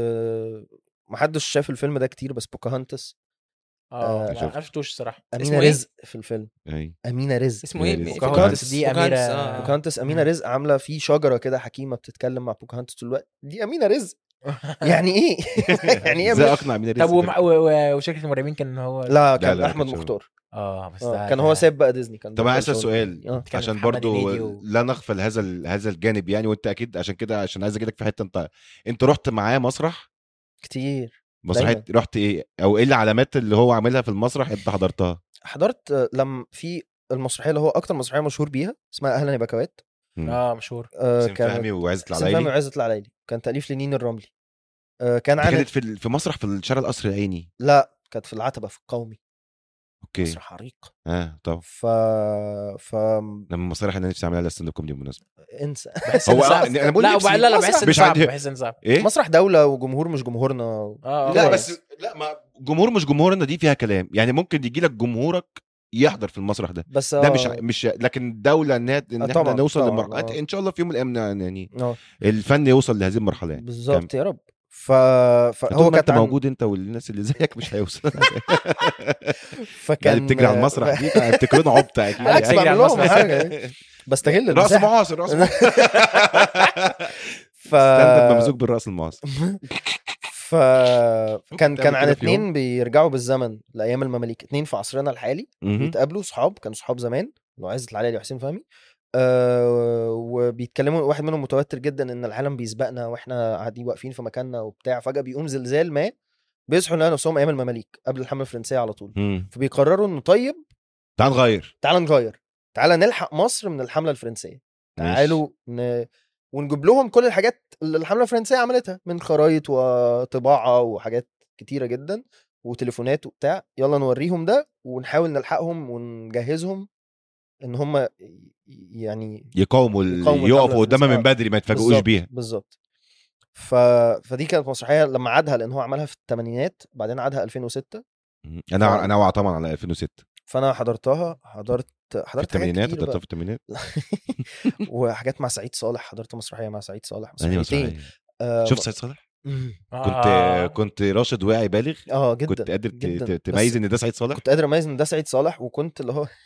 ومحدش شاف الفيلم ده كتير بس بوكاهانتس اه آه، ما شفت. عرفتوش الصراحه امينه اسمه إيه؟ رزق في الفيلم أي. امينه رزق اسمه ايه؟ بوكاهانتس. في بوكاهانتس دي بوكاهانتس، أميرة- آه. بوكاهانتس امينه مم. رزق عامله في شجره كده حكيمه بتتكلم مع بوكاهانتس طول الوقت دي امينه رزق يعني ايه يعني ايه ازاي أمينة- اقنع مين طب ومع- و- و- وشركه المرعبين كان هو لا كان لا، احمد كانش هو. مختار اه بس آه، ده كان ده- هو ساب بقى ديزني كان طب بطل عايز اسال شغل سؤال ديزني. اه كان عشان محمد برضو هنيدي و- لا نغفل هذا ال- هذا الجانب يعني وانت اكيد عشان كده عشان عايز اجيلك في حته انت انت رحت معاه مسرح كتير مسرحيه رحت ايه او ايه العلامات اللي هو عاملها في المسرح انت حضرتها حضرت آه، لما في المسرحيه اللي هو اكتر مسرحيه مشهور بيها اسمها اهلا يا بكوات اه مشهور آه حسين كانت فهمي وعزت حسين فهمي العلايلي وعزت العلايلي كان تاليف لنين الرملي آه كان دي عن كانت في ال- في مسرح في الشارع القصر العيني لا كانت في العتبه في القومي اوكي مسرح عريق اه طب ف ف لما المسرح اللي انا نفسي اعملها ستاند اب كوميدي بالمناسبه انسى بحس هو إن صعب. أنا بقول لا نفسي. وبعد- لا لا بحس إن مش صعب عندي- بحس إن صعب ايه مسرح دوله وجمهور مش جمهورنا اه آه، لا آه. بس لا ما جمهور مش جمهورنا دي فيها كلام يعني ممكن يجي لك جمهورك يحضر في المسرح ده بس ده آه، مش مش لكن الدوله ان ان آه، احنا طبعاً، نوصل طبعاً، لمرحله آه. ان شاء الله في يوم من الايام يعني اه الفن يوصل لهذه المرحله يعني بالظبط يا رب ف... هو فهو ما انت كانت عن- موجود انت والناس اللي زيك مش هيوصل فكان يعني بتجري على المسرح دي هتفتكرون عبط اكيد بالعكس هيجري بعمل على لهم المسرح. حاجه بستغل راس المساحه معاصر راس معاصر ف ستاند اب ممزوج بالراس المعاصر ف كان تعمل كان عن كده في يوم؟ اتنين بيرجعوا بالزمن لايام المماليك اتنين في عصرنا الحالي مهم. بيتقابلوا صحاب كانوا صحاب زمان اللي هو عزت العلايلي وحسين فهمي أه وبيتكلموا واحد منهم متوتر جدا ان العالم بيسبقنا واحنا قاعدين واقفين في مكاننا وبتاع فجاه بيقوم زلزال ما بيصحوا لقوا نفسهم ايام المماليك قبل الحمله الفرنسيه على طول مم. فبيقرروا انه طيب تعال نغير تعال نغير تعال نلحق مصر من الحمله الفرنسيه ماشي. تعالوا ن... ونجيب لهم كل الحاجات اللي الحمله الفرنسيه عملتها من خرايط وطباعه وحاجات كتيره جدا وتليفونات وبتاع يلا نوريهم ده ونحاول نلحقهم ونجهزهم ان هم يعني يقاوموا ال- يقاوموا يقفوا الحملة قدامها من الفرنسية. بدري ما يتفاجئوش بالظبط، بيها بالظبط ف... فدي كانت مسرحيه لما عادها لان هو عملها في الثمانينات بعدين عادها 2006 مم. انا انا واعي طبعا على 2006 فانا حضرتها حضرت في حضرت حاجات الثمانينات كتير حضرتها بقى. في الثمانينات وحاجات مع سعيد صالح حضرت مسرحيه مع سعيد صالح أنهي مسرحيتين مسرحية؟ آه شفت سعيد صالح؟ مم. كنت آه. كنت راشد واعي بالغ اه جدا كنت قادر ت- جدا. ت- بس تميز ان ده سعيد صالح كنت قادر اميز ان ده سعيد صالح وكنت اللي هو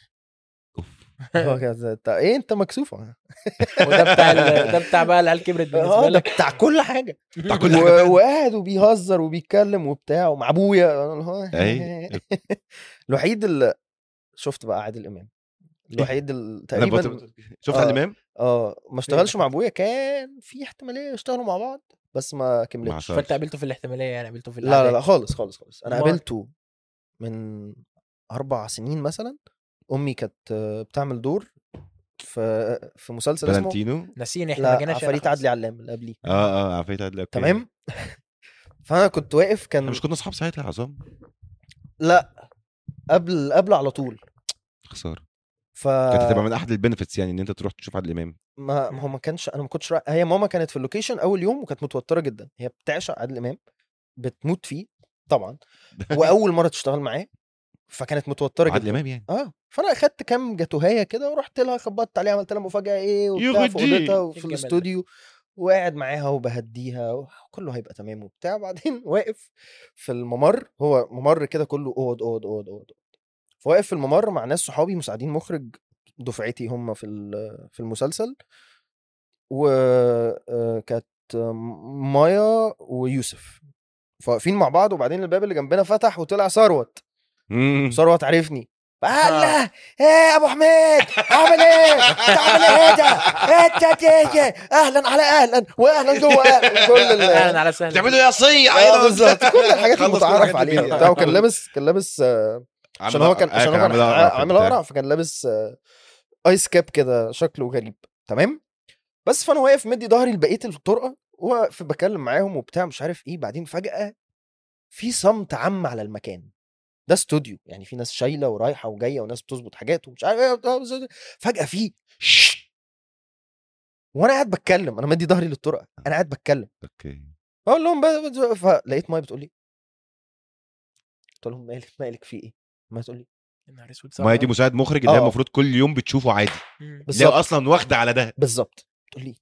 هو كده انت ايه انت مكسوف وده بتاع ال- ده بتاع بقى العيال كبرت بالنسبه اه ده لك بتاع كل حاجه بتاع كل حاجه و... فعلا. وقاعد وبيهزر وبيتكلم وبتاع ومع ابويا أنا اللي هو أي. الوحيد اللي شفت بقى عادل امام الوحيد اللي انا تقريبا بط- شفت آه. عادل امام؟ اه ما اشتغلش مع ابويا كان في احتماليه يشتغلوا مع بعض بس ما ما كملتش حصلش. فانت قابلته في الاحتماليه يعني قابلته في لا لا لا الأعداد. خالص خالص خالص انا أمال؟ قابلته من اربع سنين مثلا امي كانت آه، بتعمل دور في في مسلسل اسمه فالنتينو ناسيين احنا ما لا جيناش عفاريت عدلي علام اللي قبليه اه اه عفيت عادل أوكي. تمام فانا كنت واقف احنا كان مش كنا اصحاب ساعتها يا عصام لا قبل قبل على طول خساره ف كانت هتبقى من احد البنفيتس يعني ان انت تروح تشوف عادل امام ما ما هو ما كانش انا ما كنتش رأ... هي ماما كانت في اللوكيشن اول يوم وكانت متوتره جدا هي بتعشق عادل امام بتموت فيه طبعا واول مره تشتغل معاه فكانت متوتره عادل جدا امام يعني اه فانا اخدت كام جاتوهيه كده ورحت لها خبطت عليها عملت لها مفاجاه ايه وبتاع في يغدي. اوضتها وفي الجمال ده. الاستوديو وقاعد معاها وبهديها وكله هيبقى تمام وبتاع بعدين واقف في الممر هو ممر كده كله اوض اوض اوض اوض فواقف في الممر مع ناس صحابي مساعدين مخرج دفعتي هم في ال- في المسلسل وكانت مايا ويوسف فواقفين مع بعض وبعدين الباب اللي جنبنا فتح وطلع ثروت مم. ثروت عرفني الله ايه يا ابو حميد عامل ايه تعمل ايه ده انت تيجي اهلا على اهلا واهلا جوه أهلاً. كل ال- اهلا على سهلا بتعملوا يا صيع اه بالظبط كل الحاجات خلص كل المتعارف الحاجات عليها دي. وبتاع وكان لابس كان لابس آه، عشان هو كان عشان هو كان عامل اقرع فكان لابس آه، ايس كاب كده شكله غريب تمام بس فانا واقف مدي ظهري لبقيه الطرقه واقف بكلم معاهم وبتاع مش عارف ايه بعدين فجاه في صمت عام على المكان ده استوديو يعني في ناس شايله ورايحه وجايه وناس بتظبط حاجات ومش عارف ايه وبتاع، بس- فجاه في شش. وانا قاعد بتكلم انا مدي ظهري للطرقه انا قاعد بتكلم اوكي اقول لهم بقى- بقى- فلقيت ماي بتقول لي قلت لهم مالك مالك في ايه؟ ما تقول لي يا نهار اسود ما هي دي مساعد مخرج اللي هي آه. المفروض كل يوم بتشوفه عادي مم. اللي هي بالظبط اصلا واخده على ده بالظبط تقول لي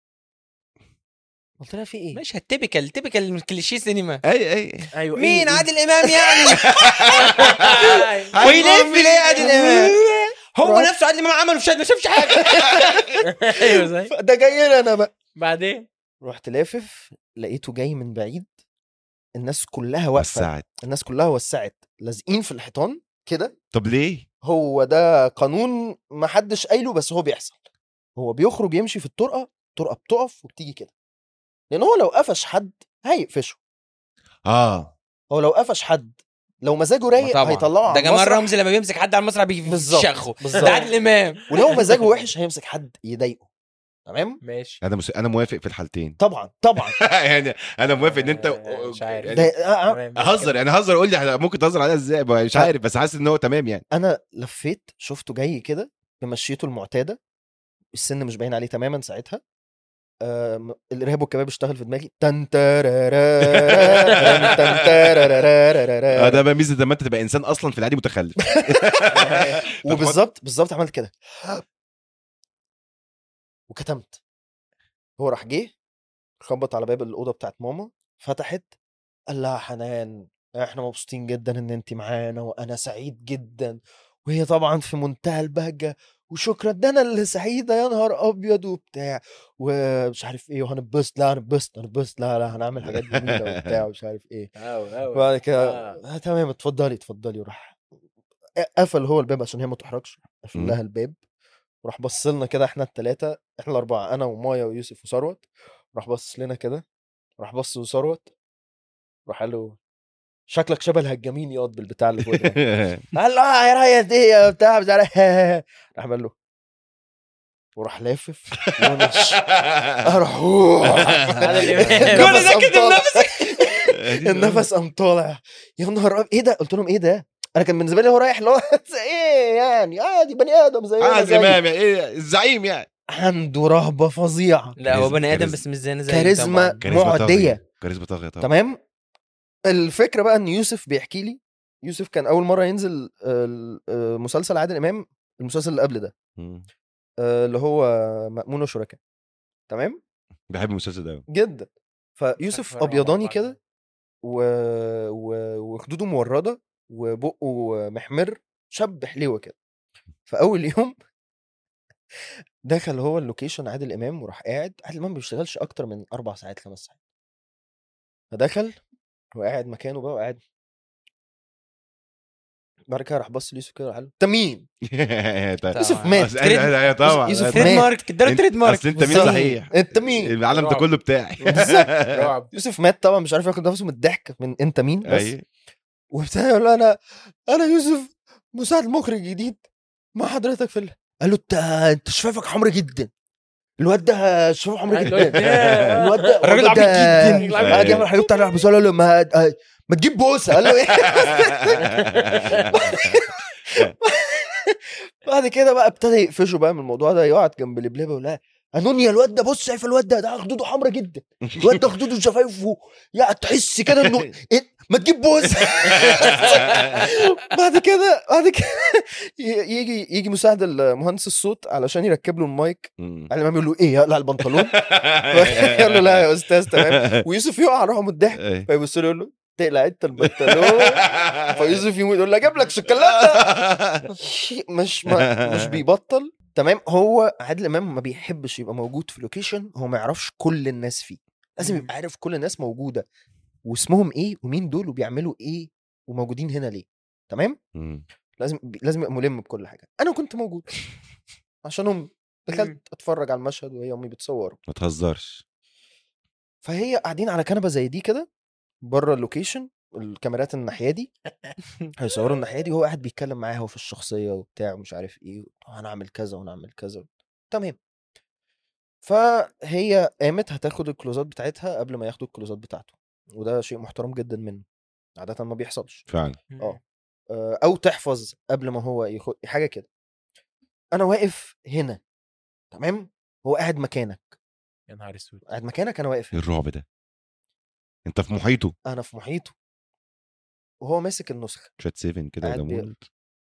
قلت لها في ايه؟ ماشي التيبيكال تيبيكال كليشيه سينما اي اي ايوه مين إيه- عادل امام يعني إيه؟ ويلف ليه عادل امام هو رحت- نفسه عادل امام عمل في ما شافش حاجه ايوه زي ده جاي لي انا بقى بعدين رحت لافف لقيته جاي من بعيد الناس كلها واقفه وسعت الناس كلها وسعت لازقين في الحيطان كده طب ليه؟ هو ده قانون ما حدش قايله بس هو بيحصل هو بيخرج يمشي في الطرقه الطرقه بتقف وبتيجي كده لان هو لو قفش حد هيقفشه اه هو لو قفش حد لو مزاجه ما رايق طبعا. هيطلعه على ده جمال المسرح. رمزي لما بيمسك حد على المسرح بيجي بالظبط. شخه بالظبط. ده عادل امام ولو مزاجه وحش هيمسك حد يضايقه تمام ماشي انا مس... انا موافق في الحالتين طبعا طبعا يعني انا موافق ان انت آه، مش عارف. ده يعني آه، آه، تمام، ماشي هزر يعني هزر قول لي ممكن تهزر عليها ازاي مش عارف بس حاسس ان هو تمام يعني انا لفيت شفته جاي كده بمشيته المعتاده السن مش باين عليه تماما ساعتها آم، الارهاب والكباب اشتغل في دماغي تن تارارا، تن تن تارارا. اه ده بقى ميزه لما انت تبقى انسان اصلا في العادي متخلف وبالظبط بالظبط عملت كده وكتمت هو راح جه خبط على باب الاوضه بتاعت ماما فتحت قال لها حنان احنا مبسوطين جدا ان انت معانا وانا سعيد جدا وهي طبعا في منتهى البهجه وشكرا ده انا اللي سعيده يا نهار ابيض وبتاع ومش عارف ايه وهنبسط لا هنبسط هنبسط لا لا هنعمل حاجات جميله وبتاع ومش عارف ايه أوي، أوي. بعد كده آه. آه. تمام اتفضلي اتفضلي وراح قفل هو الباب عشان هي ما تحرجش قفل مم. لها الباب وراح بص لنا كده احنا الثلاثه احنا الاربعه انا ومايا ويوسف وثروت راح بص لنا كده راح بص وثروت راح قال له شكلك شبه الهجامين ياض بالبتاع اللي فوق ده قال له اه يا ريس ايه يا بتاع مش عارف راح عمل له وراح لافف ونش راح عادل إمام. كل ده كده النفس النفس قام طالع يا نهار أب- ايه ده قلت لهم ايه ده انا كان بالنسبه لي هو رايح اللي هو ايه يعني عادي بني ادم زي اه زمام يعني ايه الزعيم يعني عنده رهبه فظيعه لا هو كاريزما- بني ادم كاريزما. بس مش زينا زي كاريزما كاريزما معديه طاغية. كاريزما طاغيه طبعا تمام الفكره بقى ان يوسف بيحكي لي يوسف كان اول مره ينزل آه، آه، مسلسل عادل امام المسلسل اللي قبل ده مم. آه، اللي هو مأمون وشركاء تمام بحب المسلسل ده أوي. جدا فيوسف أكبر ابيضاني رهبة. كده و... و... وخدوده مورده وبقه محمر شاب حليوه كده فاول يوم دخل هو اللوكيشن عادل امام وراح قاعد عادل امام ما بيشتغلش اكتر من اربع ساعات خمس ساعات فدخل وقاعد مكانه بقى وقاعد بعد كده راح بص ليوسف كده وراح قال له انت مين؟ طيب. يوسف مات أصل- أيوة، أيوة، طبعا يوسف تريد مات. مارك اداله أنت- تريد مارك اصل انت مين بالظبط. صحيح انت مين؟ العالم ده رعب. كله بتاعي رعب يوسف مات طبعا مش عارف ياخد نفسه من الضحك من انت مين بس أيوة. وبتاع يقول له انا انا يوسف مساعد مخرج جديد مع حضرتك في ال... قال له انت انت شفافك حمر جدا الواد ده شفافه حمر جدا الواد ده- الواد ده الراجل الواد عبيط ده- جدا. قاعد يعمل حاجات بتاع بس قال له ما آه، ما تجيب بوسه قال له ايه بعد كده بقى ابتدى يقفشوا بقى من الموضوع ده يقعد جنب لبلبه ولا انونيا الواد ده بص شايف الواد ده ده خدوده حمرا جدا الواد ده خدوده شفايفه يا تحس كده انه إيه؟ ما تجيب بوسه بعد كده بعد كده ي- يجي يجي مساعد المهندس الصوت علشان يركب له المايك مم. على ما بيقول له ايه يقلع البنطلون يقول له لا يا استاذ تمام ويوسف يقع روحه من الضحك أيوة. فيبص له يقول له تقلع انت البنطلون فيوسف يموت يقول له اجيب لك شوكولاته شيء مش ما مش بيبطل تمام هو عادل امام ما بيحبش يبقى موجود في لوكيشن هو ما يعرفش كل الناس فيه لازم مم. يبقى عارف كل الناس موجوده واسمهم ايه ومين دول وبيعملوا ايه وموجودين هنا ليه تمام مم. لازم لازم يبقى ملم بكل حاجه انا كنت موجود عشانهم دخلت اتفرج على المشهد وهي امي بتصور ما تهزرش فهي قاعدين على كنبه زي دي كده بره اللوكيشن الكاميرات الناحيه دي هيصوروا الناحيه دي وهو قاعد بيتكلم معاها وفي الشخصيه وبتاع ومش عارف ايه هنعمل كذا ونعمل كذا تمام فهي قامت هتاخد الكلوزات بتاعتها قبل ما ياخدوا الكلوزات بتاعته وده شيء محترم جدا منه عاده ما بيحصلش فعلا اه آه، او تحفظ قبل ما هو ياخد حاجه كده انا واقف هنا تمام هو قاعد مكانك يا نهار اسود قاعد مكانك انا واقف ايه هنا. الرعب ده انت في محيطه انا في محيطه وهو ماسك النسخه شويه سيفن كده قاعد ولا بيقرا. مولد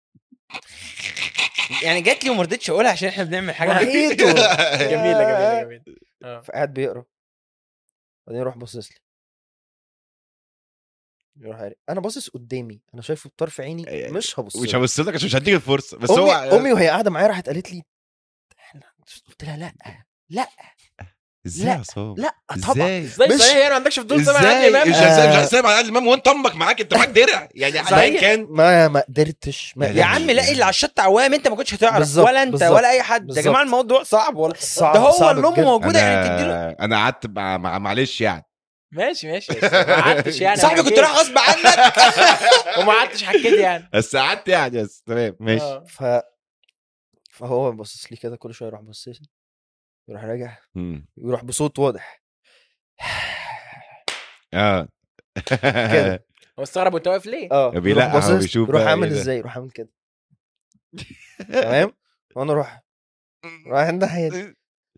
يعني جات لي وما رضيتش اقولها عشان احنا بنعمل حاجه محيطه جميله جميله جميله اه فقاعد بيقرا بعدين يروح باصص لي يروح قاري. انا باصص قدامي انا شايفه بطرف عيني أي- مش هبص مش له. هبص لك عشان مش هديك الفرصه بس امي هو امي وهي قاعده معايا راحت قالت لي إحنا- قلت لها لا لا ازاي لا، يا عصام لا طبعا ازاي ازاي مش- صحيح ما عندكش فضول سامع ازاي عادل مش امام هسيب مش آه. هسيب على عادل امام وانت امك معاك انت معاك درع يعني صحيح. ايا كان ما ما قدرتش ما يا يا عم لا اللي على الشط عوام انت ما كنتش هتعرف بالظبط، ولا انت بالظبط، ولا اي حد يا بالظبط. جماعه الموضوع صعب ولا صعب ده هو صعب اللي امه بجد. موجوده يعني تديله انا انا قعدت مع مع- معلش يعني ماشي ماشي بس ما قعدتش يعني صاحبي كنت رايح غصب عنك وما قعدتش حكيت يعني بس قعدت يعني بس تمام ماشي آه. ف فهو باصص لي كده كل شويه يروح باصص لي يروح راجع مم. يروح بصوت واضح اه كده. هو استغرب وانت واقف ليه؟ اه بيلقح يروح باصص، وبيشوف يروح بقى عامل إيه ده. ازاي يروح عامل كده تمام وانا اروح رايح الناحيه دي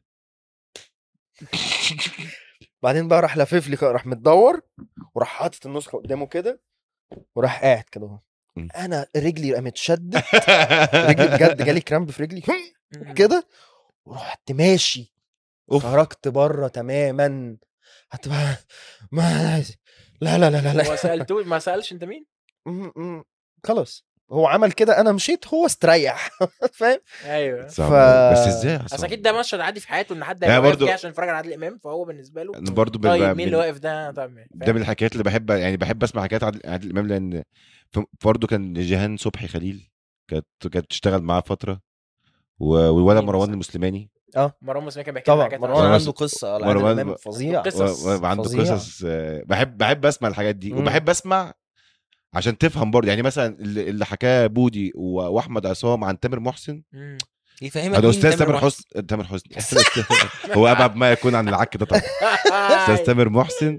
بعدين بقى راح لافف لي كده، راح متدور وراح حاطط النسخه قدامه كده وراح قاعد كده اهو مم. انا رجلي قامت شدت رجلي بجد جالي كرامب في رجلي كده ورحت ماشي أوف. خرجت بره تماما هتبقى ما لا لا لا لا, لا. ما سالتوش ما سالش انت مين؟ م- م- خلاص هو عمل كده انا مشيت هو استريح فاهم ايوه صعب ف- أوي. بس ازاي اصل اكيد ده مشهد عادي في حياته ان حد لا، هيبقى واقف برضو- كده عشان يتفرج على عادل امام فهو بالنسبه له انا برضو طيب ببقى مين من- اللي واقف ده طب ده من الحكايات اللي بحب يعني بحب اسمع حكايات عادل, عادل امام لان ف- برضه كان جيهان صبحي خليل كانت كانت بتشتغل معاه فتره و- والولد مين مروان مثلا؟ المسلماني مروان مسلم كان بيحكي لنا طبعا حاجات مروان مروان- عنده قصه على عادل مروان- امام فظيع قصص و- وعنده فظيع. قصص آه، بحب بحب اسمع الحاجات دي مم. وبحب اسمع عشان تفهم برضه يعني مثلا اللي اللي حكاه بودي و- واحمد عصام عن تامر محسن مم. يفهمك هذا مين استاذ تامر محسن. حسني تامر حسني هو ابعد ما يكون عن العك ده طبعا استاذ تامر محسن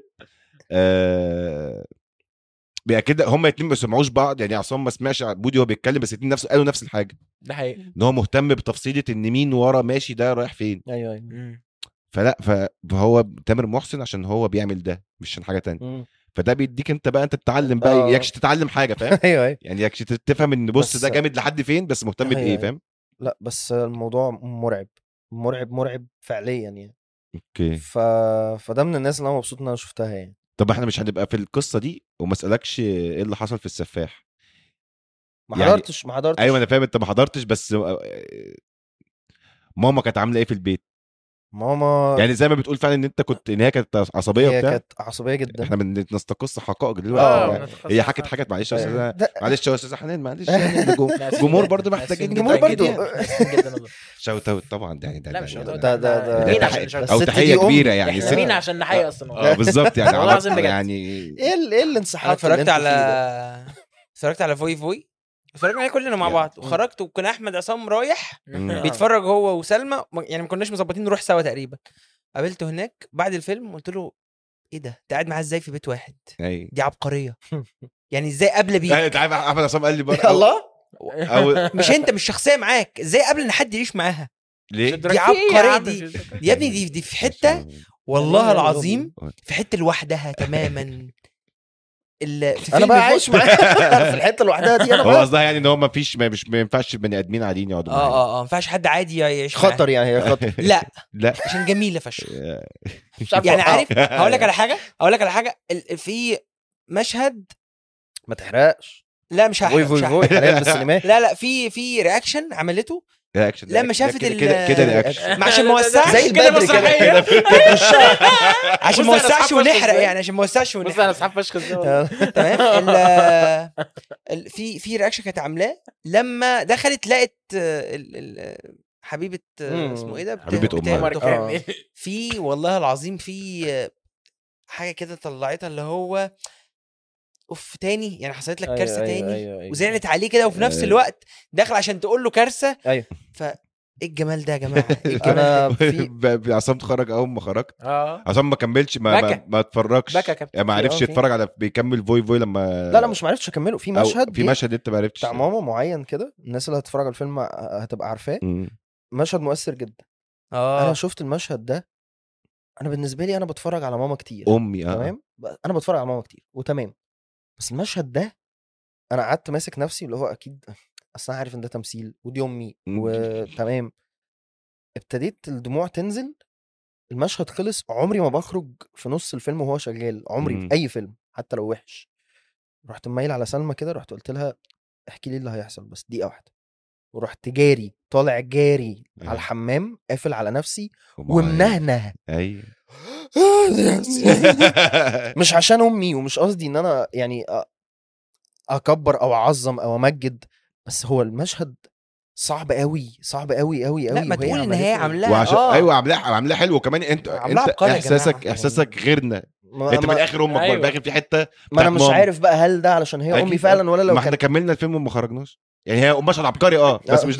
آه بأكد هم الاثنين ما سمعوش بعض يعني عصام ما سمعش بودي وهو بيتكلم بس الاثنين نفس قالوا نفس الحاجه ده حقيقي ان هو مهتم بتفصيله ان مين ورا ماشي ده رايح فين ايوه ايوه مم. فلا ف- فهو تامر محسن عشان هو بيعمل ده مش عشان حاجه تانية مم. فده بيديك انت بقى انت تتعلم بقى آه. يكش تتعلم حاجه فاهم ايوه ايوه يعني يكش تفهم ان بص بس- ده جامد لحد فين بس مهتم أيوة، بايه أيوة. فاهم لا بس الموضوع مرعب مرعب مرعب فعليا يعني اوكي ف... فده من الناس اللي انا مبسوط ان انا شفتها يعني طب احنا مش هنبقى في القصه دي وما اسالكش ايه اللي حصل في السفاح ما يعني- حضرتش ما حضرتش ايوه انا فاهم انت ما حضرتش بس آه، ماما كانت عامله ايه في البيت ماما يعني زي ما بتقول فعلا ان انت كنت ان هي كانت عصبيه هي وبتاع كانت عصبيه جدا احنا بنستقص حقائق آه، دلوقتي يعني. نتخصص هي حكت صح. حاجات معلش يا أيوة. استاذ ده- معلش يا استاذ حنان معلش يعني الجم- لا، آسفين الجمهور جداً، برضو آسفين محتاجين جداً الجمهور برضو. جداً، آسفين جدا والله. شوت اوت طبعا ده يعني ده لا ده- مش ده- هنقول ده- ده- إحنا ده- مين ده عشان تحية- نشوت او الست تحيه دي أم. كبيره يعني احنا الست- مين عشان نحيي اصلا اه بالظبط يعني والله العظيم عملت- بجد. يعني ايه ال- ايه انا الانسحاب اللي اتفرجت انتوا على فيه ده؟ اتفرجت على فوي فوي اتفرجنا عليه كلنا مع يا. بعض وخرجت وكان احمد عصام رايح مم. بيتفرج هو وسلمى ما- يعني ما كناش مظبطين نروح سوا تقريبا قابلته هناك بعد الفيلم قلت له ايه ده انت قاعد معاه ازاي في بيت واحد اي دي عبقريه يعني ازاي قبل بيك انت عارف احمد عصام قال لي برضه يا الله أو... مش انت مش شخصيه معاك ازاي قبل ان حد يعيش معاها ليه؟ دي عبقريه دي يا ابني دي دي في حته والله العظيم في حته لوحدها تماما ال... في انا فيلم بقى فوي- عايش معاه في الحته لوحدها دي انا هو بقى قصدها يعني ان هو ما فيش ما مش ما ينفعش بني ادمين عاديين يقعدوا اه معانا. اه اه ما ينفعش حد عادي يعيش معاها. خطر يعني هي خطر لا لا عشان جميله فشخ مش عارف يعني أوقعه. عارف هقول لك على حاجه هقول لك على حاجه ال- في مشهد ما تحرقش لا مش فوي هحرق فوي مش فوي هحرق. حاليا بالسينما لا لا في في رياكشن عملته رياكشن لما ده شافت كده ال- كده كده رياكشن ما عشان ما وسعش زي كده البدر كده. مسرحية. عشان ما بص أنا وسعش أصحاب ونحرق فشخ يعني عشان ما وسعش بص انا ونحرق اصحاب فشخ ازاي والله. تمام ال- ال- في في رياكشن كانت عاملاه لما دخلت لقت آه، ال- ال- حبيبه آه، مم. اسمه ايه ده بتاع- حبيبة بتاع- أمها. عمر بتاع- كامل في والله العظيم في آه، حاجه كده طلعتها اللي هو اوف تاني يعني حصلت لك أيوة، كارثه أيوة، تاني أيوة، أيوة. وزعلت عليه كده وفي نفس أيوة. الوقت داخل عشان تقول له كارثه أيوة. ف ايه الجمال ده يا جماعه ايه الجمال انا ده في ب- ب- عصام اتخرج اول ما خرجت اه عصام ما كملش ما ما, بكى. ما اتفرجش بكى يا كابتن. يعني ما عرفش في- آه، في. يتفرج على بيكمل فوي فوي لما لا لا مش معرفتش اكمله في أو مشهد في جه مشهد انت ما عرفتش بتاع ماما معين كده الناس اللي هتتفرج على الفيلم هتبقى عارفاه مم. مشهد مؤثر جدا اه انا شفت المشهد ده انا بالنسبه لي انا بتفرج على ماما كتير امي اه تمام ب- انا بتفرج على ماما كتير وتمام بس المشهد ده انا قعدت ماسك نفسي اللي هو اكيد اصل انا عارف ان ده تمثيل ودي امي مم. وتمام ابتديت الدموع تنزل المشهد خلص عمري ما بخرج في نص الفيلم وهو شغال عمري مم. في اي فيلم حتى لو وحش رحت مايل على سلمى كده رحت قلت لها احكي لي اللي هيحصل بس دقيقه واحده ورحت جاري طالع جاري أيوة. على الحمام قافل على نفسي ومعايا. ومنهنه ايوه مش عشان امي ومش قصدي ان انا يعني أ- اكبر او اعظم او امجد بس هو المشهد صعب قوي صعب قوي قوي قوي لا ما وهي تقول ان هي عملته. عاملاها وعشان اه ايوه عاملاها عاملاها حلو وكمان انت عاملاها انت عبقري يا احساسك جماعة. احساسك غيرنا ما, انت في ما, الاخر امك أيوة. برضه في الاخر في حته ما انا بتاعت مش ماما. عارف بقى هل ده علشان هي امي أكيد. فعلا ولا لو ما احنا كان كملنا الفيلم وما خرجناش يعني هي مشهد عبقري اه بس آه.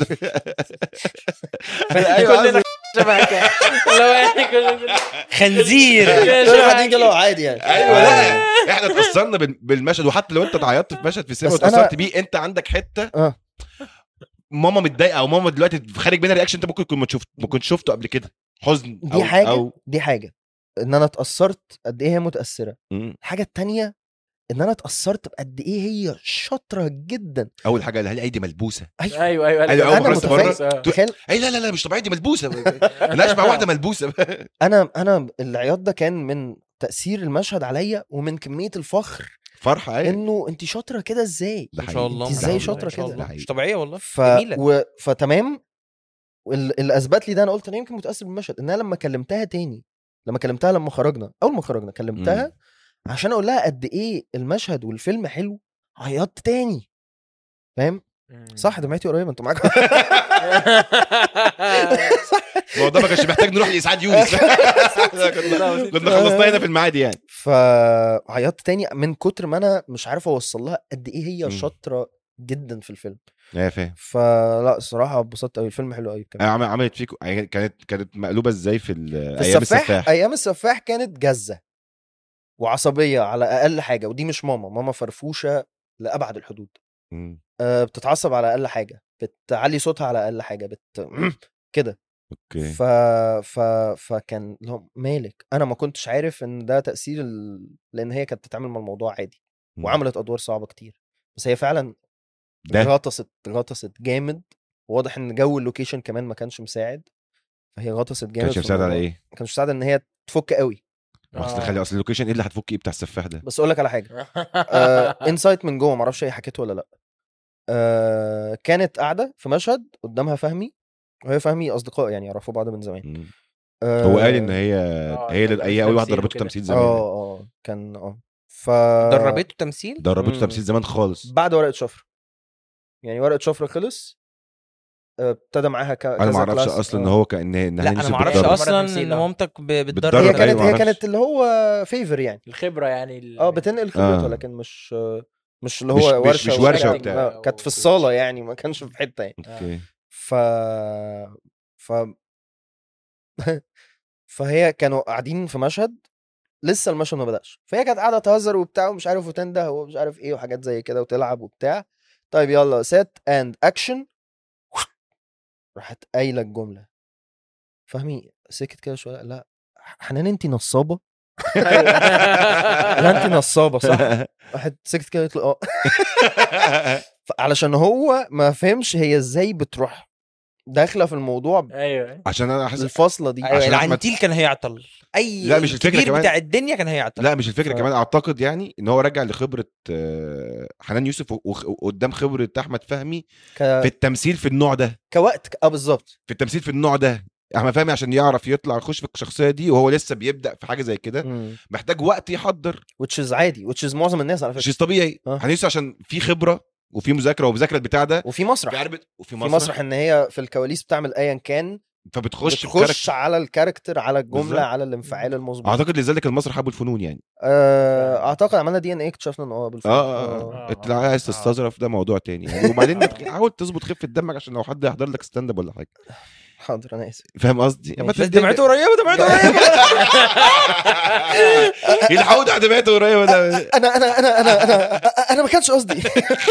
مش ده كلنا شبه كده لو يعني كلنا خنزير دول قاعدين كده عادي يعني ايوه لا احنا اتاثرنا بال- بالمشهد وحتى لو انت اتعيطت في مشهد في السينما بس أنا- واتاثرت بيه انت عندك حته آه. ماما متضايقه او ماما دلوقتي خارج منها رياكشن انت ممكن تكون ما شفت ما كنتش شفته قبل كده حزن دي أو- حاجه او دي حاجه ان انا اتاثرت قد ايه هي متاثره مم. الحاجه التانية ان انا اتاثرت بقد ايه هي شاطره جدا اول حاجه قالها لي ايدي ملبوسه ايوه ايوه ايوه أيوة، أول انا ما خرجت بره، متخيل تخيل اي لا لا لا مش طبيعي دي ملبوسه لا مع واحده ملبوسه انا انا العياط ده كان من تاثير المشهد عليا ومن كميه الفخر فرحه ايوه انه انت شاطره كده ازاي ده ما حقيقي. شاء الله انت ما ازاي شاء شاطرة الله، ما شاء كده؟ الله. ده مش طبيعيه والله ف... جميله و... فتمام وال- اللي اثبت لي ده انا قلت انا يمكن متاثر بالمشهد ان انا لما كلمتها تاني لما كلمتها لما خرجنا اول ما خرجنا كلمتها عشان اقول لها قد ايه المشهد والفيلم حلو عيطت تاني فاهم صح دمعتي قريبه انتوا معاكم الموضوع ما كانش محتاج نروح لاسعاد يونس كنا كنا خلصنا هنا في المعادي يعني فعيطت تاني من كتر ما انا مش عارف اوصل لها قد ايه هي مم. شاطره جدا في الفيلم ايوه فاهم فلا الصراحه اتبسطت قوي الفيلم حلو قوي كمان عم- عملت فيكم يعني كانت كانت مقلوبه ازاي في ال- في ايام السفاح السفاح ايام السفاح كانت جزه وعصبيه على اقل حاجه ودي مش ماما ماما فرفوشه لابعد الحدود مم. أه بتتعصب على اقل حاجه بتعلي صوتها على اقل حاجه بت كده اوكي ف... ف... فكان لهم مالك انا ما كنتش عارف ان ده تاثير ال... لان هي كانت بتتعامل مع الموضوع عادي مم. وعملت ادوار صعبه كتير بس هي فعلا ده غطست غطست جامد واضح ان جو اللوكيشن كمان ما كانش مساعد فهي غطست جامد كانش في مساعد على الموضوع. ايه؟ ما كانش مساعد ان هي تفك قوي اصل خلي اصل اللوكيشن ايه اللي هتفك ايه بتاع السفاح ده؟ بس اقول لك على حاجه آه انسايت من جوه معرفش هي حكيته ولا لا آه كانت قاعده في مشهد قدامها فهمي وهي فهمي اصدقاء يعني يعرفوا بعض من زمان مم. آه هو قال ان هي آه، هي اللي- هي اول واحده تمثيل ضربته وكده. تمثيل زمان اه اه كان اه ف دربته تمثيل ضربته مم. تمثيل زمان خالص بعد ورقه شفره يعني ورقه شفره خلص آه، ابتدى معاها ك... انا كذا ما اعرفش كلاس. اصلا ان آه. هو كان ان لا انا ما اعرفش بتضرب. اصلا تمثيل، ان آه. مامتك ب- بتضرب. هي بتدرب كانت أيوة، هي معرفش. كانت اللي هو فيفر يعني الخبره يعني ال- اه بتنقل خبرتها آه. لكن مش مش اللي مش- هو مش- ورشه مش ورشة وبتاع. وبتاع. لا، كانت في الصاله يعني ما كانش في حته يعني اوكي ف ف فهي كانوا قاعدين في مشهد لسه المشهد ما بدأش فهي كانت قاعده تهزر وبتاع ومش عارف وتنده ومش عارف ايه وحاجات زي كده وتلعب وبتاع طيب يلا سيت اند اكشن راحت قايله الجمله فهمي سكت كده شويه لا حنان انت نصابه لا انت نصابه صح راحت سكت كده قالت له اه علشان هو ما فهمش هي ازاي بتروح داخله في الموضوع ايوه عشان انا حاسس الفاصله دي ايوه عشان أحمد- العنتيل كان هيعطل اي لا، مش الفكرة كبير كمان. بتاع الدنيا كان هيعطل لا مش الفكره ف- كمان اعتقد يعني ان هو رجع لخبره آه، حنان يوسف و- وخ- وقدام خبره احمد فهمي ك... في التمثيل في النوع ده كوقت اه بالظبط في التمثيل في النوع ده احمد فهمي عشان يعرف يطلع يخش في الشخصيه دي وهو لسه بيبدا في حاجه زي كده مم. محتاج وقت يحضر which is عادي which is معظم الناس على فكره مش طبيعي آه. حنان يوسف عشان في خبره وفي مذاكره ومذاكره البتاع ده وفي مسرح بيعرف وفي في مسرح, مسرح ان هي في الكواليس بتعمل ايا كان فبتخش بتخش على الكاركتر على الجمله بالظبط. على الانفعال المظبوط اعتقد لذلك المسرح ابو الفنون يعني آه، اعتقد عملنا دي ان ايه اكتشفنا ان اه بالفعل اه اه, آه. انت لو عايز تستظرف ده موضوع تاني يعني وبعدين بتخ- حاول تظبط خفه دمك عشان لو حد يحضر لك ستاند اب ولا حاجه حاضر انا اسف فاهم قصدي؟ ما بس تدي- دمعته قريبه دمعته قريبه يلحقوا على دمعته قريبه ده انا انا انا انا انا انا ما كانش قصدي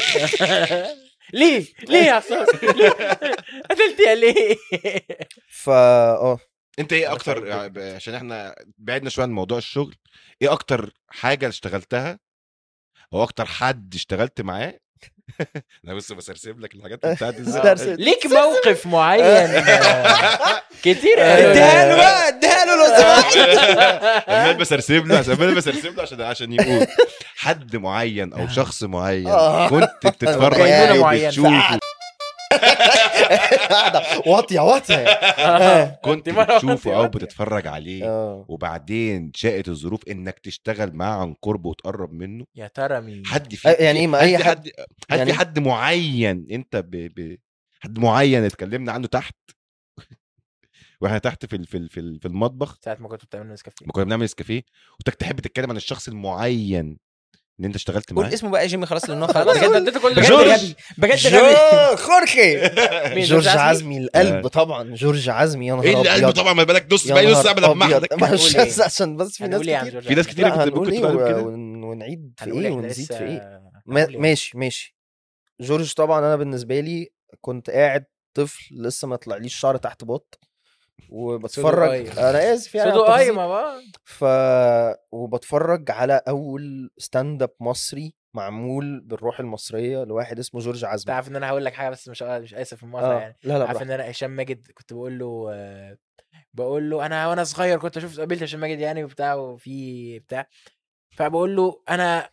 ليه ليه يا عصام قتلتيها ليه فا اه انت ايه اكتر يعني عشان احنا بعدنا شويه عن موضوع الشغل ايه اكتر حاجه اشتغلتها او اكتر حد اشتغلت معاه انا بس بسرسب لك الحاجات بتاعتي ازاي سرسب. ليك موقف معين آه، كتير قالوا اديها له لي. بقى اديها له لو سمحت عمال بسرسب له عشان عمال بسرسب له عشان عشان يقول حد معين او شخص معين آه. كنت بتتفرج قيمونة عليه معينة. وبتشوفه قاعده واطيه واطيه آه. كنت أنت مرة بتشوفه او واحدة. بتتفرج عليه اه وبعدين شاءت الظروف انك تشتغل معاه عن قرب وتقرب منه يا ترى مين حد في يعني ايه ما هل اي في حد حد هل يعني- في حد معين انت ب... ب... حد معين اتكلمنا عنه تحت واحنا تحت في ال- في ال- في ال- في المطبخ ساعه ما كنتوا بتعملوا نسكافيه ما كنا بنعمل نسكافيه وانت تحب تتكلم عن الشخص المعين اللي انت اشتغلت قول معاه اسمه بقى يا جيمي خلاص لانه خلاص خلاص انت اديته كل بجد حاجة. غبي بجد غبي جو خورخي مين، جورج عزمي القلب طبعا جورج عزمي يا نهار ايه اللي قلبه أبيض. طبعا ما بالك نص يا باقي نص نهار قبل ما أبيض. اخدك معلش هنقول بس إيه؟ عشان بس في ناس هنقول ايه عن كتير جورج في ناس عزمي؟ كتير لا بت- هنقول ممكن ايه تتعلم و- كده. ون- ونعيد في هنقول ايه إحنا ونزيد لسه- في ايه هنقول ما إيه؟ ماشي ماشي جورج طبعا انا بالنسبه لي كنت قاعد طفل لسه ما طلعليش شعر تحت بط وبتفرج قايم. انا اسف يعني على صوته التفاصيل. قايمه بقى ف وبتفرج على اول ستاند اب مصري معمول بالروح المصريه لواحد اسمه جورج عزمي تعرف ان انا هقول لك حاجه بس مش مش اسف في المقاطعه اه يعني لا لا عارف براحتك. ان انا هشام ماجد كنت بقول له آه، بقول له انا وانا صغير كنت اشوف قابلت هشام ماجد يعني وبتاع وفي بتاع فبقول له انا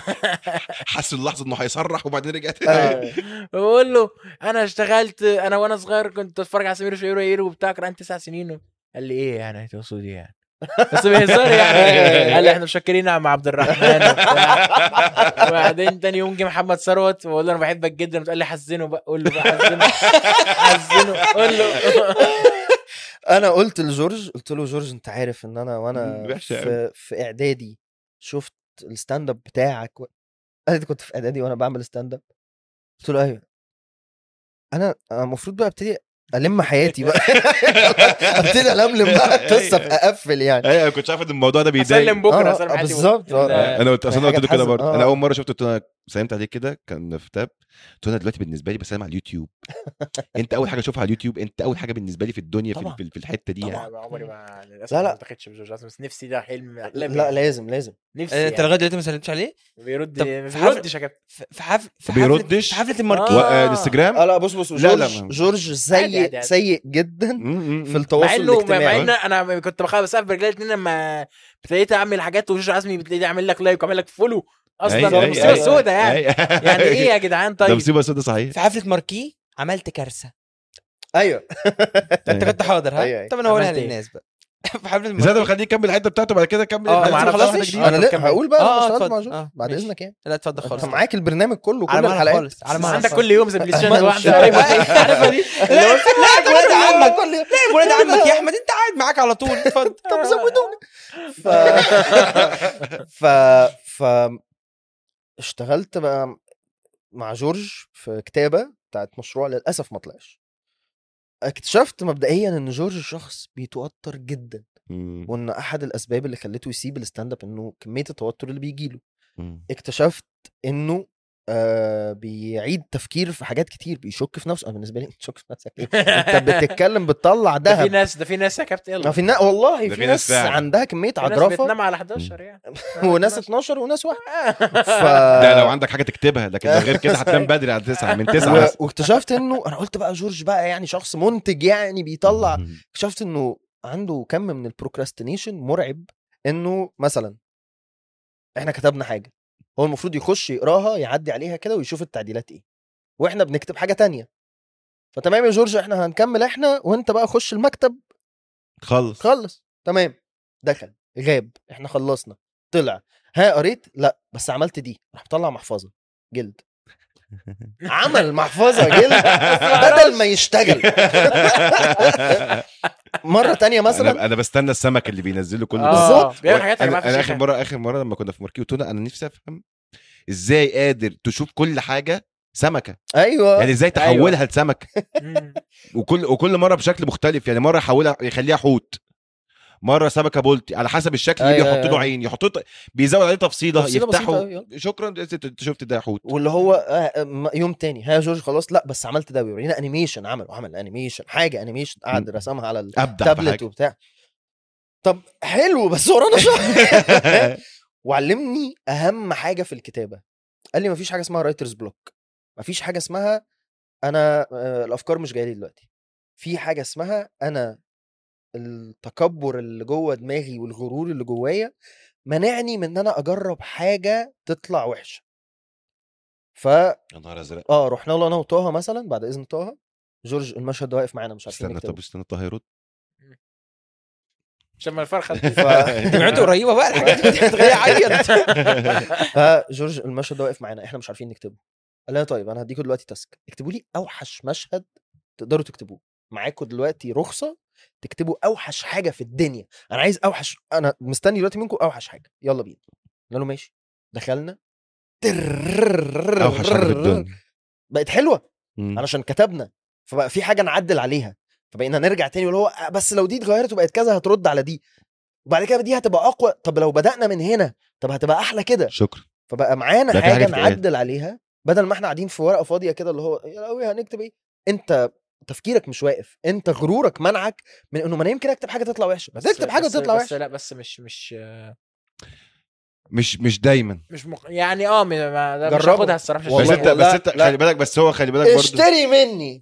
حس اللحظه انه هيصرح وبعدين رجعت آه. بقول له انا اشتغلت انا وانا صغير كنت اتفرج على سمير وشهير وهيرو وبتاع كان عندي تسع سنين قال لي ايه يعني تقصد ايه يعني بس بهزار يعني قال لي احنا مشكرين يا عم عبد الرحمن وبتاع. وبعدين تاني يوم جه محمد ثروت وبقول له انا بحبك جدا وتقول لي حزنه بقى قول له بقى حزنه حزنه قول له انا قلت لجورج قلت له جورج انت عارف ان انا وانا وحشة في, في اعدادي شفت الستاند اب بتاعك و... قال لي "أنت كنت في اعدادي وانا بعمل ستاند اب قلت له ايوه انا انا المفروض بقى ابتدي الم حياتي بقى ابتدي الملم بقى القصه اقفل يعني ايوه كنت عارف ان الموضوع ده بيضايق اسلم بكره آه، اسلم آه، حياتي بالظبط، بكرة. آه. لا. انا قلت اصل انا حاجة قلت له كده تحزن، برضه آه. انا اول مره شفته قلت له انا سلمت عليك كده كان في تاب قلت له انا دلوقتي بالنسبه لي بسلم على اليوتيوب انت اول حاجه اشوفها على اليوتيوب انت اول حاجه بالنسبه لي في الدنيا في, طبعا. في, في الحته دي يعني طبعا عمري ما للاسف لا، ما لا. التقيتش بجورج عزمي بس نفسي ده حلم من احلامي لا يعني. لازم لازم نفسي آه، انت يعني. لغايه دلوقتي ما سلمتش عليه بيرد طب ما في حفل- بيردش يا كابتن في في حفل في بيردش؟ حفله في حفله آه. الماركيه والانستجرام اه لا بص بص لا، لا، جورج ما- جورج عادي، سيء عادي، عادي. سيء جدا في مع التواصل انه مع الاجتماعي ان انا كنت بخاف بسقف برجلي الاتنين لما ابتديت اعمل حاجات وجورج عزمي بتلاقيه يعمل لك لايك ويعمل لك فولو اصلا أيوة، ده أيوة، مصيبه أيوة. سودا يعني يعني ايه يا جدعان ده طيب مصيبه سودا صحيح في حفله ماركيه عملت كارثه ايوه انت كنت حاضر ها أيوة، أيوة. طب انا هقولها عملت إيه؟ للناس بقى في حفله ازاي الماركيه ده بخليه يكمل الحته بتاعته بعد كده كمل آه، الحتة ما بتاعته خلصتش؟ واحدة انا جديدة. ليه هقول بقى آه، انا آه، اشتغلت اتفضل. مع جورج آه، بعد ماشي. اذنك يعني لا اتفضل خالص انت معاك البرنامج كله كل على مهلك الحلقات خالص على مهلك عندك خالص. كل يوم زي بلاي ستيشن ما- واحده قريبة. عارفه دي لا لا ولاد عمك كل يوم. لا ولاد عمك يا احمد انت قاعد معاك على طول اتفضل طب زودوني ف ف ف اشتغلت بقى مع جورج في كتابه بتاعت مشروع للاسف ما طلعش اكتشفت مبدئيا ان جورج شخص بيتوتر جدا مم. وان احد الاسباب اللي خلته يسيب الستاند اب انه كميه التوتر اللي بيجيله مم. اكتشفت انه آه بيعيد تفكير في حاجات كتير بيشك في نفسه انا بالنسبه لي تشك في نفسك ايه انت بتتكلم بتطلع ده في دهب ناس ده في ناس يا كابتن يلا ما في نا... والله ده في في ناس ناس فعلا. عندها كميه في ناس عجرفه بتنام على 11 يعني وناس 12 وناس واحد ف... ده لو عندك حاجه تكتبها لكن لو غير كده هتنام بدري على 9 من 9 و... بس واكتشفت انه انا قلت بقى جورج بقى يعني شخص منتج يعني بيطلع اكتشفت انه عنده كم من البروكراستينيشن مرعب انه مثلا احنا كتبنا حاجه هو المفروض يخش يقراها يعدي عليها كده ويشوف التعديلات ايه واحنا بنكتب حاجه تانية فتمام يا جورج احنا هنكمل احنا وانت بقى خش المكتب خلص خلص تمام دخل غاب احنا خلصنا طلع ها قريت لا بس عملت دي راح مطلع محفظه جلد عمل محفظه جلد بدل ما يشتغل مره تانية مثلا انا انا بستنى السمك اللي بينزله كل آه، ده بالظبط. بيعمل حاجات يا جماعه انا, أنا اخر فشيخة. مره اخر مره لما كنا في ماركي قلت له انا نفسي افهم ازاي قادر تشوف كل حاجه سمكه ايوه يعني ازاي أيوة. تحولها لسمكه مم. وكل وكل مره بشكل مختلف يعني مره يحولها يخليها حوت مره سمكه بولتي على حسب الشكل اللي أيوة، بيحط له أيوة. عين يحط له بيزود عليه تفصيله, تفصيلة يفتحه بسيطة أوي، يلا. شكرا انت أنت شفت ده حوت واللي هو آه، آه، يوم تاني ها يا جورج خلاص لا بس عملت ده بيورينا انيميشن عمل وعمل انيميشن حاجه انيميشن قعد رسمها على ابدع في التابلت حاجه وبتاع طب حلو بس ورانا شهر وعلمني اهم حاجه في الكتابه قال لي مفيش حاجه اسمها رايترز بلوك مفيش حاجه اسمها انا آه، الافكار مش جايه لي دلوقتي في حاجه اسمها انا التكبر اللي جوه دماغي والغرور اللي جوايا منعني من ان انا اجرب حاجه تطلع وحشه ف يا نهار ازرق اه رحنا له انا وطه مثلا بعد اذن طه جورج المشهد ده واقف معانا مش عارفين استنى نكتبه طب استنى طه يرد عشان ما الفرخه دمعته قريبه بقى الحاجات دي هتخليه يعيط فجورج المشهد ده واقف معانا احنا مش عارفين نكتبه قال لنا طيب انا هديكم دلوقتي تاسك اكتبوا لي اوحش مشهد تقدروا تكتبوه معاكم دلوقتي رخصه تكتبوا اوحش حاجه في الدنيا انا عايز اوحش انا مستني دلوقتي منكم اوحش حاجه يلا بينا قال له ماشي دخلنا اوحش حاجه في الدنيا بقت حلوه مم. علشان كتبنا فبقى في حاجه نعدل عليها فبقينا نرجع تاني واللي هو آه، بس لو دي اتغيرت وبقت كذا هترد على دي وبعد كده دي هتبقى اقوى طب لو بدانا من هنا طب هتبقى احلى كده شكرا فبقى معانا بقى في حاجه حاجة تتقال. نعدل عليها بدل ما احنا قاعدين في ورقه فاضيه كده اللي هو يا لهوي هنكتب ايه انت تفكيرك مش واقف انت غرورك منعك من انه ما انا يمكن اكتب حاجه تطلع وحشه بس اكتب حاجه بس تطلع بس وحشه لا بس مش مش مش مش دايما مش مق... يعني اه ما- ما ده مش جربوا. هاخدها الصراحه مش بس والله- انت هشتريها. بس انت لا. خلي بالك بس هو خلي بالك برضه اشتري مني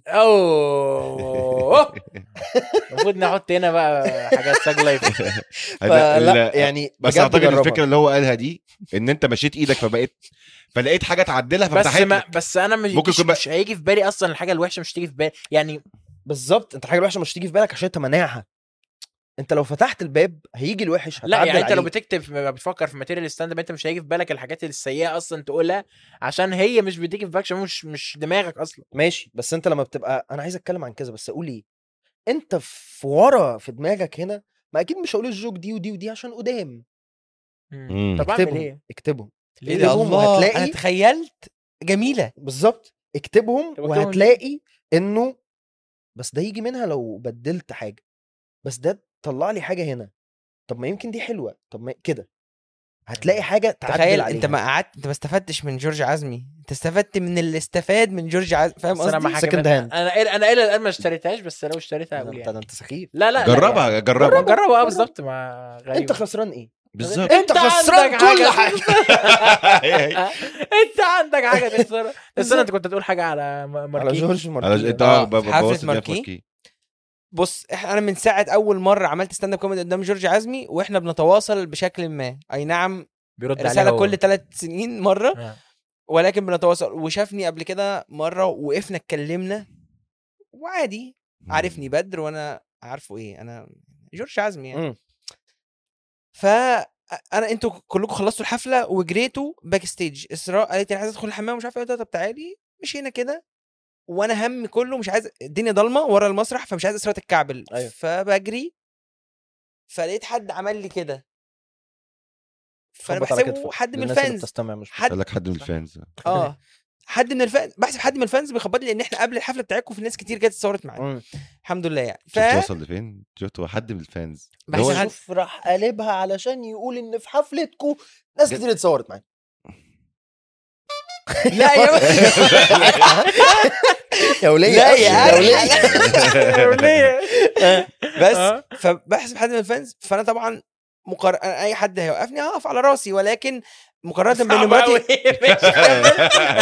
اوه المفروض نحط هنا بقى حاجات ساج لايف فلا يعني بس بجد اعتقد جربها. الفكره اللي هو قالها دي ان انت مشيت ايدك فبقيت فلقيت حاجه تعدلها بس ففتحت ما لك. بس انا مش ممكن مش, يكون بقى- مش هيجي في بالي اصلا الحاجه الوحشه مش تيجي في بالي يعني بالظبط انت الحاجه الوحشه مش تيجي في بالك عشان انت مانعها انت لو فتحت الباب هيجي الوحش لا هتعدل يعني انت لو عليه. بتكتب في- بتفكر في ماتيريال ستاند اب انت مش هيجي في بالك الحاجات السيئه اصلا تقولها عشان هي مش بتيجي في بالك عشان مش مش دماغك اصلا ماشي بس انت لما بتبقى انا عايز اتكلم عن كذا بس اقول ايه انت في ورا في دماغك هنا ما اكيد مش هقول الجوك دي ودي ودي عشان قدام مم. طب اعمل اكتبهم ايه؟ اكتبهم ايه ده اكتبهم الله وهتلاقي- انا تخيلت جميله بالظبط اكتبهم طب اكتبهم وهتلاقي انه بس ده يجي منها لو بدلت حاجه بس ده طلع لي حاجه هنا طب ما يمكن دي حلوه طب ما كده هتلاقي حاجه تعدل تخيل عليها انت ما قعدت انت ما استفدتش من جورج عزمي انت استفدت من اللي استفاد من جورج عزمي فاهم بس انا ما قصدي second hand. انا إيه- انا الى الان ما اشتريتهاش بس لو اشتريتها ده هقول انت يعني ده انت سخيف لا لا لا جربها يعني. جربها جربها اه بالظبط ما غريبة. انت خسران ايه بالظبط انت خسران عندك كل حاجة. حاجه انت عندك حاجه تخسرها بس انا انت كنت تقول حاجه على م- على ماركين جورج على مارتين انت آه، اه ب- في حفلة بوظت الدنيا في ماركي. ماركي. بص احنا انا من ساعه اول مره عملت ستاند اب كوميدي قدام جورج عزمي واحنا بنتواصل بشكل ما اي نعم بيرد عليها رساله هو. كل ثلاث سنين مره آه. ولكن بنتواصل وشافني قبل كده مره وقفنا اتكلمنا وعادي عارفني بدر وانا عارفه ايه انا جورج عزمي يعني مم. ف انا انتوا كلكم خلصتوا الحفله وجريتوا باك ستيج اسراء قالت لي انا عايزه ادخل الحمام مش عارفه ايه قلت لها طب تعالي مشينا كده وانا همي كله مش عايز الدنيا ضلمه ورا المسرح فمش عايز اسراء تتكعبل أيوة. فبجري فلقيت حد عمل لي كده فانا خبط على بحسبه كتفك. حد من للناس اللي الفانز بتستمع مش حد قال لك حد من الفانز اه حد من الفانز بحسب حد من الفانز بيخبط لي لان احنا قبل الحفله بتاعتكم في ناس كتير جت اتصورت معانا مم. الحمد لله يعني ف شفت وصل لفين؟ شفت هو حد من الفانز اللي هو بحسب حد شوف راح قلبها علشان يقول ان في حفلتكم ناس كتير اتصورت معانا لا يا يا وليه لا أبشر، يا يا وليه بس آه. فبحسب حد من الفانز فانا طبعا مقر... أنا اي حد هيوقفني هقف على راسي ولكن مقارنه بين صعب مراتي أوي. ماشي، كمل.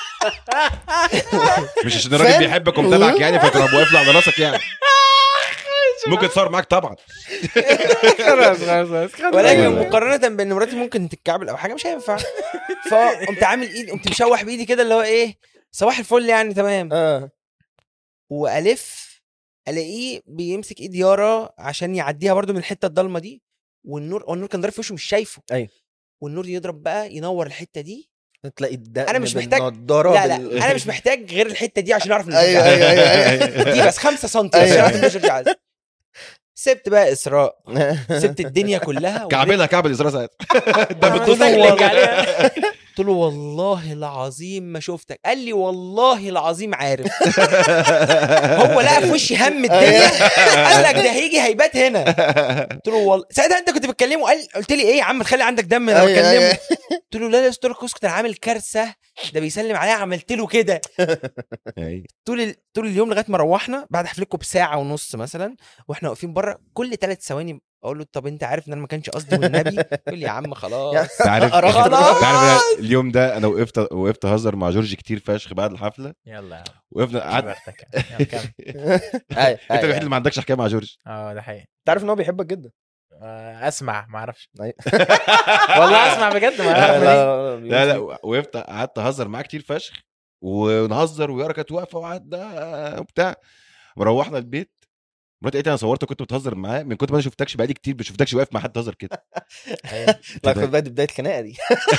مش عشان الراجل فان؟ بيحبك ومتابعك يعني فتروح واقف له على راسك يعني ممكن تصور معاك طبعا خلاص خلاص خلاص ولكن أيوة. مقارنه بين مراتي ممكن تتكعبل او حاجه مش هينفع فقمت عامل ايدي قمت مشوح بايدي كده اللي هو ايه صباح الفل يعني تمام اه والف الاقيه بيمسك ايد يارا عشان يعديها برضو من الحته الضلمه دي والنور هو النور كان ضارب في وشه مش شايفه أيوة. والنور يضرب بقى ينور الحته دي تلاقي الدقن أنا مش محتاج- بالنضارة لا لا بال- انا مش محتاج غير الحته دي عشان اعرف ان ايوه الجورج ايوه عايز. ايوه دي بس 5 سم بس أيوة. عشان اعرف ان الجورج عايز. سبت بقى اسراء سبت الدنيا كلها وجريت. كعبلها كعب الاسراء ساعتها ده قلت بتدوس له تسلك والله- عليها. قلت له والله العظيم ما شفتك قال لي والله العظيم عارف هو لقى في وشي هم الدنيا قال لك ده هيجي هيبات هنا قلت له والله ساعتها انت كنت بتكلمه قال قلت لي ايه يا عم تخلي عندك دم انا أيوة، بكلمه أيوة. قلت له لا لا استر اسكت انا عامل كارثه ده بيسلم عليا عملت له كده أيوة. طول ال... طول اليوم لغايه ما روحنا بعد حفلتكم بساعه ونص مثلا واحنا واقفين بره كل ثلاث ثواني اقول له طب انت عارف ان انا ما كانش قصدي والنبي يقول لي يا عم خلاص انت عارف قرفت انت خلاص. عارف أنا اليوم ده انا وقفت وقفت اهزر مع جورج كتير فشخ بعد الحفله يلا يا عم وقفنا قعدنا كبرتك. يلا كمل. أيوة، انت الوحيد أيوة. اللي ما عندكش حكايه مع جورج اه ده حقيقي انت عارف ان هو بيحبك جدا آه، اسمع ما اعرفش أيوة. والله اسمع بجد ما اعرف ليه. لا لا وقفت قعدت اهزر معاه كتير فشخ ونهزر ويارا كانت واقفه وقعدنا وبتاع روحنا البيت مراتي قالت لي انا صورتك كنت بتهزر معاه من كنت ما انا شفتكش بقالي كتير ما شفتكش واقف مع حد تهزر كده لا خد بالك دي بدايه الخناقه دي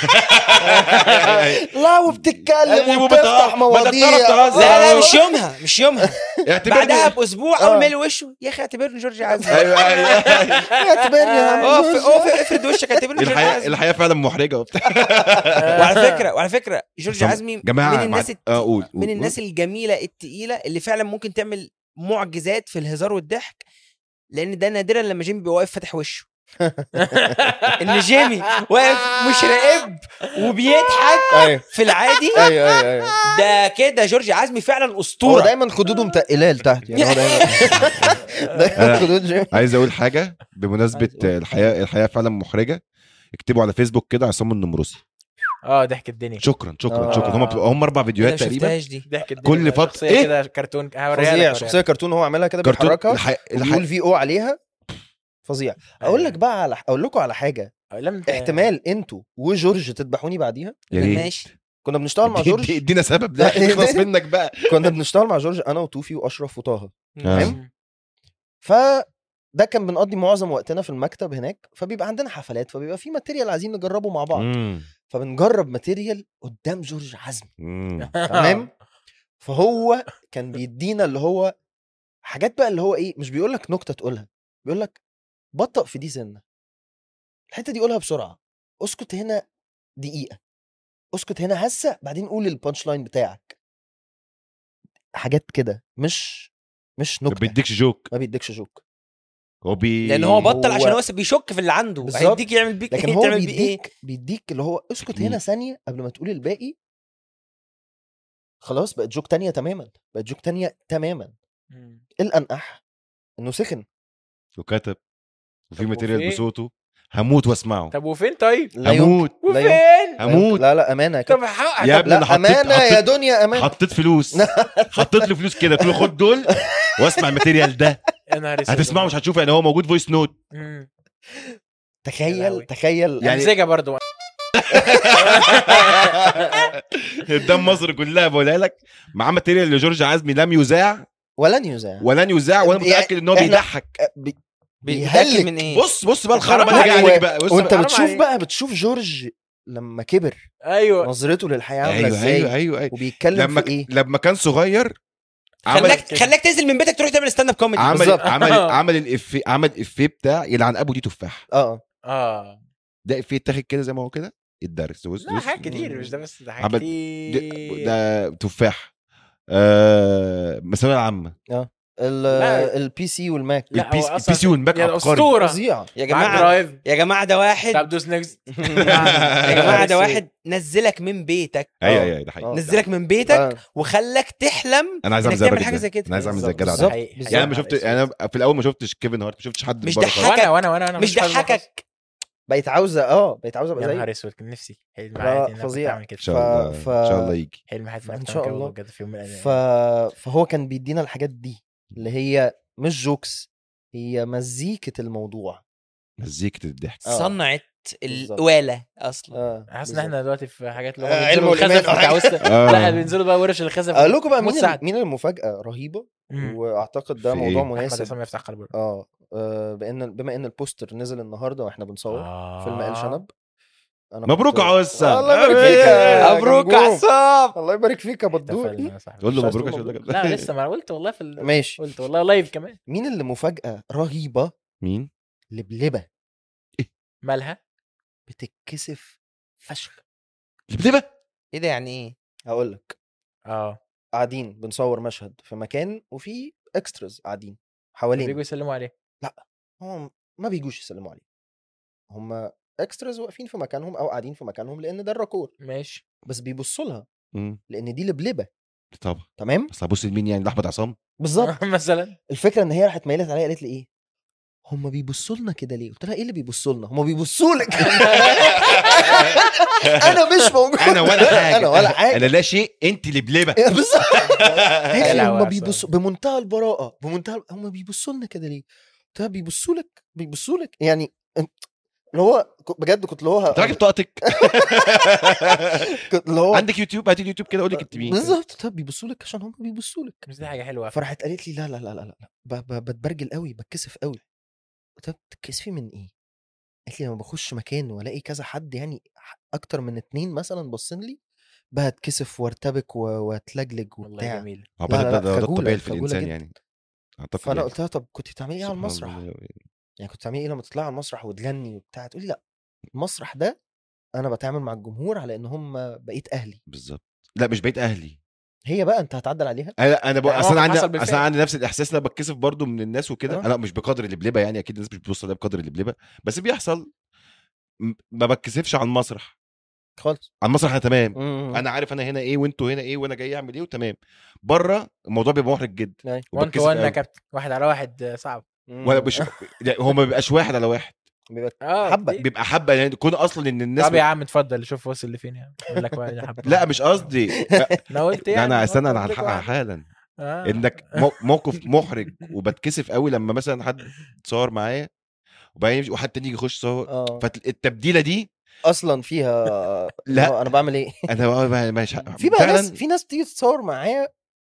لا وبتتكلم أيوة، وبتفتح بتهزر. ما مواضيع أنت بتعرف تهزر. لا لا مش يومها مش يومها اعتبرني بعدها باسبوع آه. اول ما يلي وشه يا اخي اعتبرني جورج عزمي ايوه ايوه اعتبرني يا عم اقف جورج. اقف افرد وشك اعتبرني جورج الحياه عزمي الحياه فعلا محرجه وبتاع وعلى فكره وعلى فكره جورج طب عزمي جماعه من الناس مع- الت... اه قول من قول. الناس الجميله التقيله اللي فعلا ممكن تعمل معجزات في الهزار والضحك لان ده نادرا لما جيمي بيبقى واقف فاتح وشه ان جيمي واقف مش راقب وبيضحك ايوه في العادي ايوه ايوه ايوه ده كده جورج عزمي فعلا هو اسطوره دايما خدوده متقلاه لتحت يعني هو دايما دايما خدود جيمي عايز اقول حاجه بمناسبه عايز أقول. الحياه الحياه فعلا محرجه اكتبوا على فيسبوك كده عصام النمروسي اه ضحك الدنيا شكرا شكرا آه. شكرا هم بتبقى هم اربع أنا فيديوهات ما تقريبا شفتهاش دي ضحك الدنيا كل فترة- شخصية إيه؟ كده كرتون هوريها لك، فظيع هوريها شخصيه لك. كرتون هو عاملها كده كرتون بيحركها الحي... الحي... وبيقول في او عليها فظيع اقول أيوة. لك بقى على اقول لكم على حاجه لم احتمال انتوا وجورج تذبحوني بعديها يا ريت ماشي كنا بنشتغل مع ادي- جورج ادي- ادينا سبب ده لا، نخلص منك بقى كنا بنشتغل مع جورج انا وطوفي واشرف وطه تمام. فده كان بنقضي معظم وقتنا في المكتب هناك فبيبقى عندنا حفلات فبيبقى في ماتيريال عايزين نجربه مع بعض مم. فبنجرب ماتيريال قدام جورج عزمي مم. تمام فهو كان بيدينا اللي هو حاجات بقى اللي هو ايه مش بيقول لك نكته تقولها بيقول لك بطأ في دي سنه الحته دي قولها بسرعه اسكت هنا دقيقه اسكت هنا هسه بعدين قول البانش لاين بتاعك حاجات كده مش مش ما نكته بيديكش جوك ما بيديكش جوك هو بي لان هو بطل هو- عشان هو بيشك في اللي عنده بالظبط. هيديك يعمل بيك لكن هو تعمل بيه ايه بيديك بيديك اللي هو اسكت هنا تكنيك. ثانيه قبل ما تقول الباقي خلاص بقت جوك تانية تماما بقت جوك تانية تماما الانقح انه سخن وكتب وفي طب ماتيريال وفين؟ بصوته هموت واسمعه طب وفين طيب؟ لا يمكن هموت لا يمكن. وفين؟ هموت لا لا امانه يا طب كابتن حق يا طب ابني انا لا حطيت امانه يا حطيت, دنيا امانه حطيت فلوس حطيت له فلوس كده قلت له خد دول واسمع الماتيريال ده يا نهار اسود هتسمعه مش هتشوفه يعني هو موجود فويس نوت مم. يا تخيل لهوي. تخيل يعني- يعني امزجه برضو قدام مصر كلها بقولها لك معاه ماتيريال لجورج عزمي لم يذاع ولن يذاع ولن يذاع وانا يعني متاكد ان هو إحنا- بيضحك بي- بيتاكد بيهلك من ايه بص بص بقى الخرا حرام بقى اللي جاي عليك. عليك بقى بص وانت بقى. بتشوف عليك. بقى بتشوف جورج لما كبر ايوه نظرته للحياه عامله ايوه ازاي ايوه ايوه ايوه وبيتكلم لما في ايه لما كان صغير عمل خلاك خلاك تنزل من بيتك تروح تعمل ستاند اب كوميدي عمل بالظبط. عمل عمل الافيه عمل الافيه بتاع يلعن ابو دي تفاح اه اه ده افيه اتاخد كده زي ما هو كده الدرس بص لا بص. حاجات كتير مش ده بس ده حاجات عمل- كتير ده تفاح آه الثانويه العامه لا. البي سي والماك لا، هو البي أصلاً البي سي والماك يا عبقري اسطوره فظيع يا معاك جماعه درايف يا جماعه ده واحد طب دوس نيكست يا جماعه ده واحد نزلك من بيتك ايوه آه. ايوه ده حقيقي آه. نزلك من بيتك آه. وخلك تحلم انا عايز اعمل انك زي تعمل الراجل حاجه ده. زي كده انا عايز اعمل زي الجدع بالظبط. ده حقيقي. بالظبط. يعني انا ما شفت انا في الاول ما شفتش كيفن هارت ما شفتش حد مش بره خالص. ضحكك. وانا وانا وانا مش ضحكك بقت عاوزه اه بقت عاوزه ابقى يا زي نهار اسود كان نفسي حلم لا، حياتي إن أنا كنت فظيع. أعمل كده ان شاء ف- الله ف- ان شاء الله يجي حلم حياتي إن إن شاء شاء الله. بجد في يوم من الايام ف... فهو كان بيدينا الحاجات دي اللي هي مش جوكس هي مزيكة الموضوع مزيكة الضحك آه. صنعت بالظبط. الوالة اصلا اه حاسس ان احنا دلوقتي في حاجات اللي آه، هو علم بينزلوا والإيمان الخزف أو بتاع حاجة. وسط آه. لا بينزلوا بقى ورش الخزف اقول لكم بقى مين مساعد. مين المفاجأة رهيبة مم. واعتقد ده في موضوع إيه؟ احمد مناسب عصام يفتح قلبه اه آه، بان بما ان البوستر نزل النهارده واحنا بنصور آه. فيلم ال شنب انا مبروك كنت- يا عوسة الله يبارك فيك يا مبروك جمجوم. عصام الله يبارك فيك يا بدور احتفلنا يا صاحبي. قول له مش مبروك عايز عشان تقول ده مبروك. لا لسه ما أنا قلت والله في ال... ماشي قلت والله لايف كمان مين اللي مفاجأة رهيبة مين؟ لبلبة مالها بتتكسف فشخ لبلبة ايه ده يعني ايه هقول لك اه قاعدين بنصور مشهد في مكان وفي اكستراز قاعدين بيجوا حوالين يسلموا عليه هم ما بيجوش يسلموا عليه هم اكستراز واقفين في مكانهم او قاعدين في مكانهم لان ده الراكور ماشي بس بيبصوا لها مم. لان دي لبلبه طبعا تمام بس هبص لمين يعني لاحمد عصام بالظبط مثلا الفكره ان هي راحت ميلت عليا قالت لي ايه هم بيبصوا لنا كده ليه؟ قلت لها ايه اللي بيبصوا لنا؟ هم بيبصوا لك انا مش موجود انا ولا حاجه انا ولا حاجه انا لا شيء انت لبلبه بالظبط قالت لي لهوي هم يا بيبصوا بمنتهى البراءه بمنتهى هم بيبصوا لنا كده ليه؟ قلت لها بيبصوا لك بيبصوا لك يعني أنت- اللي هو ك- بجد كنت اللي هو انت راجل طاقتك كنت اللي هو عندك يوتيوب هاتي اليوتيوب كده قول لي كنت مين بالظبط طب بيبصوا لك عشان هم بيبصوا لك بس دي حاجه حلوه فراحت قالت لي لا لا لا لا لا ب- ب- بتبرجل قوي بتكسف قوي قلت لها بتتكسفي من ايه؟ قالت لي لما بخش مكان والاقي كذا حد يعني ح- اكتر من اتنين مثلا باصين لي بتكسف وارتبك و- واتلجلج والله وبتاع جميل هو لا، لا، ده لا، ده ده خجولة، الطبيعي في خجولة الانسان جدا. يعني اعتقد فانا يعني. قلت لها طب كنت بتعملي ايه على سبحان المسرح؟ الله. يعني كنت بتعملي ايه لما تطلعي على المسرح وتغني وبتاع تقولي لا المسرح ده انا بتعامل مع الجمهور على ان هم بقيت اهلي بالظبط لا مش بقيت اهلي هي بقى انت هتعدل عليها انا انا بق... يعني اصل انا موقف عندي حصل اصل بالفعل. انا عندي نفس الاحساس اللي أنا بتكسف برضو من الناس وكده آه. انا مش بقدر اللبلبه يعني اكيد الناس مش بتبص عليها بقدر اللبلبه بس بيحصل م- ما بتكسفش على المسرح خالص على المسرح انا تمام مم. انا عارف انا هنا ايه وانتوا هنا ايه وانا جاي اعمل ايه وتمام بره الموضوع بيبقى محرج جدا أيوة. وان وبتكسف تو وان يا قوي. كابتن واحد على واحد آه، صعب ولا مش لا، هو ما بيبقاش واحد على واحد بيبقى اه حبة. كتير. بيبقى حبه يعني تكون اصلا ان الناس طب يا عم اتفضل شوف وصل لفين يعني اقول لك بقى يا حبة. لا مش قصدي انا قلت لا يعني انا استنى انا قلت لك هلحقها واحد. حالا آه. انك مو- موقف محرج وبتكسف قوي لما مثلا حد صور معايا وبعدين يمشي وحد تاني يجي يخش صور اه فالتبديله دي اصلا فيها لا. لا انا بعمل ايه انا بقى- بقى- مش في بقى فعلاً ناس في ناس تيجي تتصور معايا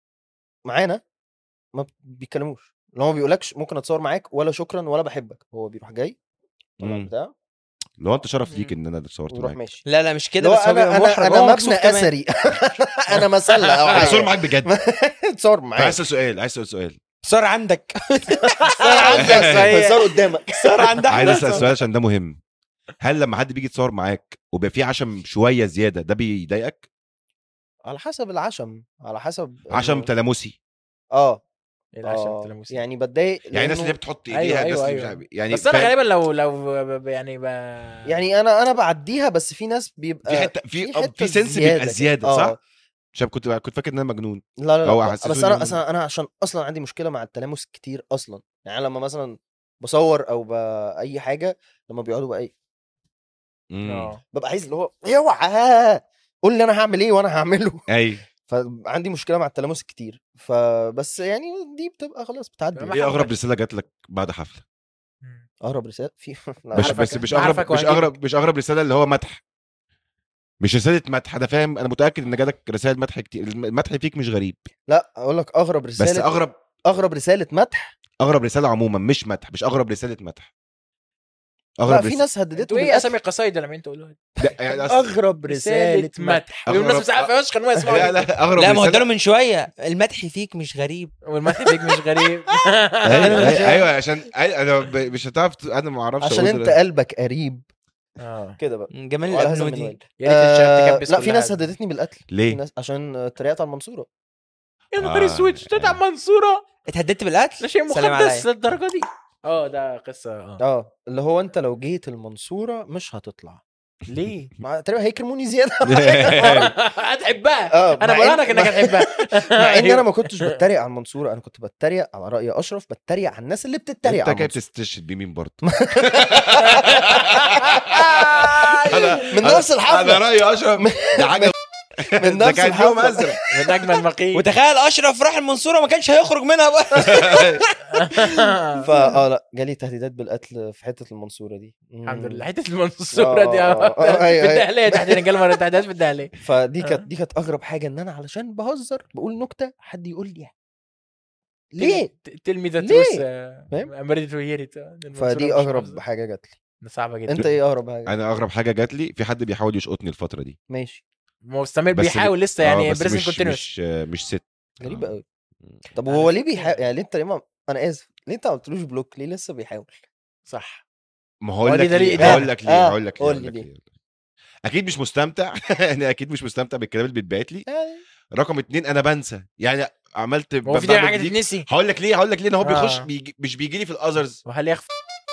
معانا ما بيتكلموش لو ما بيقولكش ممكن اتصور معاك ولا شكرا ولا بحبك هو بيروح جاي طلع مم. بتاع لو انت شرف ليك ان انا صورت ويروح معاك ماشي لا لا مش كده لو بس هو انا بيبقى انا محرج انا هو مبنى مكسوف كمان. اثري انا مسله او عايز اصور حاجه معاك بجد تصور معايا عايز اسال سؤال عايز اسال سؤال صار عندك صار عندك صحيح. تصور قدامك صار عندك عايز اسال سؤال عشان ده مهم هل لما حد بيجي يتصور معاك وبيبقى في عشم شويه زياده ده بيضايقك على حسب العشم على حسب عشم إنه- تلامسي اه إيه العشم آه، التلامسي؟ يعني بتضايق يعني الناس لأنه- اللي هي بتحط أيوة، ايديها أيوة، الناس اللي مش أيوة. عارف- يعني بس انا فاهم؟ غالبا لو لو ب- ب- يعني ب... يعني انا انا بعديها بس في ناس بيبقى في حته في حتة في سنس زيادة بيبقى كده. زياده آه. صح؟ عشان كنت كنت فاكر ان انا مجنون لا لا أو لا حسسوني بس انا إن- اصلا انا عشان اصلا عندي مشكله مع التلامس كتير اصلا يعني أنا لما مثلا بصور او باي حاجه لما بيقعدوا بقى ايه مم. اه ببقى عايز اللي هو اوعى قول لي انا هعمل ايه وانا هعمله اي فعندي مشكله مع التلامس كتير فبس يعني دي بتبقى خلاص بتعدي ما ايه حبك. اغرب رساله جات لك بعد حفله مم. اقرب رساله في لا، مش عارفك- بس مش عارفك اغرب مش وهجيبك. اغرب مش اغرب رساله اللي هو مدح مش رساله مدح انا فاهم انا متاكد ان جالك رسائل مدح كتير المدح فيك مش غريب لا اقول لك اغرب بس رساله اغرب اغرب رساله مدح اغرب رساله عموما مش مدح مش اغرب رساله مدح لا اغرب في رس- ناس انتوا هددتني ايه بالقتل. اسامي القصايد اللي عمالين تقولوها لا يعني أصل- اغرب رساله مدح مدح والناس مش عارفه فشخ ان هو لا يسمعوا لا اغرب لا ما هو رسالة- اداله من شويه المدح فيك مش غريب والمدح فيك مش غريب ايوه أيوة، ايوه عشان أي- انا ب- مش هتعرف ت- انا ما اعرفش عشان أقول انت قلبك قريب اه كده بقى جمال وعلى حسب الابنودي المنوال. يا ريت الشباب آه تكبس لا في كل ناس حاجة. هددتني بالقتل في ليه؟ ناس عشان اتريقت على المنصوره يا نهار آه. اسود اشتات على المنصوره اتهددت بالقتل ده شيء سلام مقدس عليا. للدرجه دي اه ده قصه اه اه اللي هو انت لو جيت المنصوره مش هتطلع ليه؟ مع- تقريبا هيكرموني زياده هتحبها اه انا مع بقول إن- لك انك هتحبها مع ان انا ما كنتش بتريق على المنصوره انا كنت بتريق على راي اشرف بتريق على الناس اللي بتتريق انت على كده المنصوره بتستشهد بمين برضه من نفس انا الحفله رايي اشرف ده حاجه من ده نفس كان يوم الحفله ازرق من اجمل مقيت وتخيل اشرف راح المنصوره ما كانش هيخرج منها بقى فا اه لا جالي تهديدات بالقتل في حته المنصوره دي الحمد لله حته المنصوره دي آه، اه آه، آه، في أيوة، أيوة. الدهليه تحديدا قال مره تحديات في الدهليه فدي آه. كانت دي كانت اغرب حاجه ان انا علشان بهزر بقول نكته حد يقول لي ليه تل مي ذا ليه؟ تروث فاهم؟ ام ريدي تو هير فدي اغرب حاجه جات لي ده صعبه جدا انت ايه اغرب حاجه انا اغرب حاجه جات لي في حد بيحاول يشقطني الفتره دي ماشي مستمر بس بيحاول لسه آه، يعني بس بريزنت مش كونتينوس مش مش ست غريبه آه. قوي طب على وهو ليه فكرة- بيحاول يعني ليه انت ليه ما... انا اسف ليه انت ما قلتلوش بلوك ليه لسه بيحاول صح ما هو هقول دي لك دليل ليه إدانة. هقول لك ليه آه، هقول لك ليه قول هقول لي لك ليه. ليه اكيد مش مستمتع يعني اكيد مش مستمتع بالكلام اللي بيتبعت لي يعني رقم اتنين انا بنسى يعني عملت هو في بعمل دي حاجه جديد. تتنسي هقول لك ليه هقول لك ليه ان هو بيخش آه. بيجي مش بيجي لي في الاذرز وهل يخفى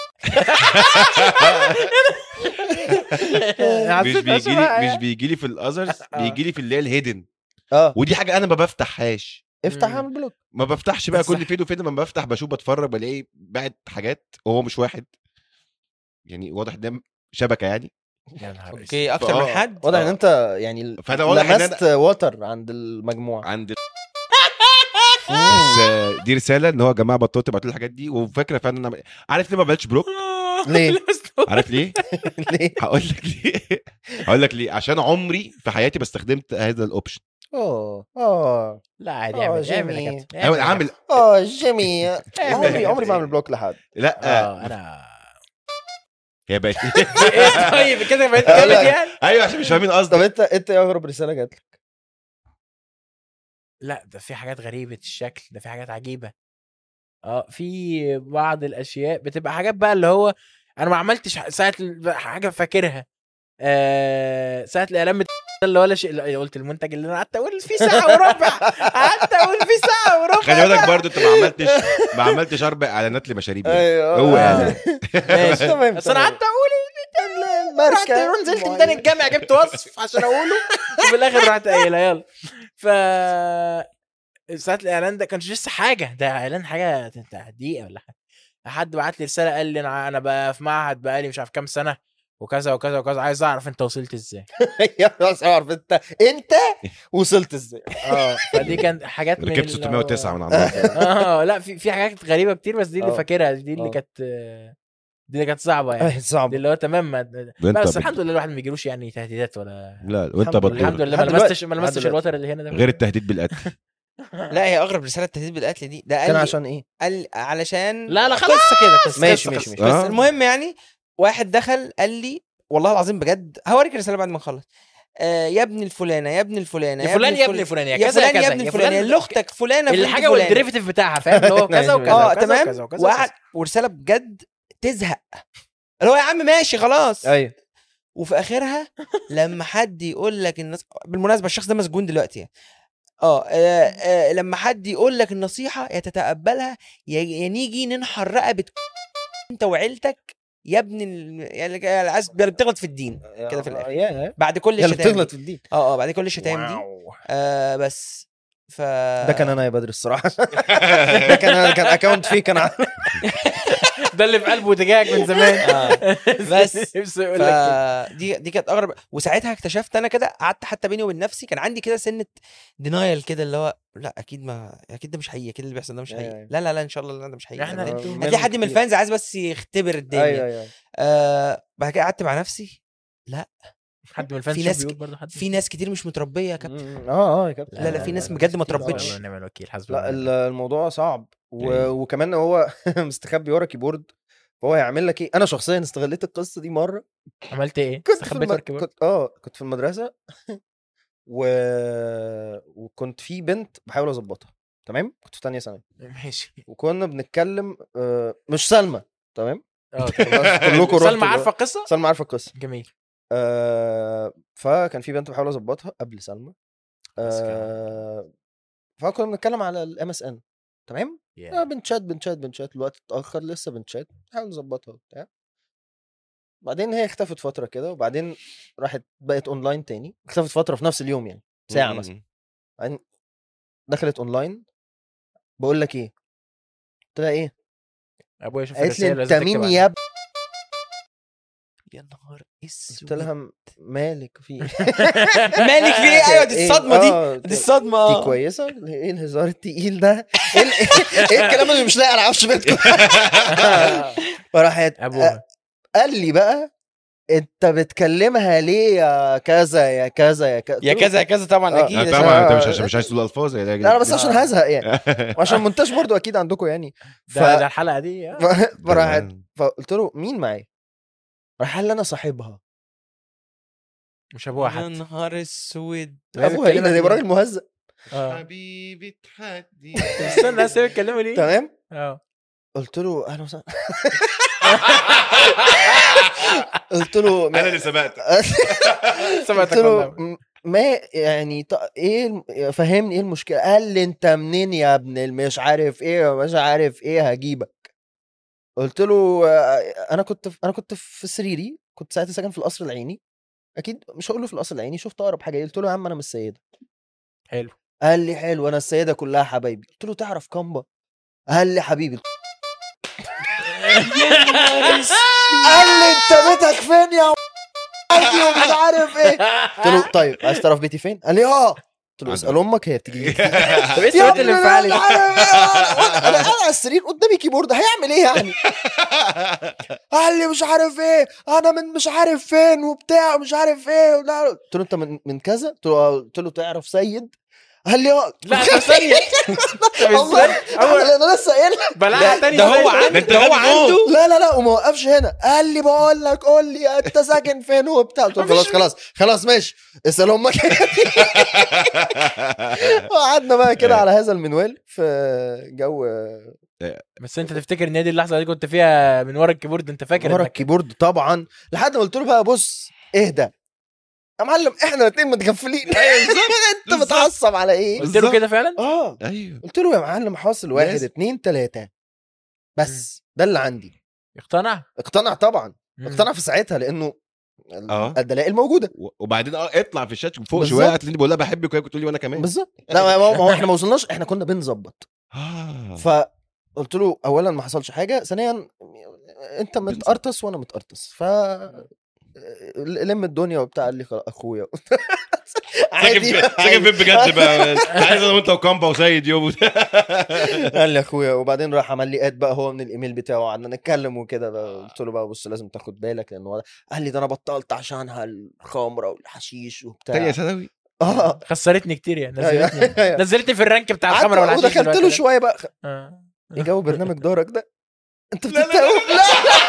مش بيجي لي مش بيجي لي في الاذرز آه. بيجي لي في اللي هي الهيدن اه ودي حاجه انا ما بفتحهاش افتح مم. اعمل بلوك ما بفتحش بقى بس كل فين وفين لما بفتح بشوف بتفرج بلاقي بعت حاجات وهو مش واحد يعني واضح ده شبكه يعني يا نهار اوكي اكتر من فآه. حد واضح ان آه. انت يعني فأنا واضح إن لمست ووتر عند المجموعه عند بس آه، دي رساله ان هو يا جماعه بطلوا تبعتوا لي الحاجات دي وفاكره فعلا انا عارف ليه ما بقتش بلوك ليه؟ عارف ليه؟ ليه؟ هقول لك ليه هقول لك ليه عشان عمري في حياتي ما استخدمت هذا الاوبشن اه اه لا عادي آه، اعمل اعمل يا جميل. كابتن اعمل يا اعمل اه جيمي عمري يا عمري كابتن. ما اعمل بلوك لحد لا اه انا هي بقت ايه طيب كده بقيت جامد يعني ايوه عشان مش فاهمين طب قصدي انت انت ايه اغرب رساله جات لك؟ لا ده في حاجات غريبة الشكل ده في حاجات عجيبة اه في بعض الاشياء بتبقى حاجات بقى اللي هو انا ما عملتش ح- ساعة ال- حاجة فاكرها آه ساعة الاعلان بتاع اللي ولا شيء لا، قلت المنتج اللي انا قعدت اقول فيه ساعة وربع قعدت اقول فيه ساعة وربع خلي بالك برضو انت ما عملتش ما عملتش اربع اعلانات لمشاريب يعني. ايوه هو آه. يعني. ماشي تمام بس انا تمام. قعدت اقول رحت الماركه نزلت ميدان الجامع جبت وصف عشان اقوله وفي الاخر رحت قايلها يلا ف ساعة الاعلان ده كانش لسه حاجه ده اعلان حاجه انت دقيقه ولا حاجه حد بعت لي رساله قال لي انا انا بقى في معهد بقالي مش عارف كام سنه وكذا وكذا وكذا عايز اعرف انت وصلت ازاي يا بس اعرف انت انت وصلت ازاي اه فدي كانت حاجات من ركبت اللي هو- 609 من عندهم اه لا في في حاجات غريبه كتير بس دي اللي آه. فاكرها دي اللي آه. كانت دي اللي كانت صعبه يعني صعب دي اللي هو تمام ما- وانت بس بت- الحمد لله الواحد ما بيجيلوش يعني تهديدات ولا لا وانت الحمد لله. الحمد بطل لله ما لحد دلوقتي. لمستش ما لحد لمستش دلوقتي. الوتر اللي هنا ده غير التهديد بالقتل لا هي اغرب رساله التهديد بالقتل دي ده قال كان لي عشان ايه؟ قال علشان لا، لا، قصه كده قصه ماشي، قصة ماشي، قصة. ماشي. بس آه. المهم يعني واحد دخل قال لي والله العظيم بجد هوريك الرساله بعد ما نخلص آه يا ابن الفلانه يا ابن الفلانه يا فلان يا ابن فلان يا يا كذا يا فلان يا كذا ابن يا فلان فلان يا اختك فلانه بنت الحاجه فلانة. والديريفيتيف بتاعها فاهم اللي هو كذا وكذا اه وكذا تمام وكذا وكذا وقعد ورساله بجد تزهق اللي هو يا عم ماشي خلاص ايوه وفي اخرها لما حد يقول لك النص... بالمناسبه الشخص ده مسجون دلوقتي يعني. اه آه، آه، لما حد يقول لك النصيحه يا تتقبلها يا يا نيجي ننحر رقبه انت وعيلتك يا ابن ال... يعني اللي عايز اللي بتغلط في الدين كده في الآخر. يا بعد كل يلا الشتايم بتغلط دي. في الدين اه اه بعد كل الشتايم دي آه بس ف ده كان انا يا بدر الصراحه ده كان كان اكونت فيه كان عامل- ده اللي في قلبه تجاهك من زمان آه. بس نفسه يقول لك كده. فدي دي كانت اغرب وساعتها اكتشفت انا كده قعدت حتى بيني وبين نفسي كان عندي كده سنه دينايل كده اللي هو لا اكيد ما اكيد ده مش حقيقي اكيد اللي بيحصل ده مش أيوة، حقيقي أيوة. لا لا لا ان شاء الله لا ده مش حقيقي احنا هتلاقي- انتوا هتلاقي حد من كتير. الفانز عايز بس يختبر الدنيا ايوه ايوه آه بعد كده قعدت مع نفسي حد من الفانز في شوف ناس بيقول برضه حد في ناس كتير مش متربيه يا كابتن مم. اه اه يا كابتن لا، لا، في ناس بجد ما تربتش. الله ونعم الوكيل حسبي لا الله ال- الموضوع صعب و... أيوة. وكمان هو مستخبي ورا كيبورد فهو هيعمل لك ايه انا شخصيا استغليت القصه دي مره عملت ايه؟ كنت في استخبيت الم... ورا الكيبورد؟ كنت اه كنت في المدرسه و... وكنت في بنت بحاول اظبطها تمام كنت في تانية ثانوي ماشي وكنا بنتكلم آه مش سلمى تمام اه كلكم سلمى رحتوا عارفه بقى. القصه؟ سلمى عارفه القصه جميل آه فكان في بنت بحاول اظبطها قبل سلمى بس كده. آه فكنا بنتكلم على الام اس ان تمام Yeah. آه بنشات بنشات بنشات الوقت اتاخر لسه بنشات نحاول نظبطها وبتاع بعدين هي اختفت فتره كده وبعدين راحت بقت اونلاين تاني اختفت فتره في نفس اليوم يعني ساعه مثلا بعدين دخلت اونلاين بقول لك ايه قلت لها ايه ابويا شوف قالت لي الرسائل انت لازم مين تكتب يا ب... يا نهار اسود قلت لها م- مالك في إيه؟ مالك في ايه ايوه دي إيه؟ الصدمه دي آه، دي الصدمه دي آه. كويسه ايه الهزار التقيل ده ايه ال- ايه الكلام اللي مش لاقي على عفش بيتكم فراحت ابوها قال لي بقى انت بتكلمها ليه يا كذا يا كذا يا كذا يا كذا يا كذا طبعا آه، اكيد آه، عشان- طبعا انت مش عشان مش عايز تقول الفاظ يا لا لا بس عشان هزهق يعني وعشان المونتاج برضو اكيد عندكم يعني ف... ده ده الحلقه دي آه. ف- فراحت فقلت له مين معايا؟ راح قال لي انا صاحبها مش ابوها يا حتى نهار اسود ابوها ايه ده ده يبقى راجل مهزأ اه حبيبي تحدي طب استنى استنى بيتكلموا ليه؟ تمام اه قلت له اهلا وسهلا قلت له انا اللي سبقت سمعتك قلت له والله م- ما يعني ط- ايه الم- فهمني ايه المشكله قال لي انت منين يا ابن المش عارف ايه مش عارف ايه هجيبك قلت له آه، انا كنت في انا كنت في سريري كنت ساعتها ساكن في القصر العيني اكيد مش هقول له في القصر العيني شفت اقرب حاجه إيه؟ قلت له يا عم انا مش السيده حلو قال لي حلو انا السيده كلها حبايبي قلت له تعرف كامبا قال لي حبيبي قال لي انت بيتك فين يا عادي ومش عارف ايه قلت له طيب عايز تعرف بيتي فين قال لي اه قلت له عندك. اسال امك هي بتيجي طب ايه السؤال الانفعالي ده؟ انا قاعد على السرير قدامي كيبورد هيعمل ايه يعني قال لي مش عارف ايه انا من مش عارف فين وبتاع مش عارف ايه ولا قلت له انت من من كذا قلت له آه. قلت له تعرف سيد قال لي اه لا طب ثانيه طب والله ازاي اول انا لسه قايل بلعها تاني ده هو إزاي؟ عنده انت ده هو غبي موت. عنده لا لا لا وما وقفش هنا قال لي بقول لك قول لي انت ساكن فين وبتاع قلت له خلاص خلاص خلاص ماشي اسال امك وقعدنا بقى كده إيه. على هذا المنوال في جو بس انت تفتكر ان هي دي اللحظه اللي كنت فيها من ورا الكيبورد انت فاكر ورا انك الكيبورد طبعا لحد ما قلت له بقى بص اهدى يا معلم احنا الاثنين متغفلين انت متعصب على ايه قلت له كده فعلا اه ايوه قلت له يا معلم حاصل واحد لازم. اتنين تلاته بس ده اللي عندي اقتنع اقتنع طبعا مم. اقتنع في ساعتها لانه اه الدلائل موجوده و- وبعدين اه اطلع في الشات فوق بالظبط. شويه هتلاقيني بقول لها بحبك وهي بتقول لي وانا كمان بالظبط لا ما هو- ما هو احنا ما وصلناش احنا كنا بنظبط اه فقلت له اولا ما حصلش حاجه ثانيا انت متقرطس وانا متقرطس ف لم الدنيا وبتاع قال لي خلاص اخويا ساكن في- ساكن فين بجد بقى عايز انا وانت وكامبا وسيد يوم قال لي اخويا وبعدين راح عمل لي اد بقى هو من الايميل بتاعه قعدنا نتكلم وكده بقى. قلت له بقى بص لازم تاخد بالك لانه هو- قال لي ده انا بطلت عشانها الخمره والحشيش تانية وبتاع ثانوي اه خسرتني كتير يعني أيوة، نزلتني أيوة. نزلتني في الرانك بتاع قعدت الخمره والحشيش ودخلت دلوقتي له ده. شويه بقى آه. ايه جو برنامج دارك ده انت لا، لا، بتتوب لا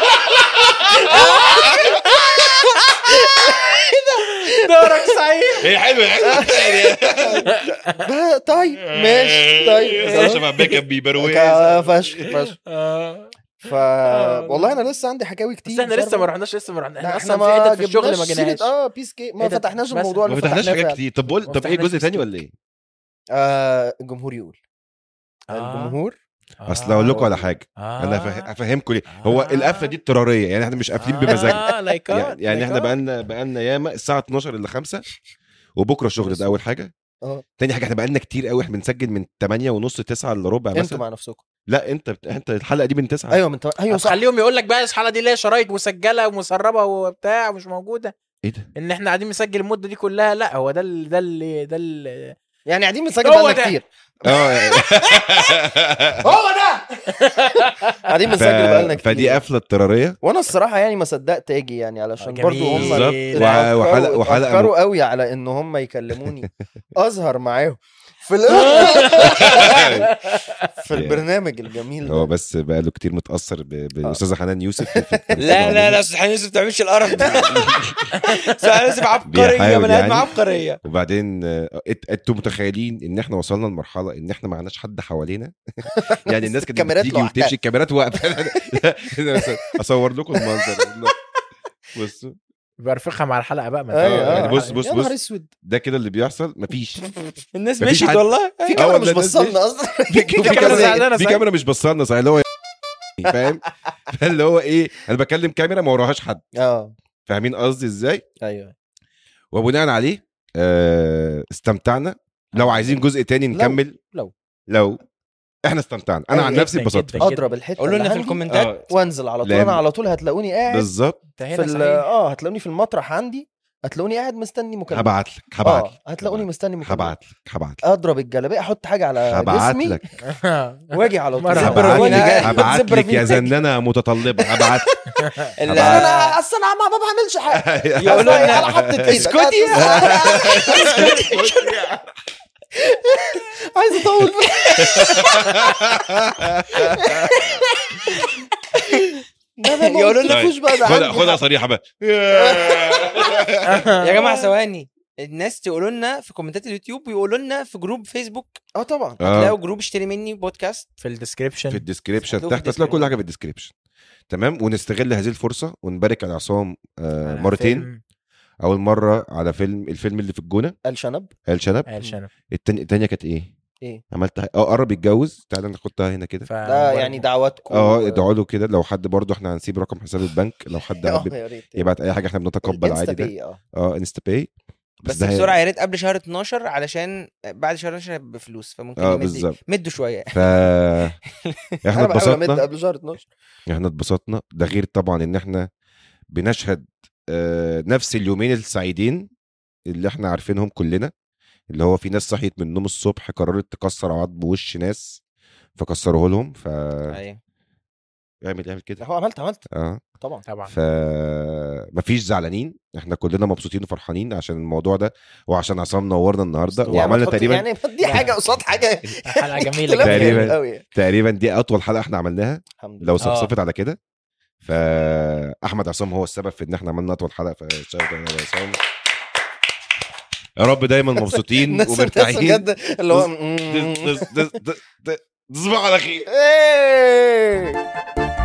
دورك صحيح هي حلوه حلوه بقى طيب ماشي طيب صار شبه بيكم بيبر ويز. كا- فشخ فشخ آه. ف والله انا لسه عندي حكاوي كتير بس احنا مش لسه ما عارف رحناش لسه ما رحناش لا، احنا اصلا في حتت في الشغل ما جبناش جيناهاش سيرة- اه بيس كيك ما إيه ده؟ فتحناش مثلا. الموضوع ما اللي فتحناش فتحناه حاجات فعلا. كتير طب بقول ما طب ايه فتحناش الجزء الثاني بس ولا ايه؟ آه الجمهور يقول آه. الجمهور اصل اقول لكم على حاجه انا أفه- افهمكم ليه هو آه. القفله دي اضطراريه يعني احنا مش قافلين بمزاجنا اه لايكات يعني, يعني احنا بقالنا بقالنا ياما الساعه 12 ل 5 وبكره الشغل ده اول حاجه اه تاني حاجه احنا بقالنا كتير قوي احنا بنسجل من 8 ونص 9 الا ربع انتوا مثلا مع نفسكم لا انت بت... انت الحلقه دي من 9 ايوه من ايوه صح خليهم يقول لك بقى الحلقه دي اللي هي شرايط مسجله ومسربه وبتاع ومش موجوده ايه ده؟ ان احنا قاعدين مسجل المده دي كلها لا هو ده ال ده ال ده ال يعني قاعدين بنسجل هو بقالنا ده. كتير اه هو ده قاعدين بنسجل بقالنا ف... كتير فدي قفله اضطراريه وانا الصراحه يعني ما صدقت اجي يعني علشان جميل. برضو هم بالظبط. لا. وحلقة- وحلقة اتاخروا قوي على ان هم يكلموني اظهر معاهم في ال- في البرنامج الجميل هو ده بس بقى له كتير متاثر ب- بالاستاذه حنان يوسف في- في- في لا لا لا البرنامج. استاذ حنين يوسف ما تعملش القرف ده استاذ حنين يوسف عبقريه بيحاول بني ادم يعني. عبقريه وبعدين آه، إت- انتوا متخيلين ان احنا وصلنا لمرحله ان احنا ما عندناش حد حوالينا يعني الناس كانت الكاميرات بتيجي لوحدها. وتمشي الكاميرات واقفه أنا بس اصور لكم المنظر بصوا برفقها مع الحلقه بقى ما ايوه يعني آه. بص- بص- يا نهار بص. اسود ده كده اللي بيحصل مفيش الناس مفيش مشيت حد. والله في آه كاميرا والله مش الناس بصلنا اصلا في في كاميرا كاميرا زعلانة في صحيح. كاميرا مش بصلنا صحيح اللي هو فاهم فاللي هو ايه انا بكلم كاميرا ما وراهاش حد اه فاهمين قصدي ازاي ايوه وبناء عليه آه استمتعنا لو عايزين جزء تاني لو- نكمل لو. لو احنا استمتعنا انا أيوة، عن نفسي جداً، اتبسطت جداً. اضرب الحته قولوا لنا اللي في عندي الكومنتات آه، وانزل على طول لأن- انا على طول هتلاقوني قاعد بالظبط في انتهينا ال- صحيح اه هتلاقوني في المطرح عندي هتلاقوني قاعد مستني مكالمه هبعت لك هبعت اه هتلاقوني مستني مكالمه هبعت لك هبعت لك اضرب الجلابيه احط حاجه على هبعت جسمي لك واجي على طول مرة هبعت هبعت لك لك. هبعت زبرة لك يا فيك. زنانه متطلبه هبعت ال- لا انا اصل انا ما ما بعملش حاجه لك يقولوا لنا على حطة ايدك اسكتي. عايز اطول ده انا ما يقولوا لنا قلتلكوش بقى ده خدها عندي خدها حق. صريحه بقى يا جماعه ثواني الناس تقولوا لنا في كومنتات اليوتيوب ويقولوا لنا في جروب فيسبوك اه طبعا آه. تلاقوا جروب اشتري مني بودكاست في الديسكريبشن في الديسكريبشن هتلاقوه في تحت هتلاقوا كل الديسكريبشن. حاجه في الديسكريبشن تمام ونستغل هذه الفرصه ونبارك على عصام آه مرتين اول مره على فيلم الفيلم اللي في الجونه الشنب قال شنب قال شنب التاني التانيه كانت ايه؟ ايه؟ عملت اه قرب يتجوز تعالى ناخدها هنا كده ف... ده يعني دعواتكم اه ادعوا له كده لو حد برضه احنا هنسيب رقم حساب البنك لو حد اه حابب يا ريت يبعت اي حاجه احنا بنتقبل الإنستا عادي ده باي، اه اه انستا باي بس ده هي- بسرعه يا ريت قبل شهر 12 علشان بعد شهر 12 هيبقى بفلوس فممكن اه يمد- بالظبط مدوا شويه ف انا احنا بحاول امد اتبسطنا قبل شهر 12 احنا اتبسطنا ده غير طبعا ان احنا بنشهد آه، نفس اليومين السعيدين اللي احنا عارفينهم كلنا اللي هو في ناس صحيت من النوم الصبح قررت تكسر عظم وش ناس فكسره لهم ف ايوه اعمل اعمل كده هو عملت عملت اه طبعا طبعا ف مفيش زعلانين احنا كلنا مبسوطين وفرحانين عشان الموضوع ده وعشان عصام نورنا النهارده يعني وعملنا تحط- تقريبا يعني دي حاجه قصاد حاجه حلقه جميله اختلاف جدا تقريباً. جامد قوي تقريبا دي اطول حلقه احنا عملناها الحمد لله لو آه. صفصفت على كده فاحمد عصام هو السبب في ان احنا عملنا اطول حلقه فشكرا يا عصام يا رب دايما مبسوطين الناس الناس ومرتاحين بجد اللي هو تصبحوا على خير إيه.